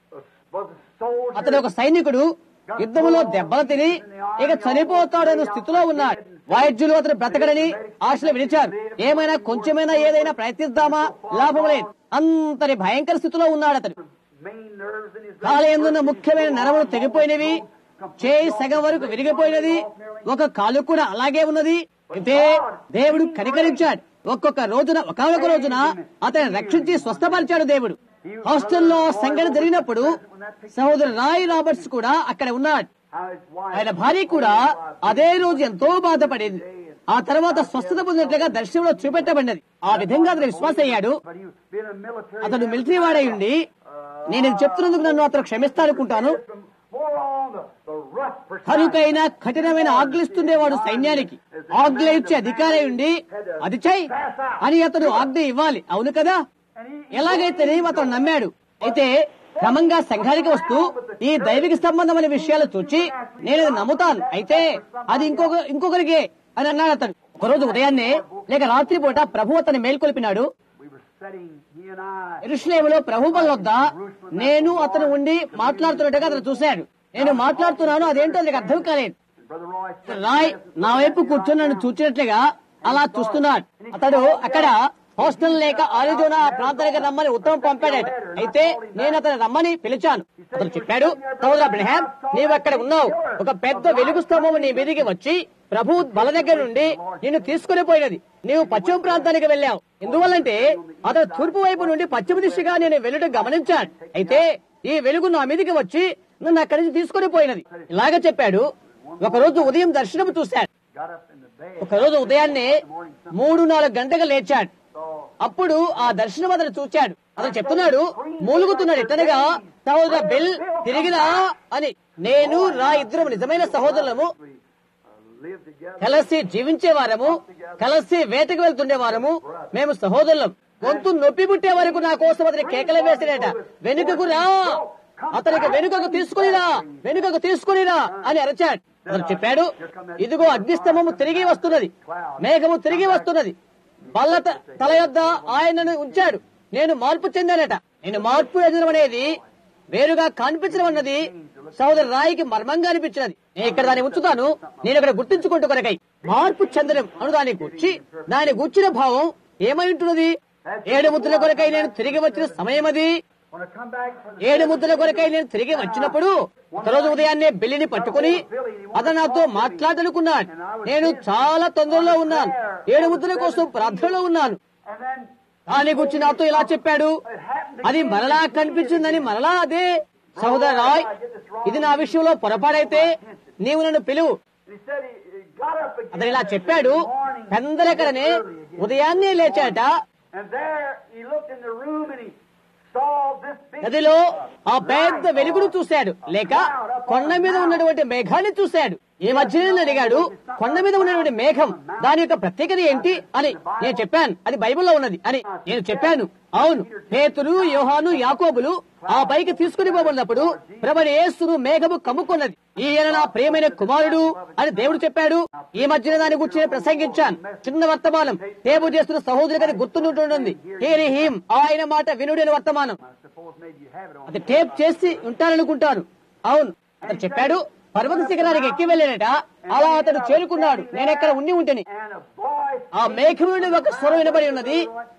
was a soldier. అతడు ఒక సైనికుడు యుద్ధములో దెబ్బలు తిని ఇక చనిపోతాడన్న స్థితిలో ఉన్నాడు వాయిద్యులు అతను బ్రతకడని ఆశలు విడిచారు ఏమైనా కొంచెమైనా ఏదైనా ప్రయత్నిద్దామా లాభం లేదు అంతటి భయంకర స్థితిలో ఉన్నాడు అతడు main nerves in his కాలయందున్న ముఖ్యమైన నరములు తెగిపోయినవి చేయి సగం వరకు విరిగిపోయినది ఒక కాలు కూడా అలాగే ఉన్నది అయితే దేవుడు కనికరించాడు ఒక్కొక్క రోజున ఒకనొక రోజున అతన్ని రక్షించి స్వస్థపరిచాడు దేవుడు హాస్టల్లో ఆ సంఘటన జరిగినప్పుడు సహోదరు రాయ్ రాబర్ట్స్ కూడా అక్కడ ఉన్నాడు how his wife ఆయన భార్య కూడా అదే రోజు ఎంతో బాధపడింది ఆ తర్వాత స్వస్థత పొందినట్లుగా దర్శనంలో చూపెట్టబడినది ఆ విధంగా అతను విశ్వాస అయ్యాడు but he was being a military అతడు మిలిటరీ వాడై ఉండి నేను ఇది చెప్తున్నందుకు నన్ను అతను క్షమిస్తానుకుంటాను from more on the, the rough percent. కనుకైనా కఠినమైన ఆజ్ఞలిస్తుండేవాడు సైన్యానికి ఆజ్ఞ ఇచ్చే అధికారి ఉండి అది చెయ్యి అని అతడు ఆజ్ఞ ఇవ్వాలి అవును కదా And he, ఎలాగైతే అతను నమ్మాడు అయితే క్రమంగా సంఘానికి వస్తూ ఈ దైవిక సంబంధమైన విషయాలు చూచి నేను అది నమ్ముతాను అయితే అది ఇంకొక ఇంకొకరికి అని అన్నాడు అతను ఒకరోజు ఉదయాన్నే లేక రాత్రి పూట ప్రభు అతను మేల్కొల్పినాడు we were sitting, he and I, ఎరుషులేములో ప్రభు బల వద్ద నేను అతను ఉండి మాట్లాడుతున్నట్టుగా అతను చూశాడు నేను మాట్లాడుతున్నాను అదేంటో అతనికి అర్థం కాలేదు and Brother Roy said, Roy నా వైపు కూర్చొని నన్ను చూచినట్లుగా అలా చూస్తున్నాడు అతడు అక్కడ హాస్టల్ లేక ఆరిజోనా ఆ ప్రాంతానికి రమ్మని ఉత్తరం పంపాడట అయితే నేను అతను రమ్మని పిలిచాను అతను చెప్పాడు సోదర అబ్రహాం నీవు అక్కడ ఉన్నావు ఒక పెద్ద వెలుగు స్తంభం నీ మీదికి వచ్చి ప్రభు బల దగ్గర నుండి నిన్ను తీసుకుని పోయినది నీవు పశ్చిమ ప్రాంతానికి వెళ్ళావు ఎందువల్లంటే అతను తూర్పు వైపు నుండి పశ్చిమ దిశగా నేను వెళ్ళడం గమనించాను అయితే ఈ వెలుగు నా మీదికి వచ్చి నన్ను అక్కడి నుంచి తీసుకుని పోయినది ఇలాగ చెప్పాడు ఒక రోజు ఉదయం దర్శనం చూశాడు got up in the bed, ఒక రోజు ఉదయాన్నే మూడు నాలుగు గంటలకు లేచాడు saw అప్పుడు ఆ దర్శనం అతను చూచాడు అతను చెప్తున్నాడు మూలుగుతున్నాడు ఎట్టనగా సహోదర బిల్ తిరిగిరా అని నేను రా ఇద్దరం నిజమైన సహోదరులము we uh, lived together. కలిసి జీవించేవారము కలిసి వేటకు వెళ్తుండేవారము మేము సహోదరులం గొంతు నొప్పి పుట్టే వరకు నా కోసం అతని కేకలు వేసినట వెనుకకు రా అతనికి వెనుకకు తీసుకునిరా వెనుకకు తీసుకునిరా అని అరచాడు అతను చెప్పాడు ఇదిగో అగ్నిస్తంభము తిరిగి వస్తున్నది మేఘము తిరిగి వస్తున్నది బల్ల త- తల యొద్ద ఆయనను ఉంచాడు నేను మార్పు చెందానట నేను మార్పు చెందడం అనేది వేరుగా కనిపించడం అన్నది సోదరు రాయికి మర్మంగా అనిపించినది నేను ఇక్కడ దాన్ని ఉంచుతాను నేను ఇక్కడ గుర్తించుకుంటూ కొరకై మార్పు చెందడం అను దాన్ని గుర్చి దాని గుర్చిన భావం ఏమై ఉంటున్నది ఏడు ముద్దుల కొరకై నేను తిరిగి వచ్చిన సమయం అది When I come back from the ఏడు ముద్దుల కొరకై నేను తిరిగి వచ్చినప్పుడు ఒకరోజు ఉదయాన్నే బిల్లిని పట్టుకుని అతను నాతో మాట్లాడనుకున్నాడు నేను చాలా తొందరలో ఉన్నాను ఏడు ముద్దుల కోసం ప్రార్థనలో ఉన్నాను and then దాని గురించి నాతో ఇలా చెప్పాడు అది మరలా కనిపించిందని మరలా అదే సహోదర రాయ్ ఇది నా విషయంలో పొరపాడైతే నీవు నన్ను పిలువు he said he, he got up again అతను ఇలా చెప్పాడు పెందలకడనే ఉదయాన్నే లేచాట and there he looked in the room and he saw this big గదిలో ఆ పెద్ద వెలుగును చూశాడు లేక కొండ మీద ఉన్నటువంటి మేఘాన్ని చూశాడు ఈ మధ్యలో అడిగాడు కొండ మీద ఉన్నటువంటి మేఘం దాని యొక్క ప్రత్యేకత ఏంటి అని నేను చెప్పాను అది బైబిల్లో ఉన్నది అని నేను చెప్పాను అవును పేతురు యోహాను యాకోబులు ఆ పైకి తీసుకుని పోబడినప్పుడు ప్రభని యేసును మేఘము కమ్ముకున్నది ఈయన నా ప్రియమైన కుమారుడు అని దేవుడు చెప్పాడు ఈ మధ్యన దాని గురించి నేను ప్రసంగించాను చిన్న వర్తమానం దేవుడు చేస్తున్న సహోదరుడికి గుర్తుంటుంది హీరి హీం ఆయన మాట వినుడైన వర్తమానం I suppose maybe you have it on అది టేప్ చేసి ఉంటాననుకుంటాను అవును అతను చెప్పాడు పర్వత శిఖరానికి ఎక్కి వెళ్ళాడట అలా అతను చేరుకున్నాడు నేను ఎక్కడ ఉండి ఉంటేని and a voice ఆ మేఘం నుండి ఒక స్వరం వినబడి ఉన్నది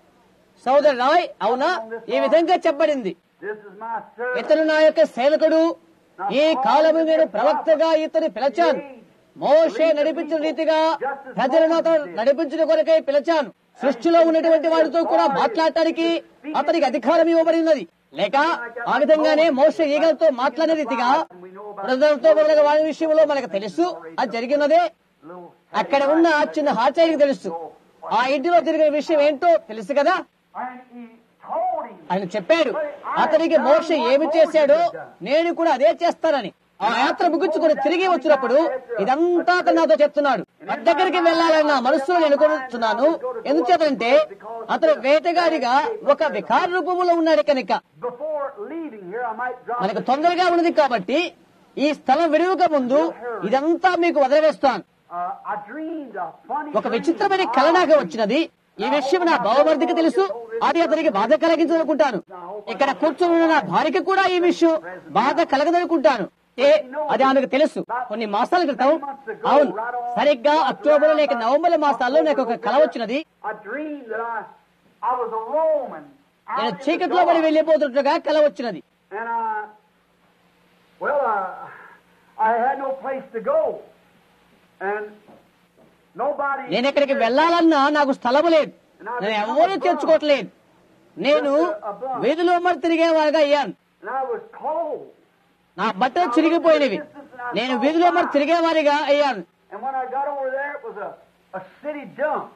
సోదరు రాయ్ అవునా ఈ విధంగా చెప్పబడింది this is my servant ఇతను నా యొక్క సేవకుడు ఈ కాలము నేను ప్రవక్తగా ఇతని పిలిచాను మోషే నడిపించిన రీతిగా ప్రజలను అతను నడిపించిన కొరకై పిలిచాను సృష్టిలో ఉన్నటువంటి వారితో కూడా మాట్లాడటానికి అతనికి అధికారం ఇవ్వబడినది లేక ఆ విధంగానే మోషే ఈగలతో మాట్లాడే రీతిగా ప్రజలతో మొదలగు వారి విషయంలో మనకు తెలుసు అది జరిగినదే little అక్కడ ఉన్న ఆ చిన్న హాచారికి తెలుసు ఆ ఇంటిలో జరిగిన విషయం ఏంటో తెలుసు కదా and he told him ఆయన చెప్పాడు అతనికి మోక్ష ఏమి చేశాడో నేను కూడా అదే చేస్తానని ఆ యాత్ర ముగించుకొని తిరిగి వచ్చినప్పుడు ఇదంతా అతను నాతో చెప్తున్నాడు మన దగ్గరికి వెళ్ళాలని నా మనస్సులో నేను అనుకుంటున్నాను ఎందుచేతంటే అతను వేటగాడిగా ఒక వికార రూపంలో ఉన్నాడు కనుక Before leaving here, I might drop మనకు తొందరగా ఉన్నది కాబట్టి ఈ స్థలం విడువక ముందు ఇదంతా మీకు వదిలివేస్తాను Uh, I dreamed a funny ఒక విచిత్రమైన కళ నాకు వచ్చినది ఈ విషయం నా బావమర్దికి తెలుసు అది అతనికి బాధ కలిగించదనుకుంటాను ఇక్కడ కూర్చుని ఉన్న నా భార్యకి కూడా ఈ విషయం బాధ కలగదనుకుంటాను ఏ అది ఆమెకు తెలుసు కొన్ని మాసాల క్రితం అవును సరిగ్గా అక్టోబర్ లేక నవంబర్ మాసాల్లో నాకు ఒక కళ వచ్చినది I dreamed that I I was a Roman. out నేను in the చీకట్లో పడి dark. వెళ్లిపోతుండగా కళ వచ్చినది And I, well, I, I had no place to go. And nobody. నేను ఎక్కడికి వెళ్ళాలన్నా నాకు స్థలము లేదు నేను ఎవరూ తెచ్చుకోవట్లేదు నేను వీధిలో మరి తిరిగేవాడిగా అయ్యాను And I was cold. నా బట్టలు చిరిగిపోయినవి నేను వీధిలో మరి తిరిగేవారిగా అయ్యాను And when I got over there, it was a, a city dump.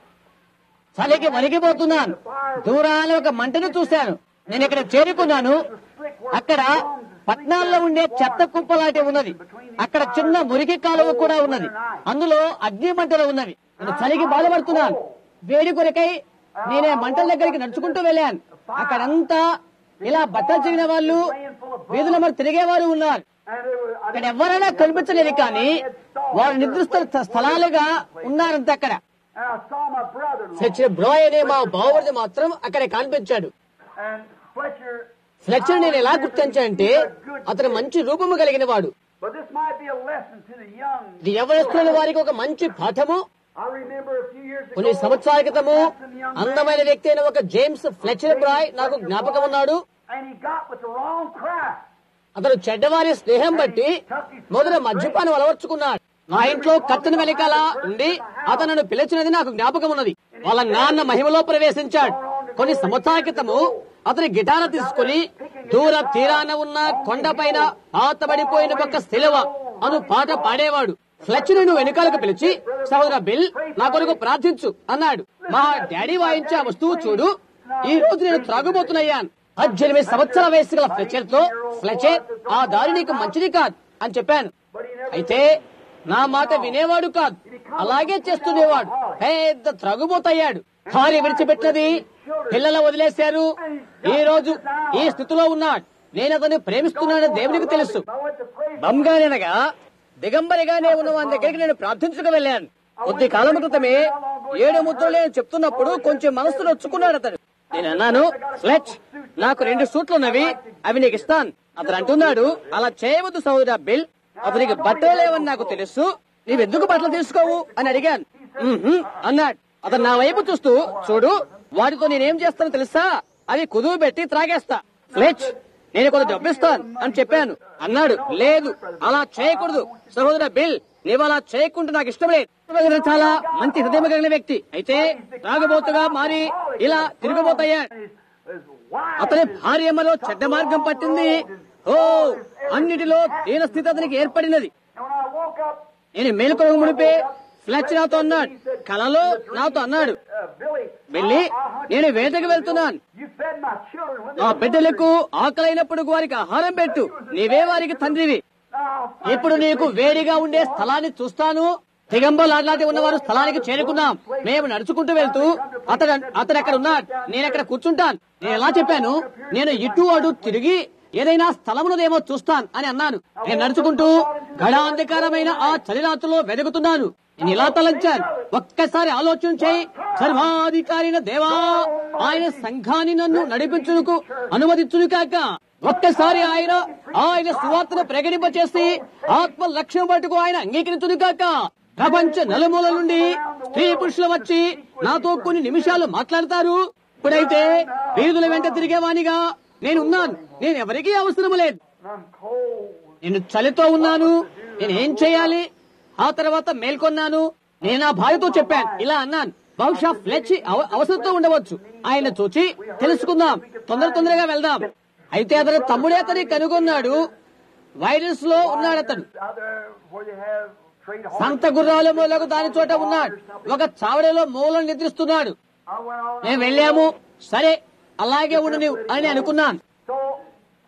చలికి వణికిపోతున్నాను దూరాన ఒక మంటను చూశాను నేను ఇక్కడ చేరుకున్నాను అక్కడ పట్నాల్లో ఉండే చెత్త కుప్ప లాంటి ఉన్నది అక్కడ చిన్న మురికి కాలువ కూడా ఉన్నది అందులో అగ్ని మంటలు ఉన్నవి నేను చలికి బాధపడుతున్నాను వేడి కొరకై నేనే మంటల దగ్గరికి నడుచుకుంటూ వెళ్ళాను అక్కడంతా ఇలా బట్టలు చిగిన వాళ్ళు వీధుల మరి తిరిగేవారు ఉన్నారు And there was, I అక్కడ ఎవరైనా కనిపించలేదు కానీ వారు నిర్దిష్ట స్థలాలుగా ఉన్నారంత అక్కడ and I saw my brother-in-law. Fletcher Bray అనే మా బావమరిది మాత్రం అక్కడ కనిపించాడు And Fletcher. ఫ్లెచర్ నేను ఎలా గుర్తించానంటే అతను మంచి రూపము కలిగిన వాడు But this might be a lesson to the young. ఇది యవనస్తులైన వారికి ఒక మంచి పాఠము I remember a few years ago. కొన్ని సంవత్సరాల క్రితము some young man, అందమైన వ్యక్తి అయిన ఒక జేమ్స్ ఫ్లెచర్ బ్రాయ్ నాకు జ్ఞాపకం ఉన్నాడు And he got with the wrong crowd. అతను చెడ్డవారి స్నేహం బట్టి మొదట మద్యపానం అలవర్చుకున్నాడు నా ఇంట్లో కత్తిని వెనకాల ఉండి అతను నన్ను పిలిచినది నాకు జ్ఞాపకం ఉన్నది వాళ్ళ నాన్న మహిమలో ప్రవేశించాడు కొన్ని సంవత్సరాల క్రితము అతని గిటార తీసుకుని దూర తీరాన ఉన్న కొండపైన పాతబడిపోయిన ఒక శిలువ అను పాట పాడేవాడు ఫ్లెచ్ను నువ్వు వెనుకాలకు పిలిచి సహోదర బిల్ నా కొరకు ప్రార్థించు అన్నాడు మా డాడీ వాయించే ఆ వస్తువు చూడు ఈ రోజు నేను త్రాగుబోతున్నాయాను పద్దెనిమిది సంవత్సరాల వయసు గల ఫ్లెచర్ తో ఫ్లెచర్ ఆ దారి నీకు మంచిది కాదు అని చెప్పాను అయితే నా మాట వినేవాడు కాదు అలాగే చేస్తుండేవాడు పెద్ద త్రగుబోతయ్యాడు భార్య విడిచిపెట్టినది పిల్లల వదిలేశారు ఈ రోజు ఈ స్థితిలో ఉన్నాడు నేను అతన్ని ప్రేమిస్తున్నానని దేవునికి తెలుసు I went to pray. బంగానేనగా దిగంబరిగానే ఉన్న వాని దగ్గరికి నేను ప్రార్థించుకు వెళ్ళాను కొద్ది కాలం క్రితమే ఏడు ముద్రలు నేను చెప్తున్నప్పుడు కొంచెం మనసు నొచ్చుకున్నాడు అతను నేను అన్నాను ఫ్లెచ్ నాకు రెండు సూట్లు ఉన్నవి అవి నీకు ఇస్తాను అతను అంటున్నాడు అలా చేయవద్దు సౌదరా బిల్ అతనికి బట్టలు లేవని నాకు తెలుసు నీవెందుకు బట్టలు తీసుకోవు అని అడిగాను "మ్మ్హ్మ్" అన్నాడు అతను నా వైపు చూస్తూ చూడు వాటితో నేనేం చేస్తానో తెలుసా అవి కుదువు పెట్టి త్రాగేస్తా ఫ్లెచ్ నేను కొంత డబ్బిస్తాను అని చెప్పాను అన్నాడు లేదు అలా చేయకూడదు సహోదర బిల్ నీవు అలా చేయకుండా నాకు ఇష్టం లేదు ఇతను చాలా మంచి హృదయం కలిగిన వ్యక్తి అయితే తాగబోతుగా మారి ఇలా తిరగబోతయ్యాడు His wife. అతని భార్య మరో చెడ్డ మార్గం పట్టింది ఓ అన్నిటిలో దీన స్థితి అతనికి ఏర్పడినది And when I woke up, నేను మేలుకొనక మునిపే ఫ్లెచ్ నాతో అన్నాడు కలలో నాతో అన్నాడు uh, Billy, వెళ్ళి I- I hunt నేను you. వేటకు వెళ్తున్నాను You fed my children when they ఆ were బిడ్డలకు ఆకలైనప్పుడు వారికి ఆహారం పెట్టు నీవే వారికి తండ్రివి Now, ఇప్పుడు నీకు వేడిగా ఉండే స్థలాన్ని చూస్తాను దిగంబలాట్లాంటి ఉన్నవారు స్థలానికి చేరుకున్నాం మేము నడుచుకుంటూ వెళ్తూ అతడు అతడు అక్కడ ఉన్నాడు నేను అక్కడ కూర్చుంటాను నేను ఎలా చెప్పాను నేను ఇటు అటు తిరిగి ఏదైనా స్థలమునదేమో చూస్తాను అని అన్నాను నేను నడుచుకుంటూ గడాంధకారమైన ఆ చలిరాత్రులో వెతుకుతున్నాను నేను ఇలా తలంచాను ఒక్కసారి ఆలోచన చేయి సర్వాధికారిన దేవా ఆయన సంఘాన్ని నన్ను నడిపించుటకు అనుమతించును కాక ఒక్కసారి ఆయన ఆయన సువార్తను ప్రకటింపచేసి ఆత్మ లక్ష్యం పట్టుకు ఆయన అంగీకరించును కాక ప్రపంచ నలుమూల నుండి స్త్రీ పురుషులు వచ్చి నాతో కొన్ని నిమిషాలు మాట్లాడతారు ఇప్పుడైతే వీధుల వెంట తిరిగేవానిగా నేను ఉన్నాను నేను ఎవరికీ అవసరం లేదు I'm cold. నేను చలితో ఉన్నాను నేను ఏం చేయాలి ఆ తర్వాత మేల్కొన్నాను నేను ఆ భార్యతో చెప్పాను ఇలా అన్నాను బహుశా ఫ్లెచ్ అవ- అవసరంతో ఉండవచ్చు ఆయన చూచి తెలుసుకుందాం తొందర తొందరగా వెళ్దాం అయితే అతను తమ్ముడే అతని కనుగొన్నాడు వైరస్ లో ఉన్నాడు అతను Out there where they have trade horses. సంత గుర్రాల మూలకు దాని చోట ఉన్నాడు ఒక చావడిలో మూలను నిద్రిస్తున్నాడు I went on. మేము వెళ్ళాము సరే అలాగే ఉండు నీవు అని అనుకున్నాను So I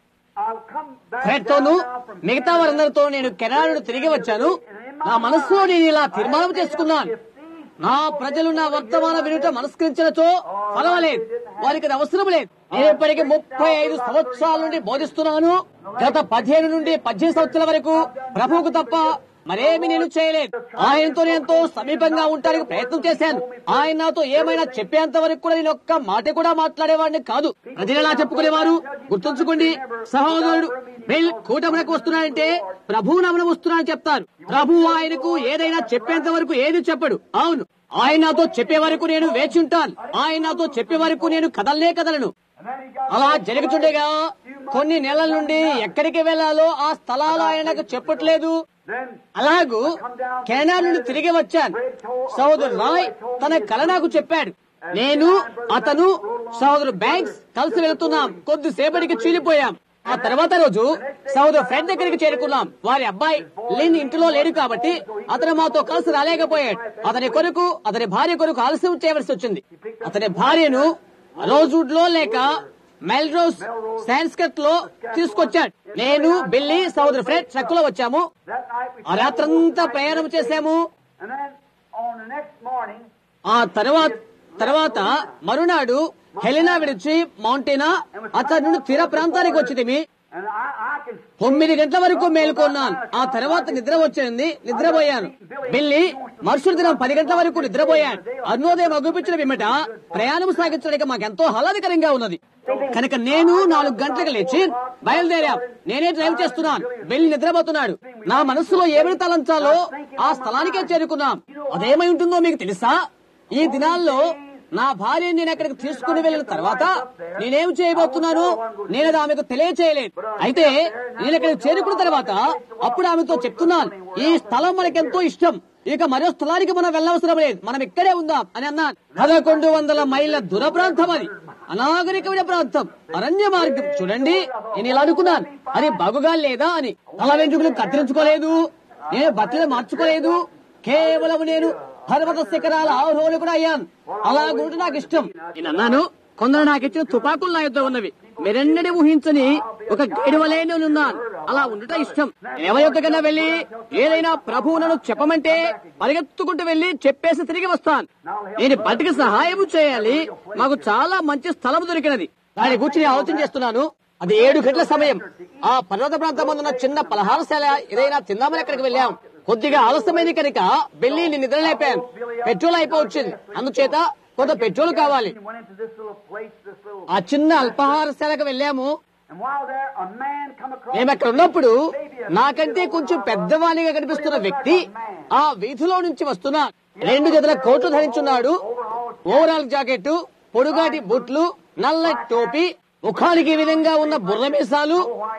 I'll come back Fred down తోను now from మిగతా వారందరితో నేను కెనాడు తిరిగి వచ్చాను నా మనస్సులో నేను ఇలా తీర్మానం చేసుకున్నాను నా ప్రజలు నా వర్తమాన వినుట మనస్కరించినచో ఫలవలేదు వారికి అది అవసరం లేదు నేను ఇప్పటికి ముప్పై ఐదు సంవత్సరాల నుండి బోధిస్తున్నాను గత పదిహేను నుండి పద్దెనిమిది సంవత్సరాల వరకు ప్రభువుకు తప్ప మరేమి నేను చేయలేదు ఆయనతో నేను ఎంతో సమీపంగా ఉండడానికి ప్రయత్నం చేశాను ఆయన నాతో ఏమైనా చెప్పేంత వరకు కూడా నేను ఒక్క మాట కూడా మాట్లాడేవాడిని కాదు ప్రజలు ఎలా చెప్పుకునేవారు గుర్తుంచుకోండి సహోదరుడు బిల్ కూటమికి వస్తున్నాడంటే ప్రభు నమనం వస్తున్నాడని చెప్తారు ప్రభు ఆయనకు ఏదైనా చెప్పేంత వరకు ఏది చెప్పడు అవును ఆయన నాతో చెప్పే వరకు నేను వేచి ఉంటాను ఆయన నాతో చెప్పే వరకు నేను కదలనే కదలను And then he got అలా జరుగుతుండగా కొన్ని నెలల నుండి ఎక్కడికి వెళ్లాలో ఆ స్థలాలు ఆయన నాకు చెప్పట్లేదు then అలాగూ కెనడా నుండి తిరిగి వచ్చాను సోదరు రాయ్ తన కల నాకు చెప్పాడు నేను అతను సోదరు బ్యాంక్స్ కలిసి వెళ్తున్నాం కొద్దిసేపటికి చీలిపోయాం ఆ తర్వాత రోజు సోదరు ఫ్రెండ్ దగ్గరికి చేరుకున్నాం వారి అబ్బాయి లిన్ ఇంటిలో లేడు కాబట్టి అతను మాతో కలిసి రాలేకపోయాడు అతని కొరకు అతని భార్య కొరకు ఆలస్యం చేయవలసి వచ్చింది అతని భార్యను రోజ్వుడ్ లో లేక మెల్రోస్ సాన్స్కట్ లో తీసుకొచ్చాడు నేను బిల్లీ సోదరు ఫ్రెడ్ ట్రక్ లో వచ్చాము that night we ఆ రాత్రంతా ప్రయాణం చేశాము and then on the next morning ఆ తర్వాత తర్వాత మరునాడు హెలినా విడిచి మౌంటైనా అతడి నుండి తీర ప్రాంతానికి వచ్చింది and I, I can తొమ్మిది గంటల వరకు మేలుకొన్నాను ఆ తర్వాత నిద్ర వచ్చింది నిద్రపోయాను బిల్లి మరుసటి దినం పది గంటల వరకు నిద్రపోయాను అరుణోదయం అగుపించిన పిమ్మట ప్రయాణం సాగించడానికి మాకెంతో ఆహ్లాదకరంగా ఉన్నది కనుక నేను నాలుగు గంటలకు లేచి బయలుదేరాం నేనే డ్రైవ్ చేస్తున్నాను బిల్లి నిద్రపోతున్నాడు నా మనస్సులో ఏమని తలంచాలో ఆ స్థలానికే చేరుకున్నాం అదేమై ఉంటుందో మీకు తెలుసా ఈ దినాల్లో నా భార్యని నేను అక్కడికి తీసుకుని వెళ్ళిన తర్వాత నేనేం చేయబోతున్నాను నేను అది ఆమెకు తెలియచేయలేదు అయితే నేను అక్కడికి చేరుకున్న తర్వాత అప్పుడు ఆమెతో చెప్తున్నాను ఈ స్థలం మనకెంతో ఇష్టం ఇక మరో స్థలానికి మనం వెళ్ళవసరం లేదు మనం ఇక్కడే ఉందాం అని అన్నాను పదకొండు వందల మైళ్ళ దూర ప్రాంతం అది అనాగరికమైన ప్రాంతం అరణ్య మార్గం చూడండి నేను ఇలా అనుకున్నాను అది బాగుగా లేదా అని తల వెంట్రుకలు కత్తిరించుకోలేదు నేను బట్టలు మార్చుకోలేదు కేవలం నేను పర్వత శిఖరాల ఆరోహణ కూడా అయ్యాను అలా కూడా నాకు ఇష్టం నేను అన్నాను కొందరు నాకు ఇచ్చిన తుపాకులు నా యొద్ద ఉన్నవి మీరెన్నడూ ఊహించని ఒక గైడ్ వలే నేను ఉన్నాను అలా ఉండటం ఇష్టం ఎవరి యొక్కకన్నా వెళ్ళి ఏదైనా ప్రభువు నన్ను చెప్పమంటే పరిగెత్తుకుంటూ వెళ్ళి చెప్పేసి తిరిగి వస్తాను నేను బతికి సహాయం చేయాలి మాకు చాలా మంచి స్థలం దొరికినది దాని గురించి నేను ఆలోచన చేస్తున్నాను అది ఏడు గంటల సమయం ఆ పర్వత ప్రాంతం ఉన్న చిన్న పలహారశాల ఏదైనా తిందామని అక్కడికి వెళ్ళాం కొద్దిగా ఆలస్యమైంది కనుక వెళ్ళి నేను నిద్రలేపాను పెట్రోల్ అయిపోవచ్చింది అందుచేత కొంత పెట్రోల్ కావాలి went into this little place, this little, ఆ చిన్న అల్పాహారశాలకు వెళ్ళాము and while there, a man come across. మేము అక్కడ ఉన్నప్పుడు నాకంటే కొంచెం పెద్దవాణిగా కనిపిస్తున్న వ్యక్తి ఆ వీధిలో నుంచి వస్తున్నా రెండు జతల కోట్లు ధరించున్నాడు ఓవరాల్ జాకెట్ పొడుగాటి బుట్లు నల్ల టోపీ ముఖానికి ఈ విధంగా ఉన్న బుర్ర మీసాలు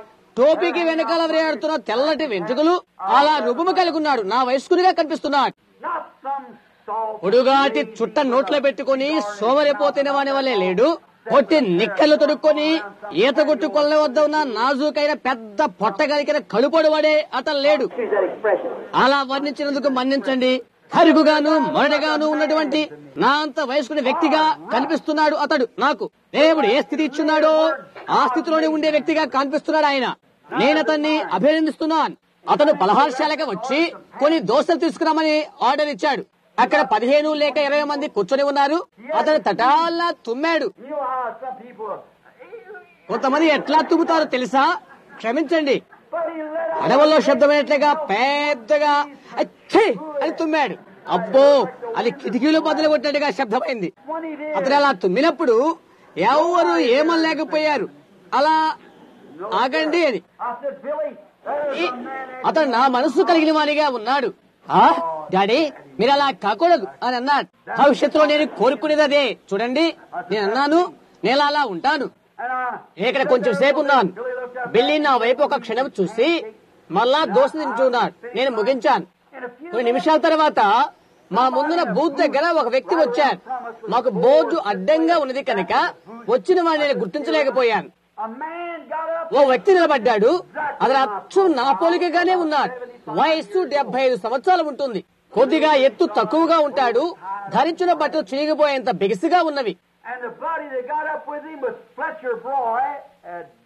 టోపీకి వెనకాల వేలాడుతున్న తెల్లటి వెంట్రుకలు అలా రూపము కలిగి ఉన్నాడు నా వయస్కునిగా కనిపిస్తున్నాడు Not some salt. పొడుగాటి చుట్ట నోట్లో పెట్టుకుని సోమరిపోతిన వాని వల్లే లేడు పొట్టి నిక్కలు తొడుక్కొని ఈత కొట్టు కొల్ల వద్ద ఉన్న నాజూకైన పెద్ద పొట్ట కలిగిన కడుపొడు వాడే అతను లేడు అలా వర్ణించినందుకు మన్నించండి కరుగుగాను మొరటగాను ఉన్నటువంటి నా అంత వయస్కుని వ్యక్తిగా కనిపిస్తున్నాడు అతడు నాకు దేవుడు ఏ స్థితి ఇచ్చున్నాడో ఆ స్థితిలోనే ఉండే వ్యక్తిగా కనిపిస్తున్నాడు ఆయన నేను అతన్ని అభినందిస్తున్నాను అతను పలహారశాలకు వచ్చి కొన్ని దోశలు తీసుకురామని ఆర్డర్ ఇచ్చాడు అక్కడ పదిహేను లేక ఇరవై మంది కూర్చొని ఉన్నారు అతను తటాల్లా తుమ్మాడు You know how some people, కొంతమంది ఎట్లా తుమ్ముతారో తెలుసా క్షమించండి but he let out. అడవుల్లో శబ్దమైనట్లుగా పెద్దగా అచ్చే అని తుమ్మాడు అబ్బో అది కిటికీలు బదులు కొట్టినట్టుగా శబ్దమైంది When he did, అతను అలా తుమ్మినప్పుడు ఎవరు ఏమనలేకపోయారు అలా ఆగండి అని I said, Billy, there's ఈ- a man there. అతను నా మనస్సు కలిగిన వానిగా ఉన్నాడు ఆ డాడీ మీరు అలా కాకూడదు అని అన్నాడు భవిష్యత్తులో నేను కోరుకునేది అదే చూడండి నేను అన్నాను నేను అలా ఉంటాను And I, నేను ఇక్కడ కొంచెం సేపు ఉన్నాను బిల్లి నా వైపు ఒక క్షణం చూసి మళ్ళా దోశ తింటున్నాడు నేను ముగించాను in a few కొన్ని నిమిషాల తర్వాత మా ముందున బూత్ దగ్గర ఒక వ్యక్తి వచ్చాడు మాకు బోర్డు అడ్డంగా ఉన్నది కనుక వచ్చిన వాడిని నేను గుర్తించలేకపోయాను a man got up. ఓ వ్యక్తి నిలబడ్డాడు అతను అచ్చు నా పోలికగానే ఉన్నాడు వయస్సు డెబ్బై ఐదు సంవత్సరాలు ఉంటుంది కొద్దిగా ఎత్తు తక్కువగా ఉంటాడు ధరించిన బట్టలు చిరిగిపోయేంత బిగిసిగా ఉన్నవి And the buddy that got up with him was Fletcher Broy at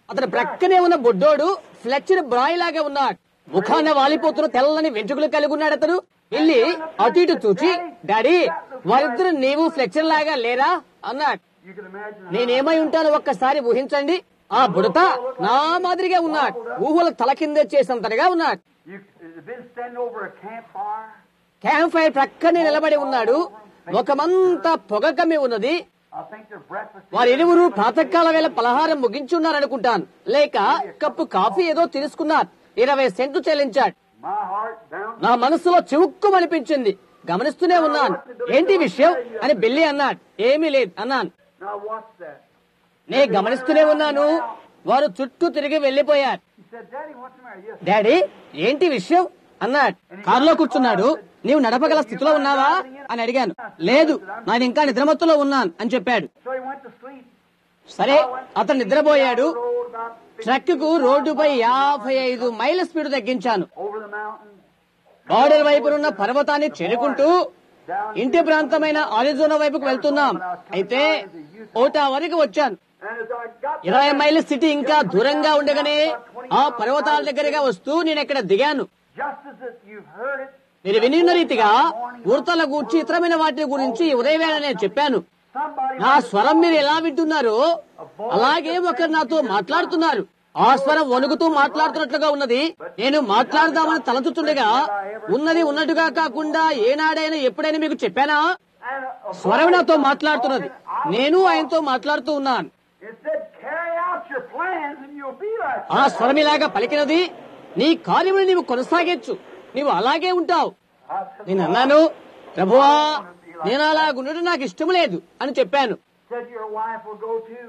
అతని ప్రక్కనే ఉన్న బొడ్డోడు ఫ్లెక్చర్ బ్రాయ్ లాగా ఉన్నాడు ముఖాన వాలిపోతున్న తెల్లని వెంట్రుకలు కలిగి ఉన్నాడు అతను వెళ్ళి అటు ఇటు చూచి డాడీ వారిద్దరు నీవు ఫ్లెక్చర్ లాగా లేరా అన్నాడు You can imagine నేనేమై ఉంటానో ఒక్కసారి ఊహించండి ఆ బుడత నా మాదిరిగా ఉన్నాడు ఊహల తల కింద చేసినంతగా ఉన్నాడు you have been standing over a campfire. Campfire ప్రక్కనే నిలబడి ఉన్నాడు ముఖమంతా పొగ కమ్మి ఉన్నది I think their breakfast. వారిరువురు ప్రాతకాల వేళ పలహారం ముగించున్నారనుకుంటాను లేక కప్పు కాఫీ ఏదో తీసుకున్నారు ఇరవై సెంట్లు చెల్లించాడు My heart down. నా మనసులో చివుక్కుమనిపించింది గమనిస్తూనే ఉన్నాను ఏంటి విషయం అని బిల్లి అన్నాడు ఏమీ లేదు అన్నాను Now watch that. నే గమనిస్తూనే ఉన్నాను వారు చుట్టూ తిరిగి వెళ్లిపోయారు He said, Daddy, what's the matter? Yes. Daddy ఏంటి విషయం అన్నాడు కారులో కూర్చున్నాడు నీవు నడపగల స్థితిలో ఉన్నావా అని అడిగాను లేదు నేను ఇంకా నిద్రమత్తులో ఉన్నాను అని చెప్పాడు So he went to sleep. సరే అతను నిద్రపోయాడు Rode about ట్రక్ కు రోడ్డుపై యాభై ఐదు మైళ్ళ స్పీడ్ తగ్గించాను over the mountain, బార్డర్ వైపునున్న పర్వతాన్ని చేరుకుంటూ ఇంటి ప్రాంతమైన ఆరిజోనా వైపుకు వెళ్తున్నాం అయితే ఓటా వరకు వచ్చాను and as I got ఇరవై మైళ్ళ సిటీ ఇంకా దూరంగా ఉండగానే ఆ పర్వతాల దగ్గరగా వస్తూ నేను ఇక్కడ దిగాను just as it, you've heard it, మీరు వినిన్న రీతిగా ఉడతల గూర్చి ఇతరమైన వాటి గురించి ఉదయవేళ నేను చెప్పాను somebody నా స్వరం మీరు ఎలా వింటున్నారో అలాగే ఒకరు నాతో మాట్లాడుతున్నారు ఆ స్వరం వణుకుతూ మాట్లాడుతున్నట్లుగా ఉన్నది నేను మాట్లాడదామని తలచుతుండగా ఉన్నది ఉన్నట్టుగా కాకుండా ఏనాడైనా ఎప్పుడైనా మీకు చెప్పానా and a స్వరం నాతో మాట్లాడుతున్నది నేను ఆయనతో మాట్లాడుతూ ఉన్నాను it said, carry out your plans and you'll be like ఆ స్వరం ఇలాగా పలికినది నీ కార్యములు నీవు కొనసాగించు నీవు అలాగే ఉంటావు I said, నేను అన్నాను ప్రభువా నేను అలాగుండటం నాకు ఇష్టం లేదు అని చెప్పాను said your wife will go too.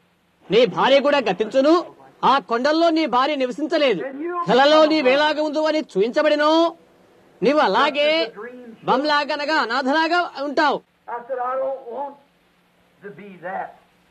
నీ భార్య కూడా గతించును ఆ కొండల్లో నీ భార్య నివసించలేదు కలలో నీ వేలాగా ఉందో అని చూపించబడినో నీవు అలాగే బంలాగనగా అనాథలాగా ఉంటావు I said, I don't want to be that.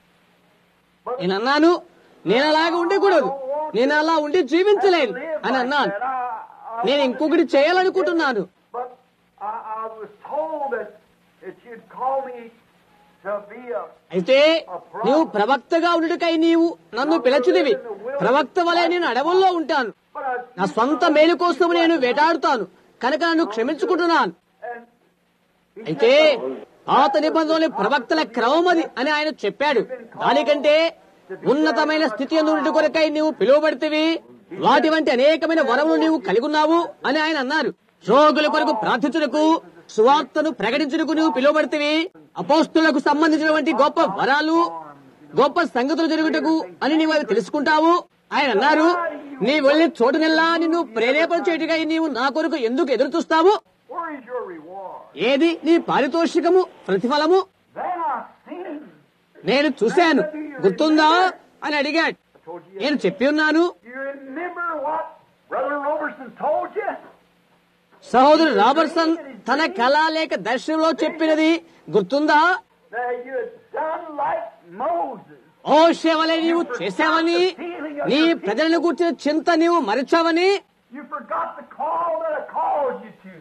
But నేను అన్నాను నేను అలాగ ఉండకూడదు నేను అలా ఉండి జీవించలేను అని అన్నాను that I, I, నేను ఇంకొకటి చేయాలనుకుంటున్నాను but I, I was told that, that you'd call me to be a అయితే నీవు ప్రవక్తగా ఉండుటకై నీవు నన్ను పిలచుదివి ప్రవక్త వలె నేను అడవుల్లో ఉంటాను but I, నా సొంత మేలు కోసం నేను వేటాడుతాను కనుక నన్ను క్షమించుకుంటున్నాను and అయితే పాత నిబంధనలు ప్రవక్తల క్రమమది అని ఆయన చెప్పాడు దానికంటే ఉన్నతమైన స్థితి అందుటి కొరకై నీవు పిలువబడితివి వాటి వంటి అనేకమైన వరములు నీవు కలిగి ఉన్నావు అని ఆయన అన్నారు రోగుల కొరకు ప్రార్థించుటకు సువార్తను ప్రకటించుటకు నీవు పిలువబడితివి అపోస్తులకు సంబంధించినటువంటి గొప్ప వరాలు గొప్ప సంగతులు జరుగుటకు అని నీవు అవి తెలుసుకుంటావు ఆయన అన్నారు నీ వెళ్ళి చోటునెల్లా నిన్ను ప్రేరేపణ చేయటకై నీవు నా కొరకు ఎందుకు ఎదురు చూస్తావు where is your reward? ఏది నీ పారితోషికము ప్రతిఫలము Then I seen. నేను చూశాను గుర్తుందా అని అడిగాడు I told you. నేను చెప్పి ఉన్నాను You remember what Brother Robertson told you? సహోదరు రాబర్సన్ తన కళా లేక దర్శనంలో చెప్పినది గుర్తుందా That you had done like Moses. ఓ శివలే నీవు చేశావని నీ ప్రజలను కూర్చిన చింత నీవు మరిచావని You forgot the call that I called you to.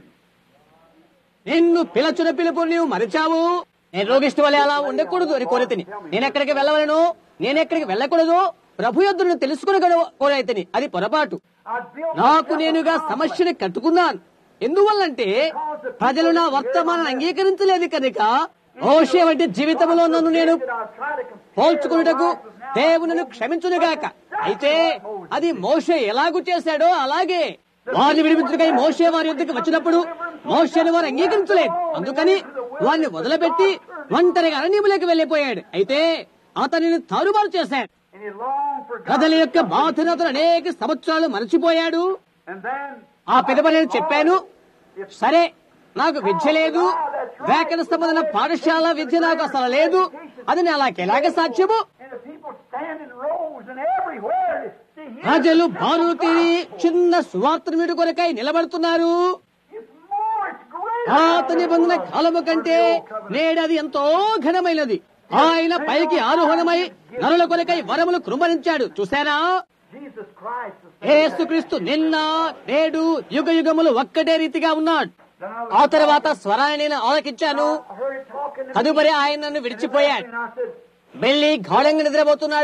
నిన్ను పిలచున పిలుపు నీవు మరిచావు నేను రోగిష్టి వలె అలా ఉండకూడదు అని కోరితిని నేను ఎక్కడికి వెళ్ళవలను నేను ఎక్కడికి వెళ్ళకూడదు ప్రభు యొద్దను తెలుసుకుని కోరైతిని అది పొరపాటు I built నాకు నేనుగా సమస్యని కట్టుకున్నాను ఎందువల్లంటే ప్రజలు నా వర్తమానం అంగీకరించలేదు కనుక ఓషే వంటి జీవితంలో నన్ను నేను that I try to compare పోల్చుకున్నటకు the life of now. దేవునిని క్షమించునుగాక అయితే అది మోషే ఎలాగు చేశాడో అలాగే వారిని విడిపించుకై మోషే వారి యొద్దకు వచ్చినప్పుడు మోషేని వారు అంగీకరించలేదు అందుకని వారిని వదిలిపెట్టి ఒంటరిగా అరణ్యములకు వెళ్లిపోయాడు అయితే అతనిని తారుమారు చేశాడు And he longed for God. ప్రజల యొక్క బాధను అతను అనేక సంవత్సరాలు మరచిపోయాడు And then ఆ పిదప నేను చెప్పాను సరే నాకు విద్య లేదు వ్యాకరణ సంబంధమైన పాఠశాల విద్య నాకు అసలు లేదు అది నాకెలాగ సాధ్యము and the people stand in rows and everywhere to, to hear. ప్రజలు బారులు తీరి చిన్న సువార్తను వీడి కొరకై నిలబడుతున్నారు It's more, it's greater. పాత నిబంధన కాలము కంటే నేడది ఎంతో ఘనమైనది ఆయన పైకి ఆరోహణమై నరుల కొరకై వరములు కృంభరించాడు చూసారా Jesus Christ is యేసుక్రీస్తు నిన్న నేడు యుగ యుగములు ఒక్కటే రీతిగా ఉన్నాడు Then I, was, ఆ తర్వాత స్వరాన్ని నేను ఆలకించాను I heard him talking to తదుపరి ఆయన నన్ను విడిచిపోయాడు and I said, వెళ్ళి గాఢంగా నిద్రపోతున్నాడు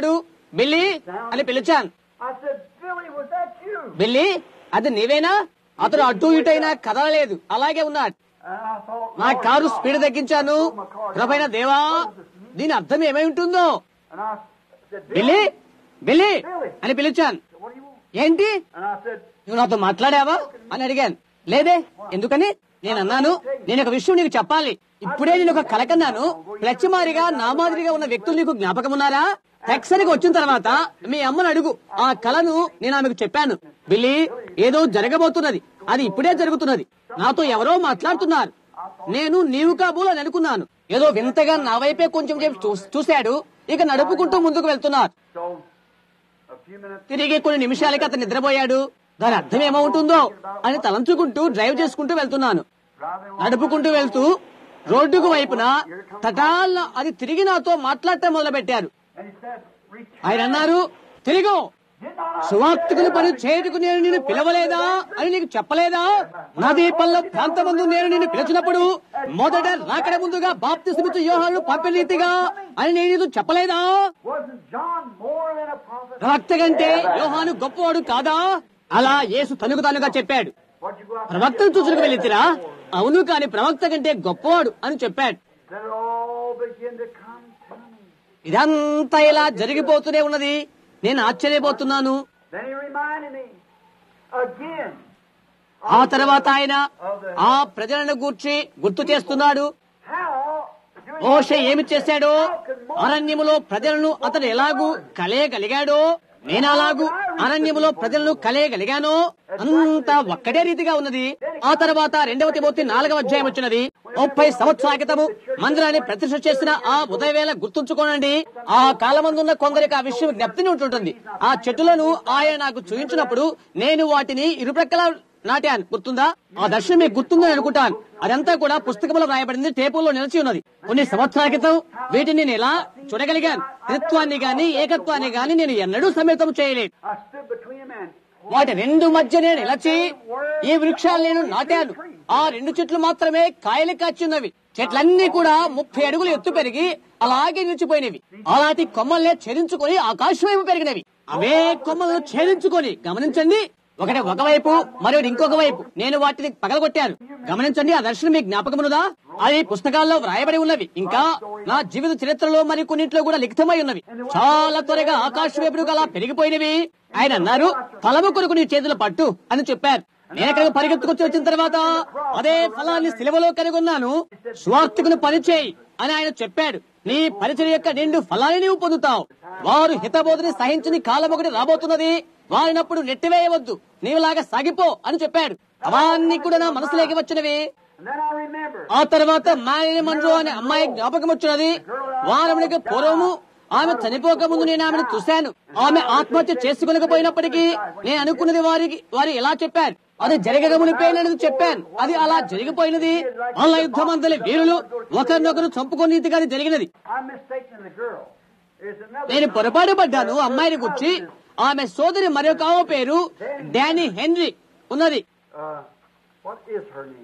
బిల్లి అని పిలిచాను I said, Billy, was that you? బిల్లి అది నీవేనా అతడు అటు ఇటైనా కదలలేదు అలాగే ఉన్నాడు And I thought, నా Lord కారు God, స్పీడ్ తగ్గించాను my car ప్రభైన down. దేవా What does this mean? దీని అర్థం ఏమై ఉంటుందో And I said, బిల్లి బిల్లి Billy. అని పిలిచాను what do you want? ఏంటి And I said, నువ్వు నాతో మాట్లాడావా అని అడిగాను లేదే ఎందుకని నేను అన్నాను నేను ఒక విషయం నీకు చెప్పాలి ఇప్పుడే నేను ఒక కలకన్నాను ప్రతిమారిగా నా మాదిరిగా ఉన్న వ్యక్తులు నీకు జ్ఞాపకం ఉన్నారా టెక్సరికి వచ్చిన తర్వాత మీ అమ్మను అడుగు ఆ కలను నేను ఆమెకు చెప్పాను బిల్లి ఏదో జరగబోతున్నది అది ఇప్పుడే జరుగుతున్నది నాతో ఎవరో మాట్లాడుతున్నారు నేను నీవు కాబోలు అని అనుకున్నాను ఏదో వింతగా నా వైపే కొంచెం సేపు చూ- చూశాడు ఇక నడుపుకుంటూ ముందుకు వెళ్తున్నారు so a few minutes తిరిగి కొన్ని నిమిషాలకి అతను నిద్రపోయాడు దాని అర్థం ఏమవుతుందో అని తలంచుకుంటూ డ్రైవ్ చేసుకుంటూ వెళ్తున్నాను driving along. నడుపుకుంటూ వెళ్తూ రోడ్డుకు వైపున తటాల అది తిరిగి నాతో మాట్లాడటం మొదలు పెట్టారు And he said, reach. ఆయన అన్నారు తిరిగు Did not I సువార్తికుని పని చేయుటకు నేను నిన్ను పిలవలేదా అని నీకు చెప్పలేదా నదీ పల్ల ప్రాంతమందు నేను నిన్ను పిలిచినప్పుడు మొదట రాకడ ముందుగా బాప్తిసమిచ్చు యోహాను పంపిన రీతిగా అని నేను నీకు చెప్పలేదా Wasn't John more than a prophet? ప్రవక్త కంటే యోహాను గొప్పవాడు కాదా అలా యేసు తనుకు తానుగా చెప్పాడు What'd you go out ప్రవక్తను చూసుకు వెళ్ళితిరా అవును కాని ప్రవక్త కంటే గొప్పవాడు అని చెప్పాడు Then it all began to come to me. ఇదంతా ఇలా జరిగిపోతూనే ఉన్నది నేను ఆశ్చర్యపోతున్నాను Then he reminded me again. ఆ తర్వాత ఆయన ఆ ప్రజలను గూర్చి గుర్తు చేస్తున్నాడు How doing మోషే ఏమి చేశాడో అరణ్యములో ప్రజలను అతను ఎలాగూ కలయగలిగాడో నేను అలాగూ అరణ్యములో ప్రజలను కలయగలిగానో అంతా ఒక్కటే రీతిగా ఉన్నది ఆ తర్వాత రెండవ తిమోతి నాలుగవ అధ్యాయం వచ్చినది ముప్పై సంవత్సరాల క్రితము మందిరాన్ని ప్రతిష్ఠ చేసిన ఆ ఉదయవేళ గుర్తుంచుకోనండి ఆ కాలమందున్న కొందరికి ఆ విషయం జ్ఞప్తిని ఉంటుంటుంది ఆ చెట్టులను ఆయన నాకు చూపించినప్పుడు నేను వాటిని ఇరుప్రక్కల నాటాను గుర్తుందా ఆ దర్శనం మీకు గుర్తుందని అనుకుంటాను అదంతా కూడా పుస్తకంలో రాయబడింది టేపుల్లో నిలిచి ఉన్నది కొన్ని సంవత్సరాల క్రితం వీటిని నేను ఎలా చూడగలిగాను త్రిత్వాన్ని గాని ఏకత్వాన్ని గాని నేను ఎన్నడూ సమేతం చేయలేదు I stood between them and వాటి రెండు మధ్య నేను నిలచి ఈ వృక్షాలు నేను నాటాను ఆ రెండు చెట్లు మాత్రమే కాయలు కాచున్నవి చెట్లన్నీ కూడా ముప్పై అడుగులు ఎత్తు పెరిగి అలాగే నిలిచిపోయినవి అలాంటి కొమ్మల్నే ఛేదించుకొని ఆకాశం వైపు పెరిగినవి అవే కొమ్మలను ఛేదించుకొని గమనించండి ఒకటి ఒకవైపు మరొకటి ఇంకొక వైపు నేను వాటిని పగలగొట్టాను గమనించండి ఆ దర్శనం మీ జ్ఞాపకమునుదా అది పుస్తకాల్లో వ్రాయబడి ఉన్నవి ఇంకా నా జీవిత చరిత్రలో మరి కొన్నింటిలో కూడా లిఖితమై ఉన్నవి చాలా త్వరగా ఆకాశ వైపు అలా పెరిగిపోయినవి ఆయన అన్నారు ఫలము కొరకు నీ చేతులు పట్టు అని చెప్పారు నేను ఇక్కడికి పరిగెత్తుకొచ్చి వచ్చిన తర్వాత అదే ఫలాన్ని సిలువలో కనుగొన్నాను స్వార్థకుని పనిచేయి అని ఆయన చెప్పాడు నీ పరిచయం యొక్క నిండు ఫలాన్ని నీవు పొందుతావు వారు హితబోధని సహించని కాలం ఒకటి రాబోతున్నది వారినప్పుడు నెట్టివేయవద్దు నీవులాగా సాగిపో అని చెప్పాడు అవన్నీ కూడా నా మనసులోకి వచ్చినవి And then I remembered. ఆ తర్వాత మాలిని మంజు అనే అమ్మాయి జ్ఞాపకం వచ్చినది వారమునికి పూర్వము ఆమె చనిపోక ముందు నేను ఆమెను చూశాను ఆమె ఆత్మహత్య చేసుకునకపోయినప్పటికీ నేను అనుకున్నది వారికి వారు ఎలా చెప్పారు అది జరగక మునిపోయినది చెప్పాను అది అలా జరిగిపోయినది వాళ్ళ యుద్ధమంతలి వీరులు ఒకరినొకరు చంపుకొని రీతిగా అది జరిగినది I'm mistaken the girl. There's another. నేను పొరపాటు పడ్డాను అమ్మాయిని గుర్చి ఆమె సోదరి మరొక ఆమె పేరు డానీ హెన్రీ ఉన్నది Uh, what is her name?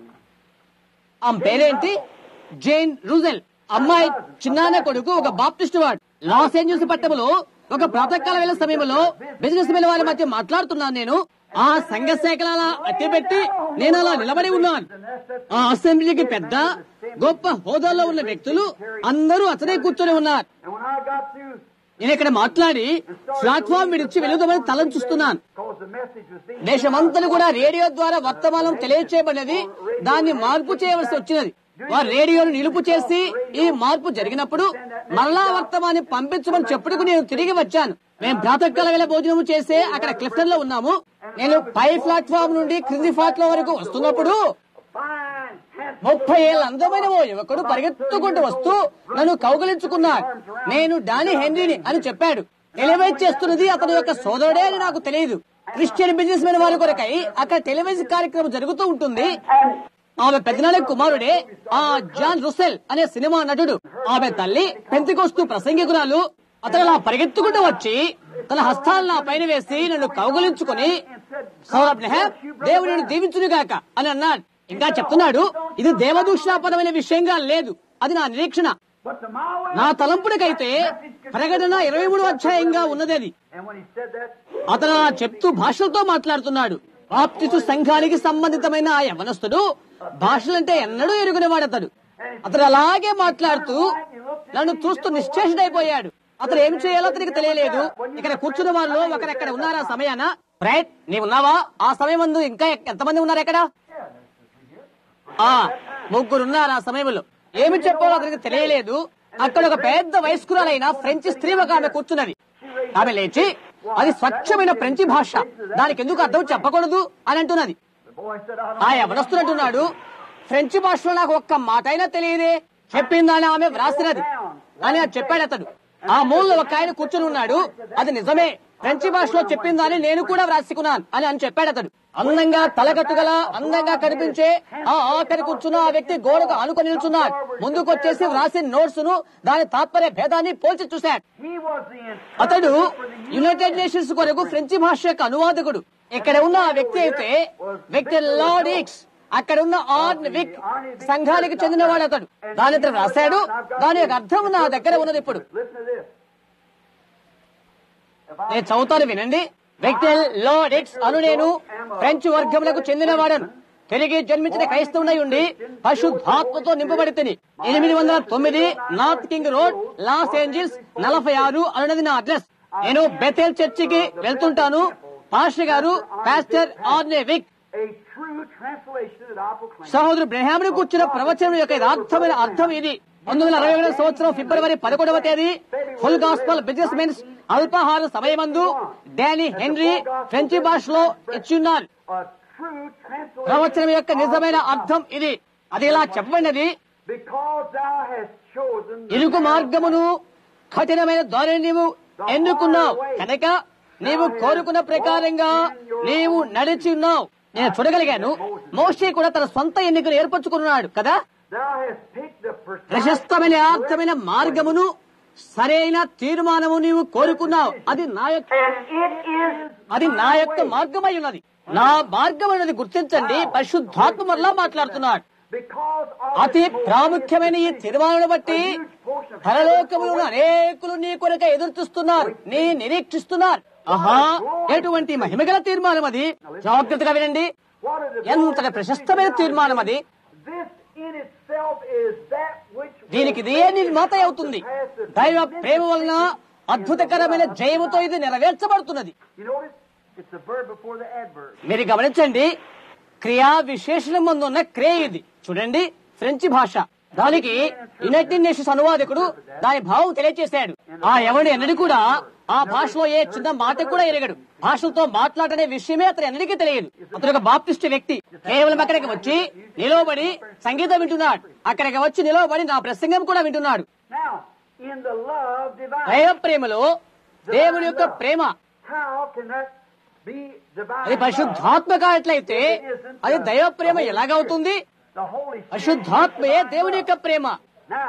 ఆమె పేరేంటి జైన్ రూజెల్ అమ్మాయి చిన్నాన్న కొడుకు ఒక బాప్టిస్ట్ వాడు లాస్ ఏంజల్స్ పట్టణంలో ఒక ప్రాతకాల వేళ సమయంలో బిజినెస్ మెన్ వారి మధ్య మాట్లాడుతున్నాను నేను ఆ సంఘ శాఖలు అలా అట్టిపెట్టి నేను అలా నిలబడి ఉన్నాను ఆ అసెంబ్లీకి పెద్ద గొప్ప హోదాలో ఉన్న వ్యక్తులు అందరూ అతనే కూర్చొని ఉన్నారు And when I got through, నేను ఇక్కడ మాట్లాడి ప్లాట్ఫామ్ విడిచి వెలుగుదామని తలంచుస్తున్నాను because the message was being దేశమంతలు కూడా రేడియో ద్వారా వర్తమానం తెలియచేయబడినది దాన్ని మార్పు చేయవలసి వచ్చినది వారు రేడియోను నిలుపు చేసి ఈ మార్పు జరిగినప్పుడు మరలా వర్తమాన్ని పంపించమని చెప్పుడుకు నేను తిరిగి వచ్చాను మేము ప్రాతకాల వేళ భోజనం చేసే అక్కడ క్లిఫ్టన్ లో ఉన్నాము నేను పై ప్లాట్ఫామ్ నుండి క్రింది ప్లాట్ఫామ్ వరకు వస్తున్నప్పుడు fine, handsome. ముప్పై ఏళ్ళ అందమైన ఓ యువకుడు పరిగెత్తుకుంటూ వస్తూ నన్ను కౌగలించుకున్నాడు నేను డానీ హెన్రీని అని చెప్పాడు టెలివైజ్ చేస్తున్నది అతని యొక్క సోదరుడే అని నాకు తెలియదు క్రిస్టియన్ బిజినెస్ మెన్ వారి కొరకై అక్కడ టెలివైజ్ కార్యక్రమం జరుగుతూ ఉంటుంది ఆమె పెద్దనాన్న కుమారుడే ఆ జాన్ రుసెల్ అనే సినిమా నటుడు ఆమె తల్లి పెంతికొస్తూ ప్రసంగికురాలు అతను అలా పరిగెత్తుకుంటూ వచ్చి తన హస్తాలను నా పైన వేసి నన్ను కౌగలించుకొని సౌరభ్ నెహర్ దేవుడు నిన్ను దీవించునుగాక అని అన్నాడు ఇంకా చెప్తున్నాడు ఇది దేవదూషణాపరమైన విషయంగా లేదు అది నా నిరీక్షణ But to my way, నా తలంపుడికైతే ప్రకటన ఇరవై మూడు అధ్యాయంగా ఉన్నది అది and when he said that, అతను అలా చెప్తూ భాషలతో మాట్లాడుతున్నాడు బాప్తిస్టు సంఘానికి సంబంధితమైన ఆ యవనస్తుడు భాషలంటే ఎన్నడూ ఎరుగునేవాడు అతడు అతడు అలాగే మాట్లాడుతూ నన్ను చూస్తూ నిశ్చేషుడైపోయాడు అతను ఏం చేయాలో అతనికి తెలియలేదు ఇక్కడ కూర్చున్న వాళ్ళు ఒకరెక్కడ ఉన్నారా ఆ సమయాన రైట్ నీవున్నావా ఆ సమయం ముందు ఇంకా ఎంతమంది ఉన్నారు ఎక్కడ ఆ ముగ్గురు ఉన్నారు ఆ సమయంలో ఏమి చెప్పాలో అతనికి తెలియలేదు అక్కడ ఒక పెద్ద వయస్కురాలైన ఫ్రెంచ్ స్త్రీ ఒక ఆమె కూర్చున్నది ఆమె లేచి అది స్వచ్ఛమైన ఫ్రెంచి భాష దానికి ఎందుకు అర్థం చెప్పకూడదు అని అంటున్నది the boy said, I ఆ don't యవనస్తుడు అంటున్నాడు ఫ్రెంచి భాషలో నాకు ఒక్క మాట అయినా తెలియదే చెప్పిందని ఆమె వ్రాసినది అని అది చెప్పాడు అతడు ఆ మూలలో ఒక ఆయన కూర్చుని ఉన్నాడు అది నిజమే ఫ్రెంచి భాషలో చెప్పిందని నేను కూడా వ్రాసుకున్నాను అని అని చెప్పాడు అతడు అందంగా తలకట్టుగల అందంగా కనిపించే ఆ ఆఖరి కూర్చున్న ఆ వ్యక్తి గోడకు ఆనుకొని నిల్చున్నాడు ముందుకు వచ్చేసి వ్రాసిన నోట్స్ ను దాని తాత్పర్య భేదాన్ని పోల్చి చూశాడు He was the అతడు interpreter for the United Nations కొరకు ఫ్రెంచి భాష యొక్క అనువాదకుడు ఇక్కడ ఉన్న ఆ వ్యక్తి అయితే విక్టర్ లాడిక్స్ అక్కడ ఉన్న ఆర్న్ విక్ సంఘానికి చెందినవాడు అతడు దాని ఇతను రాశాడు దాని యొక్క అర్థం నా దగ్గర ఉన్నది ఇప్పుడు Listen to this. If I నేను చదువుతాను వినండి విక్టర్ లాడిక్స్ అను నేను ఫ్రెంచ్ వర్గములకు చెందినవాడను తిరిగి జన్మించిన క్రైస్తవునై ఉండి పరిశుద్ధాత్మతో నింపబడి తిని ఎనిమిది వందల తొమ్మిది North King Road Los Angeles నలభై ఆరు అనున్నది నా అడ్రస్ నేను బెథెల్ చర్చికి వెళ్తుంటాను పాస్టర్ గారు పాస్టర్ ఆర్నే విక్ a true translation that I proclaim. సహోదరు బ్రహాముడు కూర్చున్న ప్రవచనం యొక్క యథార్థమైన అర్థం ఇది పంతొమ్మిది వందల అరవై ఏడవ సంవత్సరం ఫిబ్రవరి పదకొండవ తేదీ ఫుల్ గాస్పల్ బిజినెస్ మెన్స్ అల్పాహార సమయమందు డానీ హెన్రీ ఫ్రెంచి భాషలో ఇచ్చున్నారు A true translation. ప్రవచనం యొక్క నిజమైన అర్థం ఇది అది ఇలా చెప్పబడినది Because thou hast chosen the ఇరుకు మార్గమును కఠినమైన దారిని నీవు ఎన్నుకున్నావు కనుక నీవు కోరుకున్న ప్రకారంగా నీవు నడిచి ఉన్నావు నేను చూడగలిగాను మోషే కూడా తన సొంత ఎన్నికను ఏర్పరచుకున్నాడు కదా Thou hast picked the precise ప్రశస్తమైన అర్థమైన మార్గమును సరైన తీర్మానము నీవు కోరుకున్నావు అది నా యొక్క And it is అది నా యొక్క మార్గమై ఉన్నది నా మార్గం అనేది గుర్తించండి పరిశుద్ధాత్మ వల్ల మాట్లాడుతున్నాడు because of అతి ప్రాముఖ్యమైన ఈ తీర్మానం బట్టి పరలోకములు అనేకులు నీ కొరక ఎదురు చూస్తున్నారు నీ నిరీక్షిస్తున్నారు ఆహా ఎటువంటి మహిమగల తీర్మానం అది జాగ్రత్తగా వినండి what is it? ఎంతటి ప్రశస్తమైన తీర్మానం అది This in itself is that which దీనికి ఇదే నిర్మాత అవుతుంది దైవ ప్రేమ వలన అద్భుతకరమైన జయముతో ఇది నెరవేర్చబడుతున్నది You notice? It's the verb before the adverb. మీరు గమనించండి క్రియా విశేషణం ముందు ఉన్న క్రియ ఇది చూడండి ఫ్రెంచి భాష దానికి యునైటెడ్ నేషన్స్ అనువాదకుడు దాని భావం తెలియజేశాడు ఆ ఎవడు ఎన్నడూ కూడా ఆ భాషలో ఏ చిన్న మాట కూడా ఎరగడు భాషలతో మాట్లాడనే విషయమే అతను ఎన్నడికి తెలియదు అతను ఒక బాప్టిస్ట్ వ్యక్తి కేవలం అక్కడికి వచ్చి నిలవబడి సంగీతం వింటున్నాడు అక్కడికి వచ్చి నిలవబడి నా ప్రసంగం కూడా వింటున్నాడు Now, in the love divine, దైవ ప్రేమలో దేవుని యొక్క ప్రేమ how can that be divine? అది love? పరిశుద్ధాత్మ కానట్లయితే అది దైవ ప్రేమ ఎలాగవుతుంది The Holy Spirit. పరిశుద్ధాత్మయే దేవుని యొక్క ప్రేమ Now,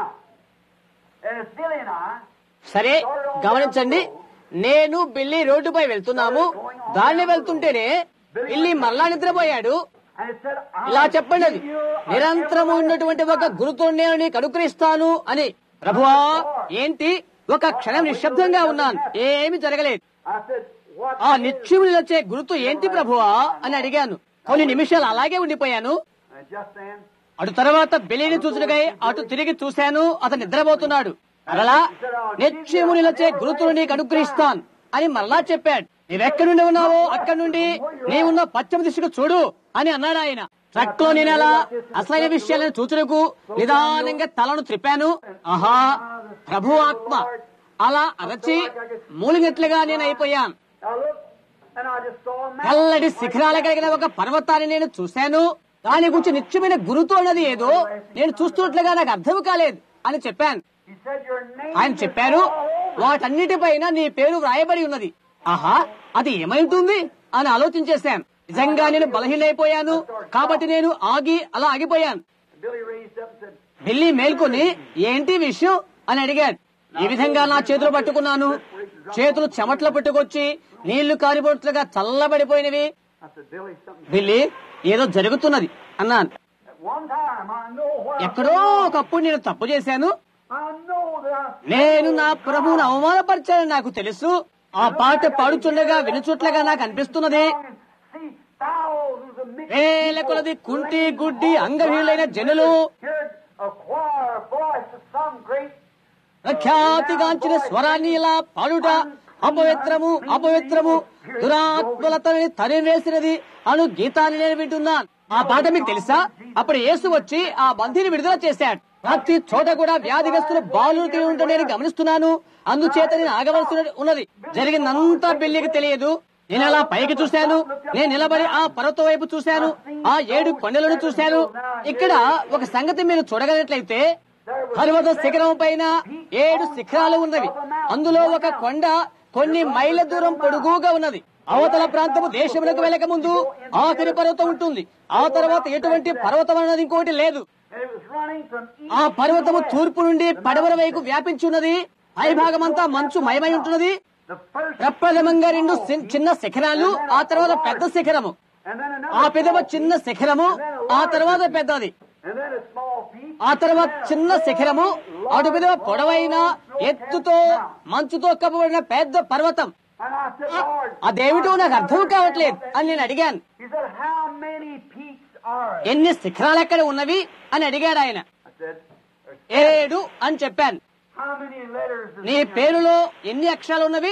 as Billy and I, సరే గమనించండి నేను బిల్లి రోడ్డుపై వెళ్తున్నాము దాన్ని వెళ్తుంటేనే బిల్లి మరలా నిద్రపోయాడు and it said, I ఇలా చెప్పండి అది give you a నిరంతరము ఉన్నటువంటి ఒక గురుతుడు నేను నీకు అనుగ్రహిస్తాను అని ప్రభువా ఏంటి ఒక క్షణం నిశ్శబ్దంగా ఉన్నాను ఏమి జరగలేదు I said, what ఆ is- నిత్యములు వచ్చే గురుతు ఏంటి ప్రభువా అని అడిగాను కొన్ని నిమిషాలు అలాగే ఉండిపోయాను And just then, అటు తర్వాత బెలిని చూసుడుగై అటు తిరిగి చూశాను అతను నిద్రపోతున్నాడు మరలా నిత్యము నిలచే గురుతులు నీకు అనుగ్రహిస్తాను అని మరలా చెప్పాడు నీవెక్కడి నుండి ఉన్నావో అక్కడి నుండి నీవున్న పశ్చిమ దిశకు చూడు అని అన్నాడు ఆయన ట్రక్ లో నేను అలా అసలైన విషయాలను చూచుటకు నిదానంగా తలను త్రిప్పాను ఆహా ప్రభు ఆత్మ అలా అరచి మూలినట్లుగా నేను అయిపోయాను I looked, and I just saw a mountain. తెల్లటి శిఖరాల కలిగిన ఒక పర్వతాన్ని నేను చూశాను దాని గురించి నిత్యమైన గురుతు అన్నది ఏదో నేను చూస్తున్నట్లుగా నాకు అర్థం కాలేదు అని చెప్పాను He said, your name ఆయన is చెప్పారు all over. వాటన్నిటిపైన నీ పేరు వ్రాయబడి ఉన్నది ఆహా అది ఏమైంటుంది అని ఆలోచించేశాను నిజంగా నేను బలహీనైపోయాను కాబట్టి నేను ఆగి అలా ఆగిపోయాను Billy raised up and said, Delhi మేల్కొని ఏంటి విషయం అని అడిగాడు ఈ విధంగా నా చేతులు పట్టుకున్నాను చేతులు చెమట్లు పట్టుకొచ్చి నీళ్లు కారిపోట్లుగా చల్లబడిపోయినవి I said, Billy, something. బిల్లి ఏదో జరుగుతున్నది అన్నాను At one time, I know what I ఎక్కడో ఒకప్పుడు నేను తప్పు చేశాను I know that I నేను నా ప్రభువును అవమానపరిచానని నాకు తెలుసు ఆ పాట పాడుచుండగా వినుచుట్లగా నాకు అనిపిస్తున్నది see thousands of men వేల కొలది కుంటి గుడ్డి అంగహీనులైన జనులు heard a choir voice of some great ప్రఖ్యాతిగాంచిన స్వరాన్ని ఇలా పాడుట అపవిత్రము అపవిత్రము దురాత్మలతని తరివేసినది అను గీతాన్ని నేను వింటున్నాను ఆ పాట మీకు తెలుసా అప్పుడు యేసు వచ్చి ఆ బంధిని విడుదల చేశాడు ప్రతి చోట కూడా వ్యాధిగ్రస్తులు బాలు తిని ఉంటే నేను గమనిస్తున్నాను అందుచేత నేను ఆగవలసి ఉన్నది జరిగిందంతా పెళ్లికి తెలియదు నేను అలా పైకి చూశాను నేను నిలబడి ఆ పర్వతం వైపు చూశాను ఆ ఏడు కొండలను చూశాను ఇక్కడ ఒక సంగతి మీరు చూడగలిగినట్లయితే పర్వత శిఖరం పైన ఏడు శిఖరాలు ఉన్నవి అందులో ఒక కొండ కొన్ని మైళ్ళ దూరం పొడుగుగా ఉన్నది అవతల ప్రాంతము దేశములకు వెళ్ళక ముందు ఆఖరి పర్వతం ఉంటుంది ఆ తర్వాత ఎటువంటి పర్వతం అన్నది ఇంకోటి లేదు and it was running from east ఆ పర్వతము తూర్పు నుండి పడమర వైపు వ్యాపించి ఉన్నది పై భాగమంతా మంచు మయమై ఉంటున్నది the first ప్రప్రథమంగా రెండు సి- చిన్న శిఖరాలు ఆ తర్వాత పెద్ద శిఖరము and then ఆ another పెదవ చిన్న శిఖరము ఆ తర్వాత పెద్దది and then a small peak ఆ తర్వాత చిన్న శిఖరము అటు మీద పొడవైన ఎత్తుతో మంచుతో కప్పబడిన పెద్ద పర్వతం and I said Lord అదేమిటో నాకు అర్థం కావట్లేదు అని నేను అడిగాను he said how many peaks are there? ఎన్ని శిఖరాలు ఎక్కడ ఉన్నవి అని అడిగాడు ఆయన I said "There's ఏడు అని చెప్పాను how many letters is నీ in your పేరులో ఎన్ని అక్షరాలు ఉన్నవి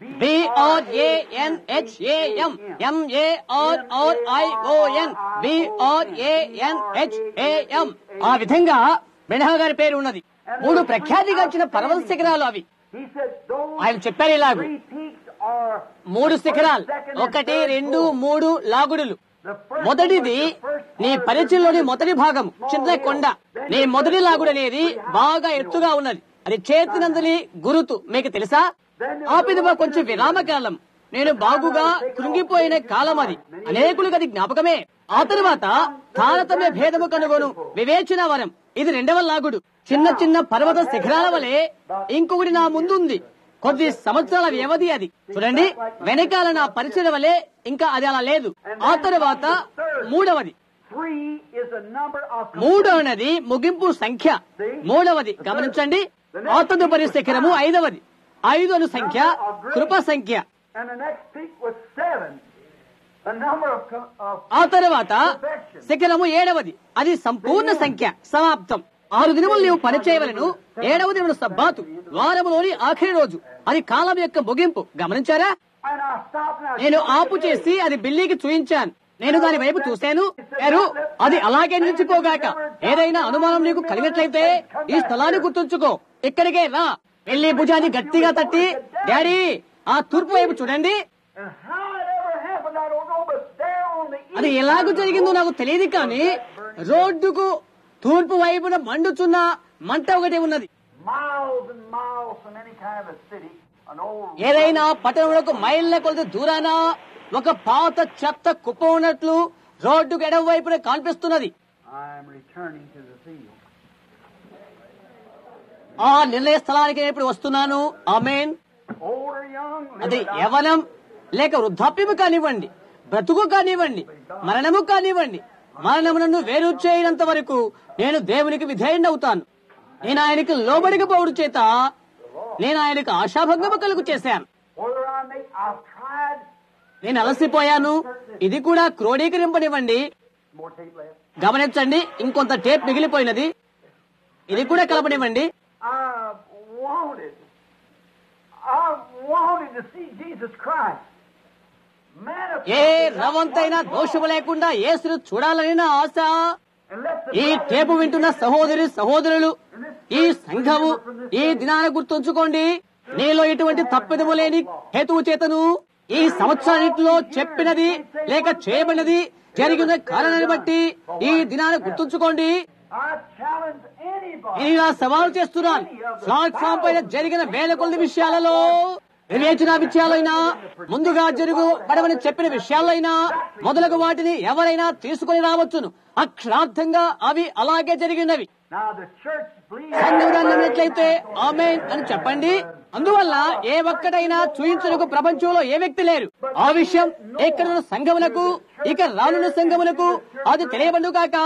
బిఆర్ఏఎన్హెచ్ఏఎం ఎంఏఆర్ఆర్ఐఓఎన్ బిఆర్ఏఎన్హెచ్ఏఎం ఆ విధంగా బెనహా గారి పేరు ఉన్నది మూడు ప్రఖ్యాతిగాంచిన పర్వత శిఖరాలు అవి He said those ఆయన చెప్పారు ఇలాగు three peaks are మూడు శిఖరాలు second and ఒకటి third రెండు floor. మూడు లాగుడులు The first మొదటిది one was the first నీ part. పరిచయంలోని మొదటి భాగం చిన్న కొండ నీ మొదటి లాగుడు అనేది బాగా ఎత్తుగా ఉన్నది అది చేతినందుని గురుతు మీకు తెలుసా ఆ పిదవ కొంచెం విరామకాలం నేను బాగుగా కృంగిపోయిన కాలం అది అనేకులకు అది జ్ఞాపకమే ఆ తరువాత తారతమ్య భేదము కనుగొను వివేచన వరం ఇది రెండవ లాగుడు చిన్న చిన్న పర్వత శిఖరాల వలె ఇంకొకటి నా ముందుంది కొద్ది సంవత్సరాల వ్యవధి అది చూడండి వెనకాల నా పరిచయం వలె ఇంకా అది అలా లేదు ఆ తరువాత మూడవది Three is a number of మూడు అనేది ముగింపు సంఖ్య మూడవది గమనించండి ఆ తదుపరి శిఖరము ఐదవది ఐదు అను సంఖ్య కృప సంఖ్య and the next peak was seven. The number of, co- of ఆ తర్వాత శిఖరము ఏడవది అది సంపూర్ణ సంఖ్య సమాప్తం ఆరు దినములు నీవు పని చేయవలను ఏడవ దినములు సబ్బాతు వారములోని ఆఖరి రోజు అది కాలం యొక్క ముగింపు గమనించారా and I stopped and I నేను ఆపు చేసి అది బిల్లీకి చూయించాను నేను దాని వైపు చూశాను గారు అది అలాగే నిలిచిపోగాక ఏదైనా అనుమానం నీకు కలిగినట్లయితే ఈ స్థలాన్ని గుర్తుంచుకో ఇక్కడికే రా వెళ్ళి భుజాన్ని గట్టిగా తట్టి డాడీ ఆ తూర్పు వైపు చూడండి and how it ever happened I don't know, but there on the అది east ఎలాగూ జరిగిందో నాకు తెలియదు కానీ రోడ్డుకు తూర్పు వైపున మండుచున్న మంట ఒకటి ఉన్నది miles and miles from any kind of a city, an old ఏదైనా పట్టణంలో మైళ్ళ కొలది దూరాన ఒక పాత చెత్త కుప్ప ఉన్నట్లు రోడ్డుకు ఎడమ వైపున కనిపిస్తున్నది I'm returning to the field. ఆ నిర్ణయ స్థలానికి నేను ఇప్పుడు వస్తున్నాను amen Old or young, live అది or die. యవనం లేక వృద్ధాప్యము కానివ్వండి బ్రతుకు కానివ్వండి మరణము కానివ్వండి మరణము నన్ను వేరు చేయనంత వరకు నేను దేవునికి విధేయుడవుతాను నేను ఆయనకి లోబడికపోవడం చేత నేను ఆయనకు ఆశాభంగము కలుగు చేశాను Whether I make, I've tried. నేను అలసిపోయాను ఇది కూడా క్రోడీకరింపనివ్వండి More tape left. గమనించండి ఇంకొంత టేప్ మిగిలిపోయినది ఇది కూడా కలపనివ్వండి I wanted, I wanted to see Jesus Christ. A manifested రవంతైనా దోషము లేకుండా యేసును చూడాలని నా ఆశ and let the ఈ brothers టేపు వింటున్న సహోదరి సహోదరులు ఈ సంఘము ఈ దినాన గుర్తుంచుకోండి నీలో ఎటువంటి తప్పిదము లేని హేతువు చేతను ఈ సంవత్సరానిలో చెప్పినది లేక చేయబడినది జరిగిన కారణాన్ని బట్టి ఈ దినాన గుర్తుంచుకోండి I challenge anybody. నేను ఇలా సవాలు చేస్తున్నాను ప్లాట్ఫామ్ పైన జరిగిన వేల కొద్ది విషయాలలో వివేచన విషయాలైనా ముందుగా జరుగు పడవని చెప్పిన విషయాలైనా మొదలగు వాటిని ఎవరైనా తీసుకొని రావచ్చును అక్షరార్థంగా అవి అలాగే జరిగినవి Now the church believes సంఘంగా నమ్మినట్లయితే ఆమెన్ అని చెప్పండి అందువల్ల ఏ ఒక్కటైనా చూయించడానికి ప్రపంచంలో ఏ వ్యక్తి లేరు ఆ విషయం ఇక్కడ ఉన్న సంఘములకు ఇక రానున్న సంఘములకు అది తెలియబండు కాక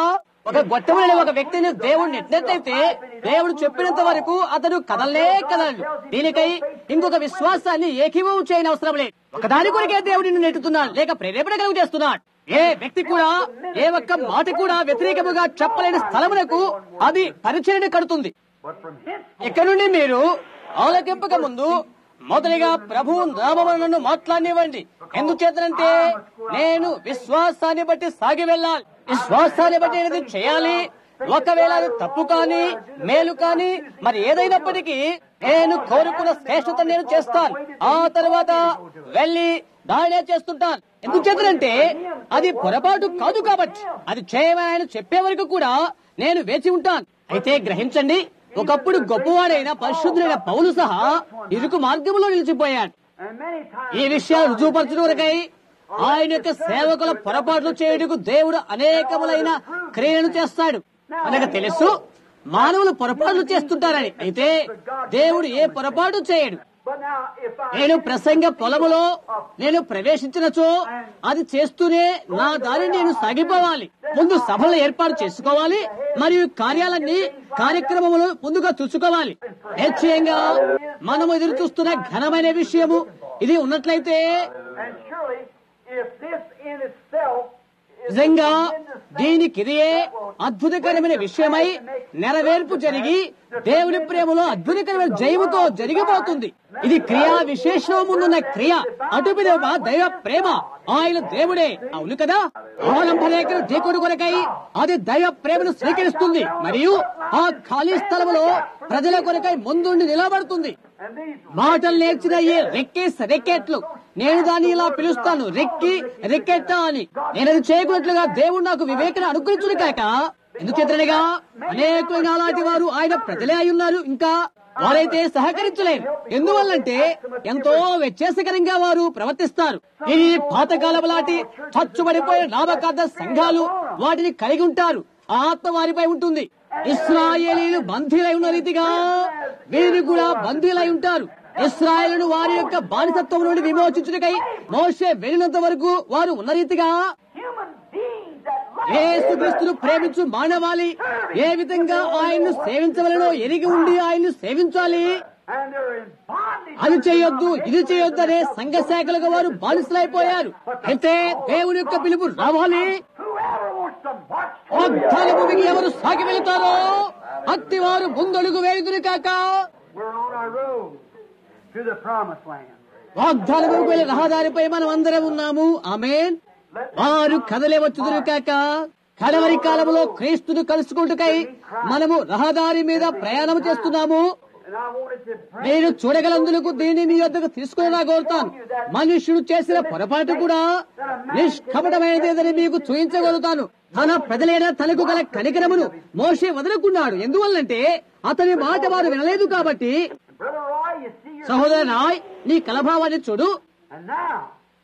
ఒక గొట్టములని ఒక వ్యక్తిని దేవుడు నెట్టినట్లయితే దేవుడు చెప్పినంత వరకు అతడు కదలే కదలడు దీనికై ఇంకొక విశ్వాసాన్ని ఏకీభవం చేయని అవసరం లేదు ఒకదాని కొరికే దేవుడు నిన్ను నెట్టుతున్నాడు లేక ప్రేరేపణ కలుగు చేస్తున్నాడు ఏ వ్యక్తి కూడా ఏ ఒక్క మాట కూడా వ్యతిరేకముగా చెప్పలేని స్థలమునకు అది పరిచయని కడుతుంది But from hence ఇక్కడ నుండి మీరు ఆలకింపక ముందు మొదటిగా ప్రభు నామములను మాట్లాడినివ్వండి ఎందుచేతనంటే నేను విశ్వాసాన్ని బట్టి సాగి వెళ్ళాలి విశ్వాసాన్ని బట్టి ఏది చేయాలి ఒకవేళ అది తప్పు కానీ మేలు కానీ మరి ఏదైనప్పటికీ నేను కోరుకున్న శ్రేష్టత నేను చేస్తాను ఆ తర్వాత వెళ్ళి దాడే చేస్తుంటాను ఎందుచేతనంటే అది పొరపాటు కాదు కాబట్టి అది చేయమని ఆయన చెప్పే వరకు కూడా నేను వేచి ఉంటాను అయితే గ్రహించండి ఒకప్పుడు గొప్పవాడైన పరిశుద్ధుడైన పౌలు సహా ఇరుకు మార్గంలో నిలిచిపోయాడు and many times ఈ విషయాలు రుజువుపరచడం వరకై ఆయన యొక్క సేవకుల పొరపాట్లు చేయుటకు దేవుడు అనేకములైన క్రియలను చేస్తాడు మనకు తెలుసు మానవులు పొరపాట్లు చేస్తుంటారని అయితే దేవుడు ఏ పొరపాటు చేయడు but now if I నేను ప్రసంగ పొలములో నేను ప్రవేశించినచో అది చేస్తూనే నా దారిని నేను సాగిపోవాలి ముందు సభలు ఏర్పాటు చేసుకోవాలి మరియు కార్యాలన్నీ కార్యక్రమములు ముందుగా చూసుకోవాలి నిశ్చయంగా మనము ఎదురు చూస్తున్న ఘనమైన విషయము ఇది ఉన్నట్లయితే and surely if this in itself is నిజంగా దీనికి ఇదే అద్భుతకరమైన విషయమై నెరవేర్పు జరిగి దేవుని ప్రేమలో అద్భుతకరమైన జయముతో జరిగిపోతుంది ఇది క్రియా విశేషం ముందున్న క్రియ అటు పిదవ దైవ ప్రేమ ఆయన దేవుడే అవును కదా అవలంబనేకలు ఢీకొడు కొరకై అది దైవ ప్రేమను స్వీకరిస్తుంది మరియు ఆ ఖాళీ స్థలములో ప్రజల కొరకై ముందుండి నిలబడుతుంది and these మాటలు నేర్చిన ఈ రెక్కేస్ రెక్కెట్లు నేను దాన్ని ఇలా పిలుస్తాను రెక్కి రెక్కెట్ట అని నేను అది చేయకున్నట్లుగా దేవుడు నాకు వివేకన అనుగ్రహించుడు కాక ఎందుచేతనగా అనేకులైన అలాంటి వారు ఆయన ప్రజలే అయి ఉన్నారు ఇంకా వారైతే సహకరించలేరు ఎందువల్లంటే ఎంతో వ్యత్యాసకరంగా వారు ప్రవర్తిస్తారు ఈ పాతకాలం లాంటి చచ్చుబడిపోయిన నామకార్థ సంఘాలు వాటిని కలిగి ఉంటారు ఆ ఆత్మ వారిపై ఉంటుంది ఇస్రాయేలీలు బంధీలై ఉన్న రీతిగా వీరు కూడా బంధీలై ఉంటారు ఇస్రాయేలును వారి యొక్క బానిసత్వం నుండి విమోచించుటకై మోసే వెళ్ళినంత వరకు వారు ఉన్న రీతిగా human beings that love యేసుక్రీస్తును ప్రేమించు మానవాళి ఏ విధంగా ఆయన్ను సేవించవలనో ఎరిగి ఉండి ఆయన్ను సేవించాలి and they're in bondage. అది చేయొద్దు ఇది చేయొద్దు అనే సంఘ శాఖలుగా వారు బానిసలైపోయారు అయితే దేవుని యొక్క పిలుపు రావాలి Whoever wants to march వాగ్దాన భూమికి ఎవరు సాగి వెళతారో అట్టి వారు ముందడుగు వేయుదురు కాక We're on our road to the promised land. వాగ్దాన భూమికి వెళ్ళే రహదారిపై మనం అందరం ఉన్నాము ఆమెన్ వారు కదలే వచ్చుదురు కాక కడవరి కాలంలో క్రీస్తును కలుసుకుంటుకై మనము రహదారి మీద ప్రయాణం చేస్తున్నాము And I wanted to bring నేను చూడగలందులకు దీన్ని మీ వద్దకు తీసుకుని కోరుతాను మనుష్యుడు చేసిన పొరపాటు కూడా నిష్కపటమైనదేదని మీకు చూపించగలుగుతాను తన ప్రజలైన తనకు గల కనికరమును మోసే వదలకున్నాడు ఎందువల్లంటే అతని మాట వారు వినలేదు కాబట్టి Brother Roy, you see your సహోదర నాయ్ నీ కలభావాన్ని చూడు and now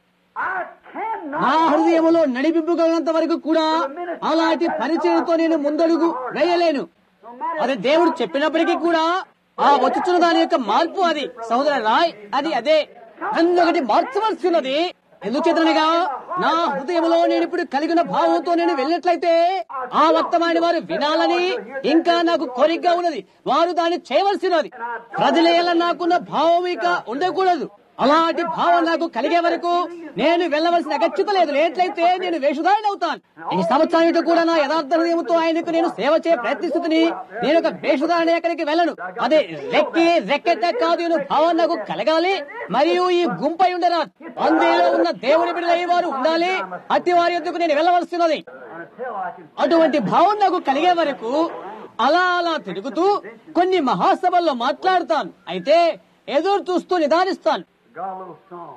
I cannot నా హృదయములో నడిపింపగలిగినంత వరకు కూడా అలాంటి పరిచయంతో నేను ముందడుగు వేయలేను no matter అది దేవుడు చెప్పినప్పటికీ కూడా ఆ వచ్చుచున్న దాని యొక్క మార్పు అది సహోదర రాయ్ అది అదే నన్ను ఒకటి మార్చవలసి ఉన్నది ఎందుచేతనగా నా హృదయంలో నేను ఇప్పుడు కలిగిన భావంతో నేను వెళ్ళినట్లయితే ఆ వర్తమాని వారు వినాలని ఇంకా నాకు కోరికగా ఉన్నది వారు దాన్ని చేయవలసినది ప్రజలేలా నాకున్న భావం ఇక ఉండకూడదు అలాంటి భావం నాకు కలిగే వరకు నేను వెళ్ళవలసిన అగత్యత లేదు లేట్లయితే నేను వేషధారణ అవుతాను ఈ సంవత్సరానికి కూడా నా యథార్థ హృదయంతో ఆయనకు నేను సేవ చేయ ప్రయత్నిస్తుంది నేను ఒక వేషధారణ ఎక్కడికి వెళ్ళను అదే రెక్కి రెక్కెట్ట కాదు నేను భావం నాకు కలగాలి మరియు ఈ గుంపై ఉండరా అందులో ఉన్న దేవుని బిడ్డలై వారు ఉండాలి అట్టి వారి ఎందుకు నేను వెళ్ళవలసినది until I can అటువంటి భావం నాకు కలిగే వరకు అలా అలా తిరుగుతూ కొన్ని మహాసభల్లో మాట్లాడుతాను అయితే ఎదురు చూస్తూ నిదానిస్తాను got a little song.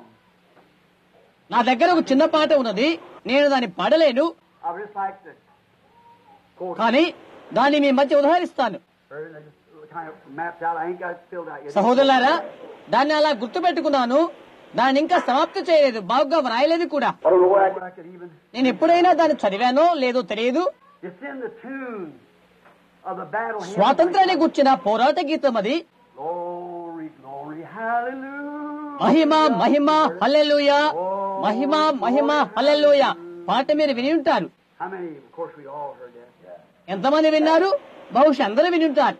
నా దగ్గర ఒక చిన్న పాట ఉన్నది నేను దాన్ని పాడలేను I would just like to quote కానీ దాన్ని మీ మధ్య ఉదాహరిస్తాను it. I just kind of mapped out. I ain't got it filled out yet. సహోదరులారా దాన్ని అలా గుర్తు పెట్టుకున్నాను దాన్ని ఇంకా సమాప్తి చేయలేదు బాగా వ్రాయలేదు కూడా I don't know where I could, I could even. నేను ఎప్పుడైనా దాన్ని చదివానో లేదో తెలియదు It's in the tune of the battle hymn. స్వాతంత్రాన్ని గుర్చిన పోరాట గీతం అది Glory, glory, hallelujah. మహిమ మహిమ హల్లెలూయా మహిమ మహిమ హల్లెలూయా పాట మీరు విని ఉంటారు How many? Of course, we all heard that. Yeah. ఎంతమంది విన్నారు బహుశా అందరూ విని ఉంటారు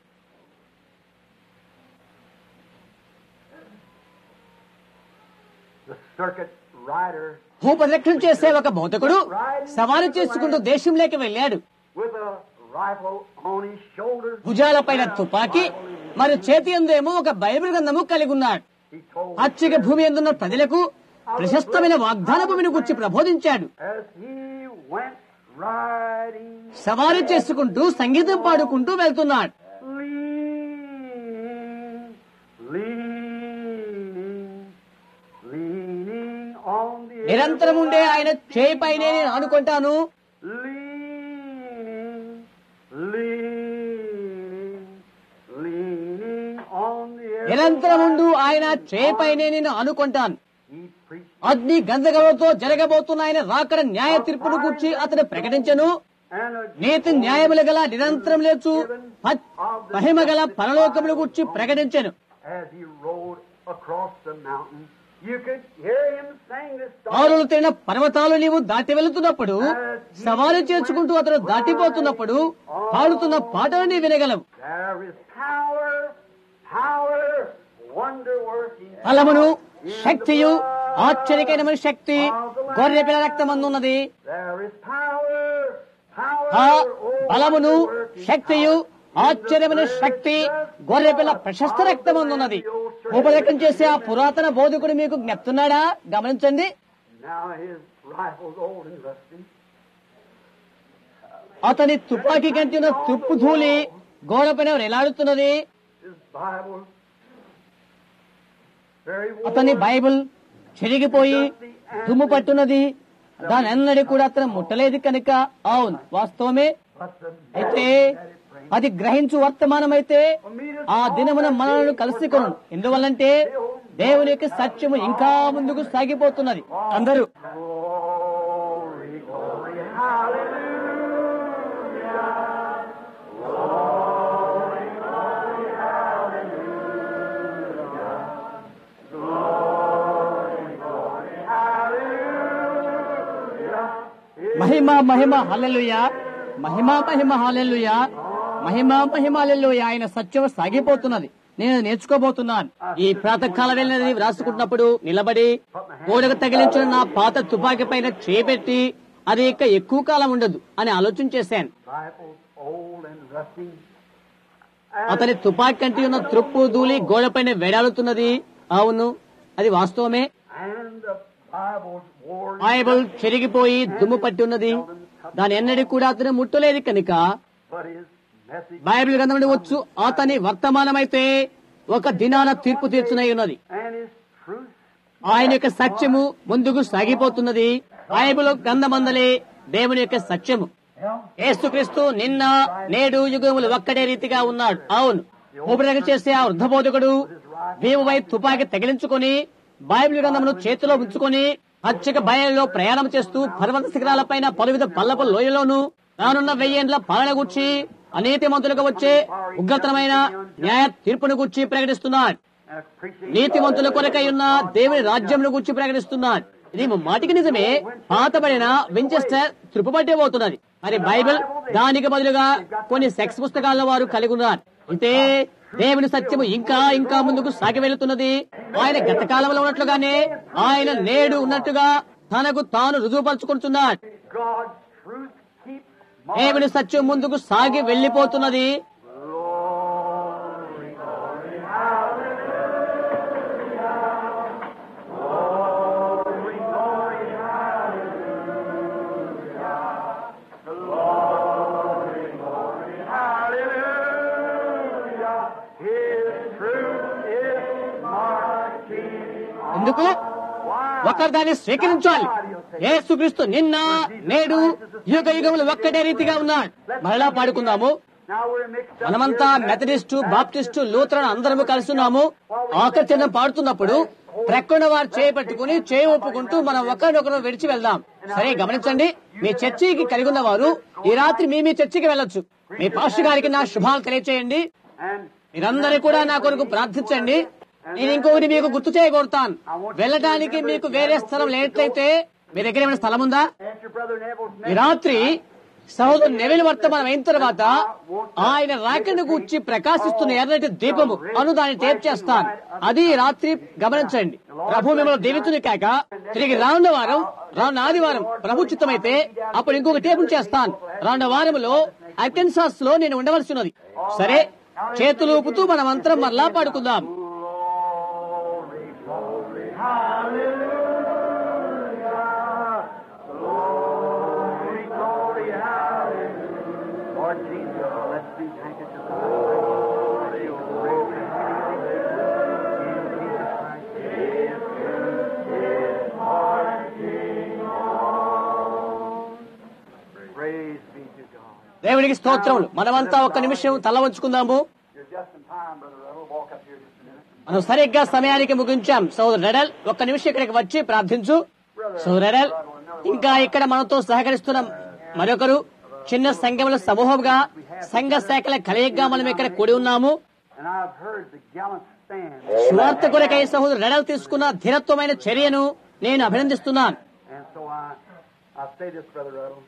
The circuit rider భూపరిరక్షణ చేసే ఒక బౌద్ధకుడు సవారీ చేసుకుంటూ దేశంలోకి వెళ్ళాడు with a rifle on his shoulder. భుజాలపైన తుపాకీ మరియు చేతి ఎందేమో ఒక బైబిల్ గ్రంథము కలిగి ఉన్నాడు He told పచ్చిక భూమి ఎందున్న ప్రజలకు ప్రశస్తమైన వాగ్దాన భూమిని గురించి ప్రబోధించాడు as he went riding, సవారీ చేసుకుంటూ సంగీతం పాడుకుంటూ వెళ్తున్నాడు leaning, leaning, leaning on the నిరంతరం ఉండే ఆయన చేయిపైనే నేను ఆనుకుంటాను leaning, leaning, leaning on the air. నిరంతరం ఉండు ఆయన చేయిపైనే నేను ఆనుకుంటాను He preached అగ్ని గంధకలతో జరగబోతున్న ఆయన రాకడ న్యాయ తీర్పును గురించి అతను ప్రకటించను and a నీతి న్యాయములు గల నిరంతరం లేచు ప- మహిమ గల పరలోకముల గురించి ప్రకటించను as he rode across the mountain, you could hear him sing this song. ఆరులు తిన్న పర్వతాలు నీవు దాటి వెళుతున్నప్పుడు సవాలు చేర్చుకుంటూ అతను దాటిపోతున్నప్పుడు పాడుతున్న పాటలు నీ వినగలవు There is power, power, wonder working. ఫలమును శక్తియు ఆశ్చర్యకరమైన శక్తి గొర్రె పిల్ల రక్తమందున్నది There is power, power, ఆ oh, బలమును wonder working శక్తియు power. ఆశ్చర్యమైన శక్తి గొర్రె పిల్ల ప్రశస్త రక్తమందున్నది ఉపదేశం చేసే ఆ పురాతన బోధకుడు మీకు జ్ఞప్తున్నాడా గమనించండి Now his rifle's old and rusty. అతని తుపాకీ కంటిన తుప్పు ధూళి గోడపైన వేలాడుతున్నది His Bible, very అతని worn. బైబిల్ చెరిగిపోయి దుమ్ము పట్టున్నది దాని అన్నడి కూడా అతను ముట్టలేదు కనుక అవును వాస్తవమే But the అయితే message that it brings. అది గ్రహించు వర్తమానమైతే ఆ దినమున మనలను కలుసుకొను ఎందువల్లంటే దేవుని యొక్క సత్యము ఇంకా ముందుకు సాగిపోతున్నది అందరూ Glory, glory, hallelujah. మహిమ మహిమ హల్లెలూయ మహిమ మహిమ హల్లెలూయ మహిమ మహిమ హల్లెలూయ ఆయన సత్యం సాగిపోతున్నది నేను నేర్చుకోబోతున్నాను ఈ ప్రాతకాల వెళ్ళినది వ్రాసుకుంటున్నప్పుడు నిలబడి గోడకు తగిలించిన నా పాత తుపాకీ పైన చేపెట్టి అది ఇక ఎక్కువ కాలం ఉండదు అని ఆలోచన చేశాను Rifles old and rusty. అతని తుపాకీ కంటి ఉన్న త్రుప్పు ధూళి గోడపైన వేడాడుతున్నది అవును అది వాస్తవమే And the Bible's worn. Bible చెరిగిపోయి దుమ్ము పట్టి ఉన్నది దాని ఎన్నడి కూడా అతను ముట్టలేదు కనుక But his message బైబిల్ గ్రంథం నుండి వచ్చు అతని వర్తమానమైతే ఒక దినాన తీర్పు తీర్చునై ఉన్నది and his truth. ఆయన యొక్క సత్యము ముందుకు సాగిపోతున్నది బైబిల్ గ్రంథమందలే దేవుని యొక్క సత్యము Well, యేసుక్రీస్తు నిన్న నేడు యుగములు ఒక్కడే రీతిగా ఉన్నాడు అవును ఉపయోగం చేసే ఆ వృద్ధ బోధకుడు దేవువై తుపాకి తగిలించుకొని బైబిల్ గ్రంథమును చేతిలో ఉంచుకొని పచ్చిక బయలులో ప్రయాణం చేస్తూ పర్వత శిఖరాలపైన పలువిధ పల్లపు లోయలోను రానున్న వెయ్యేండ్ల పాలన గుర్చి అనీతి మంతులుగా వచ్చే ఉగ్రతరమైన న్యాయ తీర్పును గుర్చి ప్రకటిస్తున్నాడు and preaching. నీతిమంతుల కొరకై ఉన్న దేవుని రాజ్యమును గురించి ప్రకటిస్తున్నాడు ఇది మాటికి నిజమే పాతబడిన వించెస్టర్ త్రిప్పుబట్టే మరి బైబిల్ దానికి బదులుగా కొన్ని సెక్స్ పుస్తకాల వారు కలిగి ఉన్నారు అయితే దేవుని సత్యము ఇంకా ఇంకా ముందుకు సాగి వెళుతున్నది ఆయన గత కాలంలో ఉన్నట్లుగానే ఆయన నేడు ఉన్నట్టుగా తనకు తాను రుజువుపరుచుకుంటున్నాడు God's truth keeps దేవుని సత్యం ముందుకు సాగి వెళ్లిపోతున్నది Glory, glory, hallelujah. Glory, glory, hallelujah. Glory, glory, hallelujah. His truth is marching on. ఎందుకు ఒకరు దాన్ని స్వీకరించాలి యేసుక్రీస్తు నిన్న నేడు యుగ యుగములు ఒక్కటే రీతిగా ఉన్నాడు మరలా పాడుకుందాము Now we're mixed up మనమంతా here. మెథడిస్టు బాప్టిస్టు లూథరన్ అందరము కలుస్తున్నాము ఆకర్షణ పాడుతున్నప్పుడు ప్రక్కన వారు చేపట్టుకుని చేయి ఒప్పుకుంటూ మనం ఒకరినొకరు విడిచి వెళ్దాం సరే గమనించండి మీ చర్చికి కలిగి ఉన్న వారు ఈ రాత్రి మీ మీ చర్చికి వెళ్ళొచ్చు మీ పాస్టర్ గారికి నా శుభాలు తెలియచేయండి And మీరందరూ కూడా నా కొరకు ప్రార్థించండి నేను ఇంకొకటి మీకు గుర్తు చేయగోరుతాను వెళ్ళడానికి మీకు వేరే స్థలం లేనట్లయితే మీ దగ్గర ఏమైనా స్థలం ఉందా After Brother Neville's ఈ message, రాత్రి సహోదరు నెవిల్ వర్తమానం అయిన తర్వాత ఆయన రాకను గూర్చి ప్రకాశిస్తున్న ఎర్రటి దీపము అను దాన్ని టేప్ చేస్తాను అది ఈ రాత్రి గమనించండి ప్రభు మిమ్మల్ని దీవించుని కాక తిరిగి రానున్న వారం రానున్న ఆదివారం ప్రభు చిత్తమైతే అప్పుడు ఇంకొక టేపును చేస్తాను రానున్న వారంలో అటెన్సాస్ లో నేను ఉండవలసి ఉన్నది సరే చేతులు ఊపుతూ మన మంత్రం మరలా పాడుకుందాం Glory, hallelujah. Glory, glory, hallelujah. Lord Jesus, let's be thankful to the Glory, glory, hallelujah. In Jesus Christ. Yes, yes, our King on. Praise be to God. దేవునికి స్తోత్రములు మనమంతా ఒక్క నిమిషం తల వంచుకుందాము You're just in time, Brother Rebel. Walk up here just a minute. మనం సరిగ్గా సమయానికి ముగించాం సోదరు రెడల్ ఒక్క నిమిషం ఇక్కడికి వచ్చి ప్రార్థించు సోదరు రెడల్ ఇంకా ఇక్కడ మనతో సహకరిస్తున్న మరొకరు చిన్న సంఘముల సమూహంగా సంఘ శాఖల కలయికగా మనం ఇక్కడ కూడి ఉన్నాము And I've heard the gallant stand. స్వార్థ కొరకై సహోదరు రెడల్ తీసుకున్న ధీరత్వమైన చర్యను నేను అభినందిస్తున్నాను And so I, I say this, Brother Ruddle.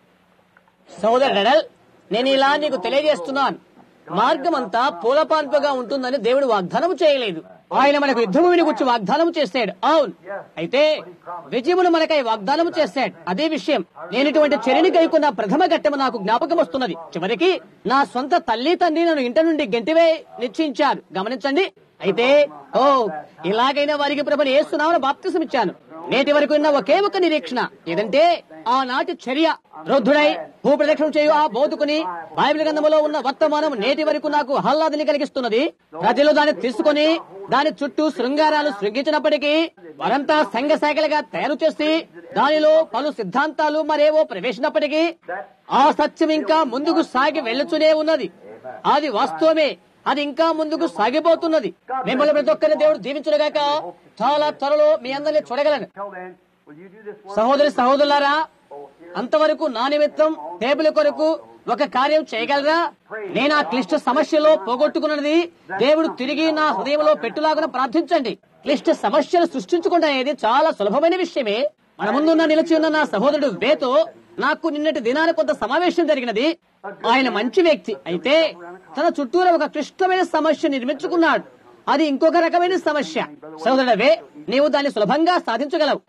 సోదరు రెడల్ నేను ఇలా నీకు తెలియజేస్తున్నాను మార్గం అంతా పూలపాన్పుగా ఉంటుందని దేవుడు వాగ్దానం చేయలేదు ఆయన మనకు యుద్ధభూమిని గురించి వాగ్దానం చేశాడు అవును అయితే విజయమును మనకై వాగ్దానం చేశాడు అదే విషయం నేను ఇటువంటి చర్యని కైకున్న ప్రథమ ఘట్టము నాకు జ్ఞాపకం వస్తున్నది చివరికి నా సొంత తల్లి తండ్రి నన్ను ఇంటి నుండి గెంటివే నిశ్చయించారు గమనించండి అయితే ఓ ఇలాగైనా వారికి ప్రభుని ఏస్తున్నామని బాప్తిసం ఇచ్చాను నేటి వరకు ఉన్న ఒకే ఒక నిరీక్షణ ఏదంటే ఆనాటి చర్య వృద్ధుడై భూప్రదక్షిణ చేయు ఆ బోధకుని బైబిల్ గ్రంథములో ఉన్న వర్తమానం నేటి వరకు నాకు ఆహ్లాదని కలిగిస్తున్నది ప్రజలు దాన్ని తీసుకొని దాని చుట్టూ శృంగారాలు శృంగించినప్పటికీ వారంతా సంఘ శాఖలుగా తయారు చేసి దానిలో పలు సిద్ధాంతాలు మరేవో ప్రవేశించినప్పటికీ ఆ సత్యం ఇంకా ముందుకు సాగి వెళ్ళుచునే ఉన్నది అది వాస్తవమే అది ఇంకా ముందుకు సాగిపోతున్నది మిమ్మల్ని ప్రతి ఒక్కరిని దేవుడు దీవించుడుగాక చాలా త్వరలో మీ అందరినీ చూడగలను Till then, will you do this one? సహోదరి సహోదరులారా అంతవరకు నా నిమిత్తం టేబుల్ కొరకు ఒక కార్యం చేయగలరా నేను ఆ క్లిష్ట సమస్యలో పోగొట్టుకున్నది దేవుడు తిరిగి నా హృదయంలో పెట్టులాగున ప్రార్థించండి క్లిష్ట సమస్యలు సృష్టించుకుంటా అనేది చాలా సులభమైన విషయమే మన ముందున్న నిలిచి ఉన్న నా సహోదరుడు వేతో నాకు నిన్నటి దినాన కొంత సమావేశం జరిగినది ఆయన మంచి వ్యక్తి అయితే తన చుట్టూరా ఒక క్లిష్టమైన సమస్య నిర్మించుకున్నాడు అది ఇంకొక రకమైన సమస్య సహోదరుడవే నీవు దాన్ని సులభంగా సాధించగలవు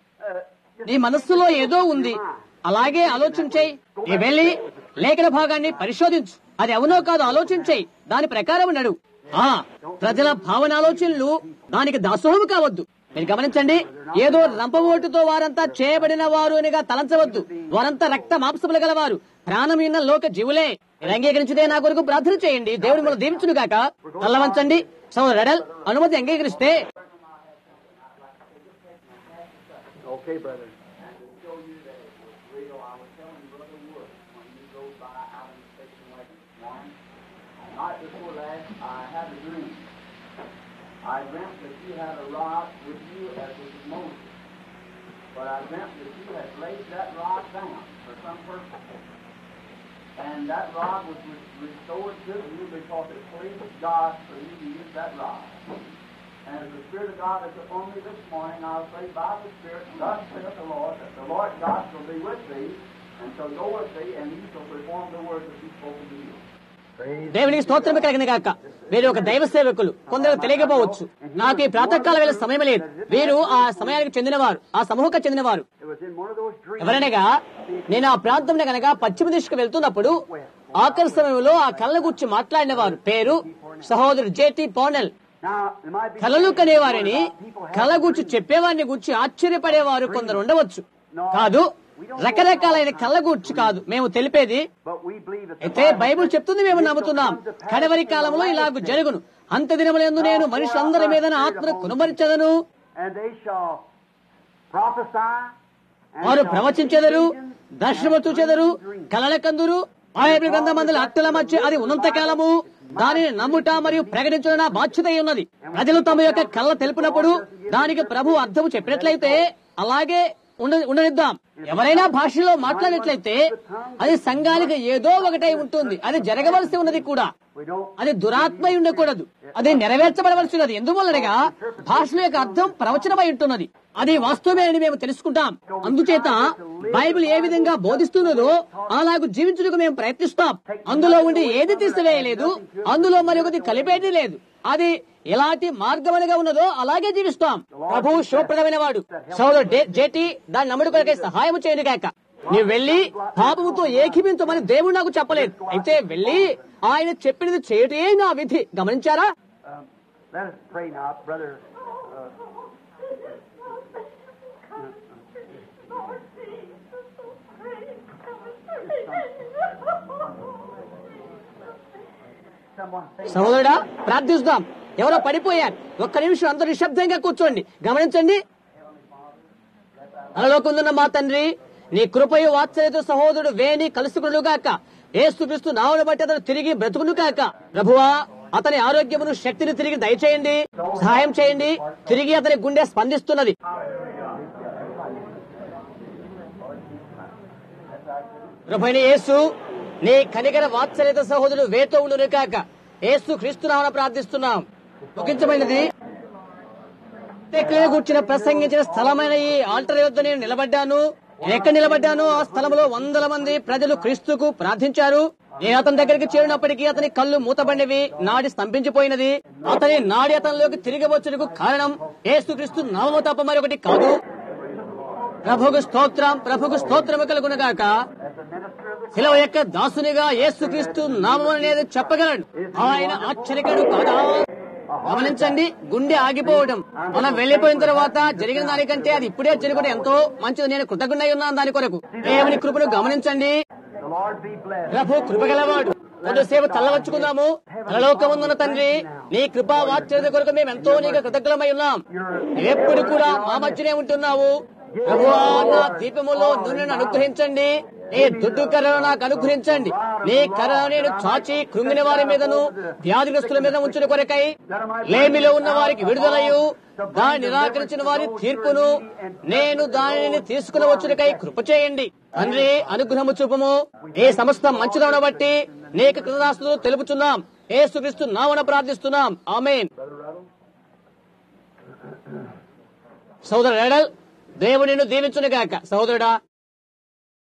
నీ మనస్సులో ఏదో ఉంది అలాగే ఆలోచించేయి నీ వెళ్ళి లేఖన భాగాన్ని పరిశోధించు అది అవునో కాదో ఆలోచించేయి దాని ప్రకారం నడు ఆ ప్రజల భావన ఆలోచనలు దానికి దాసోహం కావద్దు మీరు గమనించండి ఏదో రంపమోటుతో వారంతా చేయబడిన వారు అనిగా తలంచవద్దు వారంతా రక్త మాంసములు గలవారు ప్రాణం ఉన్న లోక జీవులే మీరు అంగీకరించితే నా కొరకు ప్రార్థన చేయండి దేవుడు మనం దీవించును గాక నల్లవంచండి సోదరడల్ అనుమతి అంగీకరిస్తే Okay, brother. Night before last, I had a dream. I dreamt that you had a rod with you as with Moses. But I dreamt that you had laid that rod down for some purpose. And that rod was re- restored to you because it pleased God for you to use that rod. And as the Spirit of God is upon me this morning, I'll say by the Spirit, thus saith the Lord, that the Lord God shall be with thee, and shall go with thee, and he shall perform the words that he spoken to you. దేవునికి స్తోత్రం కలిగిన కాక వీరు ఒక దైవ సేవకులు కొందరు తెలియకపోవచ్చు నాకు ఈ ప్రాతకాల వేళ సమయం లేదు వీరు ఆ సమయానికి చెందినవారు ఆ సమూహకు చెందినవారు It was in one of those dreams. ఎవరనగా నేను ఆ ప్రాంతంలో కనుక పశ్చిమ దిశకు వెళ్తున్నప్పుడు ఆఖరి సమయంలో ఆ కళ్ళ గురించి మాట్లాడినవారు పేరు సహోదరు జేటి పోనెల్ Now, there might be కలలు కనేవారిని కళ గురించి చెప్పేవారిని గురించి ఆశ్చర్యపడేవారు కొందరు ఉండవచ్చు కాదు రకరకాలైన కళ్ళ గురించి కాదు మేము తెలిపేది but we believe that the అయితే బైబుల్ చెప్తుంది మేము నమ్ముతున్నాం కడవరి కాలంలో ఇలాగ జరుగును అంత దినములందు నేను మనుషులందరి మీద నా ఆత్మను కునుమరించదను And they shall prophesy. and వారు shall ప్రవచించెదరు see visions, దర్శనము చూచెదరు కలల కందురు బైబిల్ గ్రంథమందుల అట్టల మధ్య అది ఉన్నంత కాలము దానిని నమ్ముట మరియు ప్రకటించడం నా బాధ్యత అయి ఉన్నది ప్రజలు తమ యొక్క కళ్ళ తెలిపినప్పుడు దానికి ప్రభు అర్థము చెప్పినట్లయితే అలాగే ఉండ- ఉండనిద్దాం ఎవరైనా భాషలో మాట్లాడినట్లయితే అది సంఘానికి ఏదో ఒకటై ఉంటుంది అది జరగవలసి ఉన్నది కూడా We don't అది దురాత్మై ఉండకూడదు అది నెరవేర్చబడవలసినది ఎందువల్లనగా భాషల యొక్క అర్థం ప్రవచనమై ఉంటున్నది అది వాస్తవమే అని మేము తెలుసుకుంటాం అందుచేత బైబిల్ ఏ విధంగా బోధిస్తున్నదో అలాగూ జీవించుటకు మేము ప్రయత్నిస్తాం అందులో ఉండి ఏది తీసివేయలేదు అందులో మరి ఒకటి కలిపేది లేదు అది ఎలాంటి మార్గమనగా ఉన్నదో అలాగే జీవిస్తాం ప్రభు శుభప్రదమైన వాడు సోదరు జేటి దాని నమ్ముడు కొరకై సహాయం చేయను కాక నీవు వెళ్ళి పాపముతో ఏకీపించమని దేవుడు నాకు చెప్పలేదు అయితే వెళ్ళి ఆయన చెప్పినది చేయటే నా విధి గమనించారా Um, let us pray now, brother. Uh, someone say, సహోదరుడా ప్రార్థిస్తాం ఎవరో పడిపోయారు ఒక్క నిమిషం అందరూ నిశ్శబ్దంగా కూర్చోండి గమనించండి అలలోకుందున్న మా తండ్రి నీ కృపయు వాత్సల్యత సహోదరుడు వేని కలుసుకును గాక ఏసుక్రీస్తు నావును బట్టి అతను తిరిగి బ్రతుకును కాక ప్రభువా అతని ఆరోగ్యమును శక్తిని తిరిగి దయచేయండి సహాయం చేయండి తిరిగి అతని గుండె స్పందిస్తున్నది ప్రభుని యేసు నీ కనికర వాత్సల్యత సహోదరుడు వేతో ఉండును కాక యేసు క్రీస్తునామన ప్రార్థిస్తున్నాం ముగించమైనది అంత్యక్రియలు కూర్చిన ప్రసంగించిన స్థలమైన ఈ ఆల్టర్ యొద్ద నేను నిలబడ్డాను నేను ఎక్కడ నిలబడ్డాను ఆ స్థలంలో వందల మంది ప్రజలు క్రీస్తుకు ప్రార్థించారు నేను అతని దగ్గరికి చేరినప్పటికీ అతని కళ్ళు మూతబడినవి నాడి స్తంభించిపోయినది అతని నాడి అతనిలోకి తిరిగి వచ్చుటకు కారణం ఏసుక్రీస్తు నామము తప్ప మరొకటి కాదు ప్రభుకు స్తోత్రం ప్రభుకు స్తోత్రము కలుగునగాక శిలవ యొక్క దాసునిగా యేసుక్రీస్తు నామం అనేది చెప్పగలడు ఆయన ఆశ్చర్యకడు కాదా గమనించండి గుండె ఆగిపోవడం మనం వెళ్లిపోయిన తర్వాత జరిగిన దానికంటే అది ఇప్పుడే జరగడం ఎంతో మంచిది నేను కృతజ్ఞ ఉన్నాను దాని కొరకు దేవుని కృపను గమనించండి The Lord be blessed. ప్రభు కృపగలవాడు కొద్దిసేపు తల్లవచ్చుకుందాము తలలోకముందున్న తండ్రి నీ కృపా వాత్సల్యత కొరకు మేము ఎంతో నీకు కృతజ్ఞమై ఉన్నాం ఎప్పుడు కూడా మా మధ్యనే ఉంటున్నావు ప్రభువా నా దీపములో నూనెను అనుగ్రహించండి నీ దుడ్డు కర్రను నాకు అనుగ్రహించండి నీ కర్ర నేను చాచి కృంగిన వారి మీదను వ్యాధిగ్రస్తుల మీద ఉంచిన కొరకై లేమిలో ఉన్న వారికి విడుదలయు దాన్ని నిరాకరించిన వారి తీర్పును నేను దానిని తీసుకుని వచ్చునికై కృప చేయండి తండ్రి అనుగ్రహము చూపము ఏ సమస్త మంచిదవన బట్టి నీకు కృతదాస్తులు తెలుపుచున్నాం ఏసుక్రీస్తు నామన ప్రార్థిస్తున్నాం ఆమెన్ సోదరు ఎడల్ దేవుడు నిన్ను దీవించునుగాక సహోదరుడా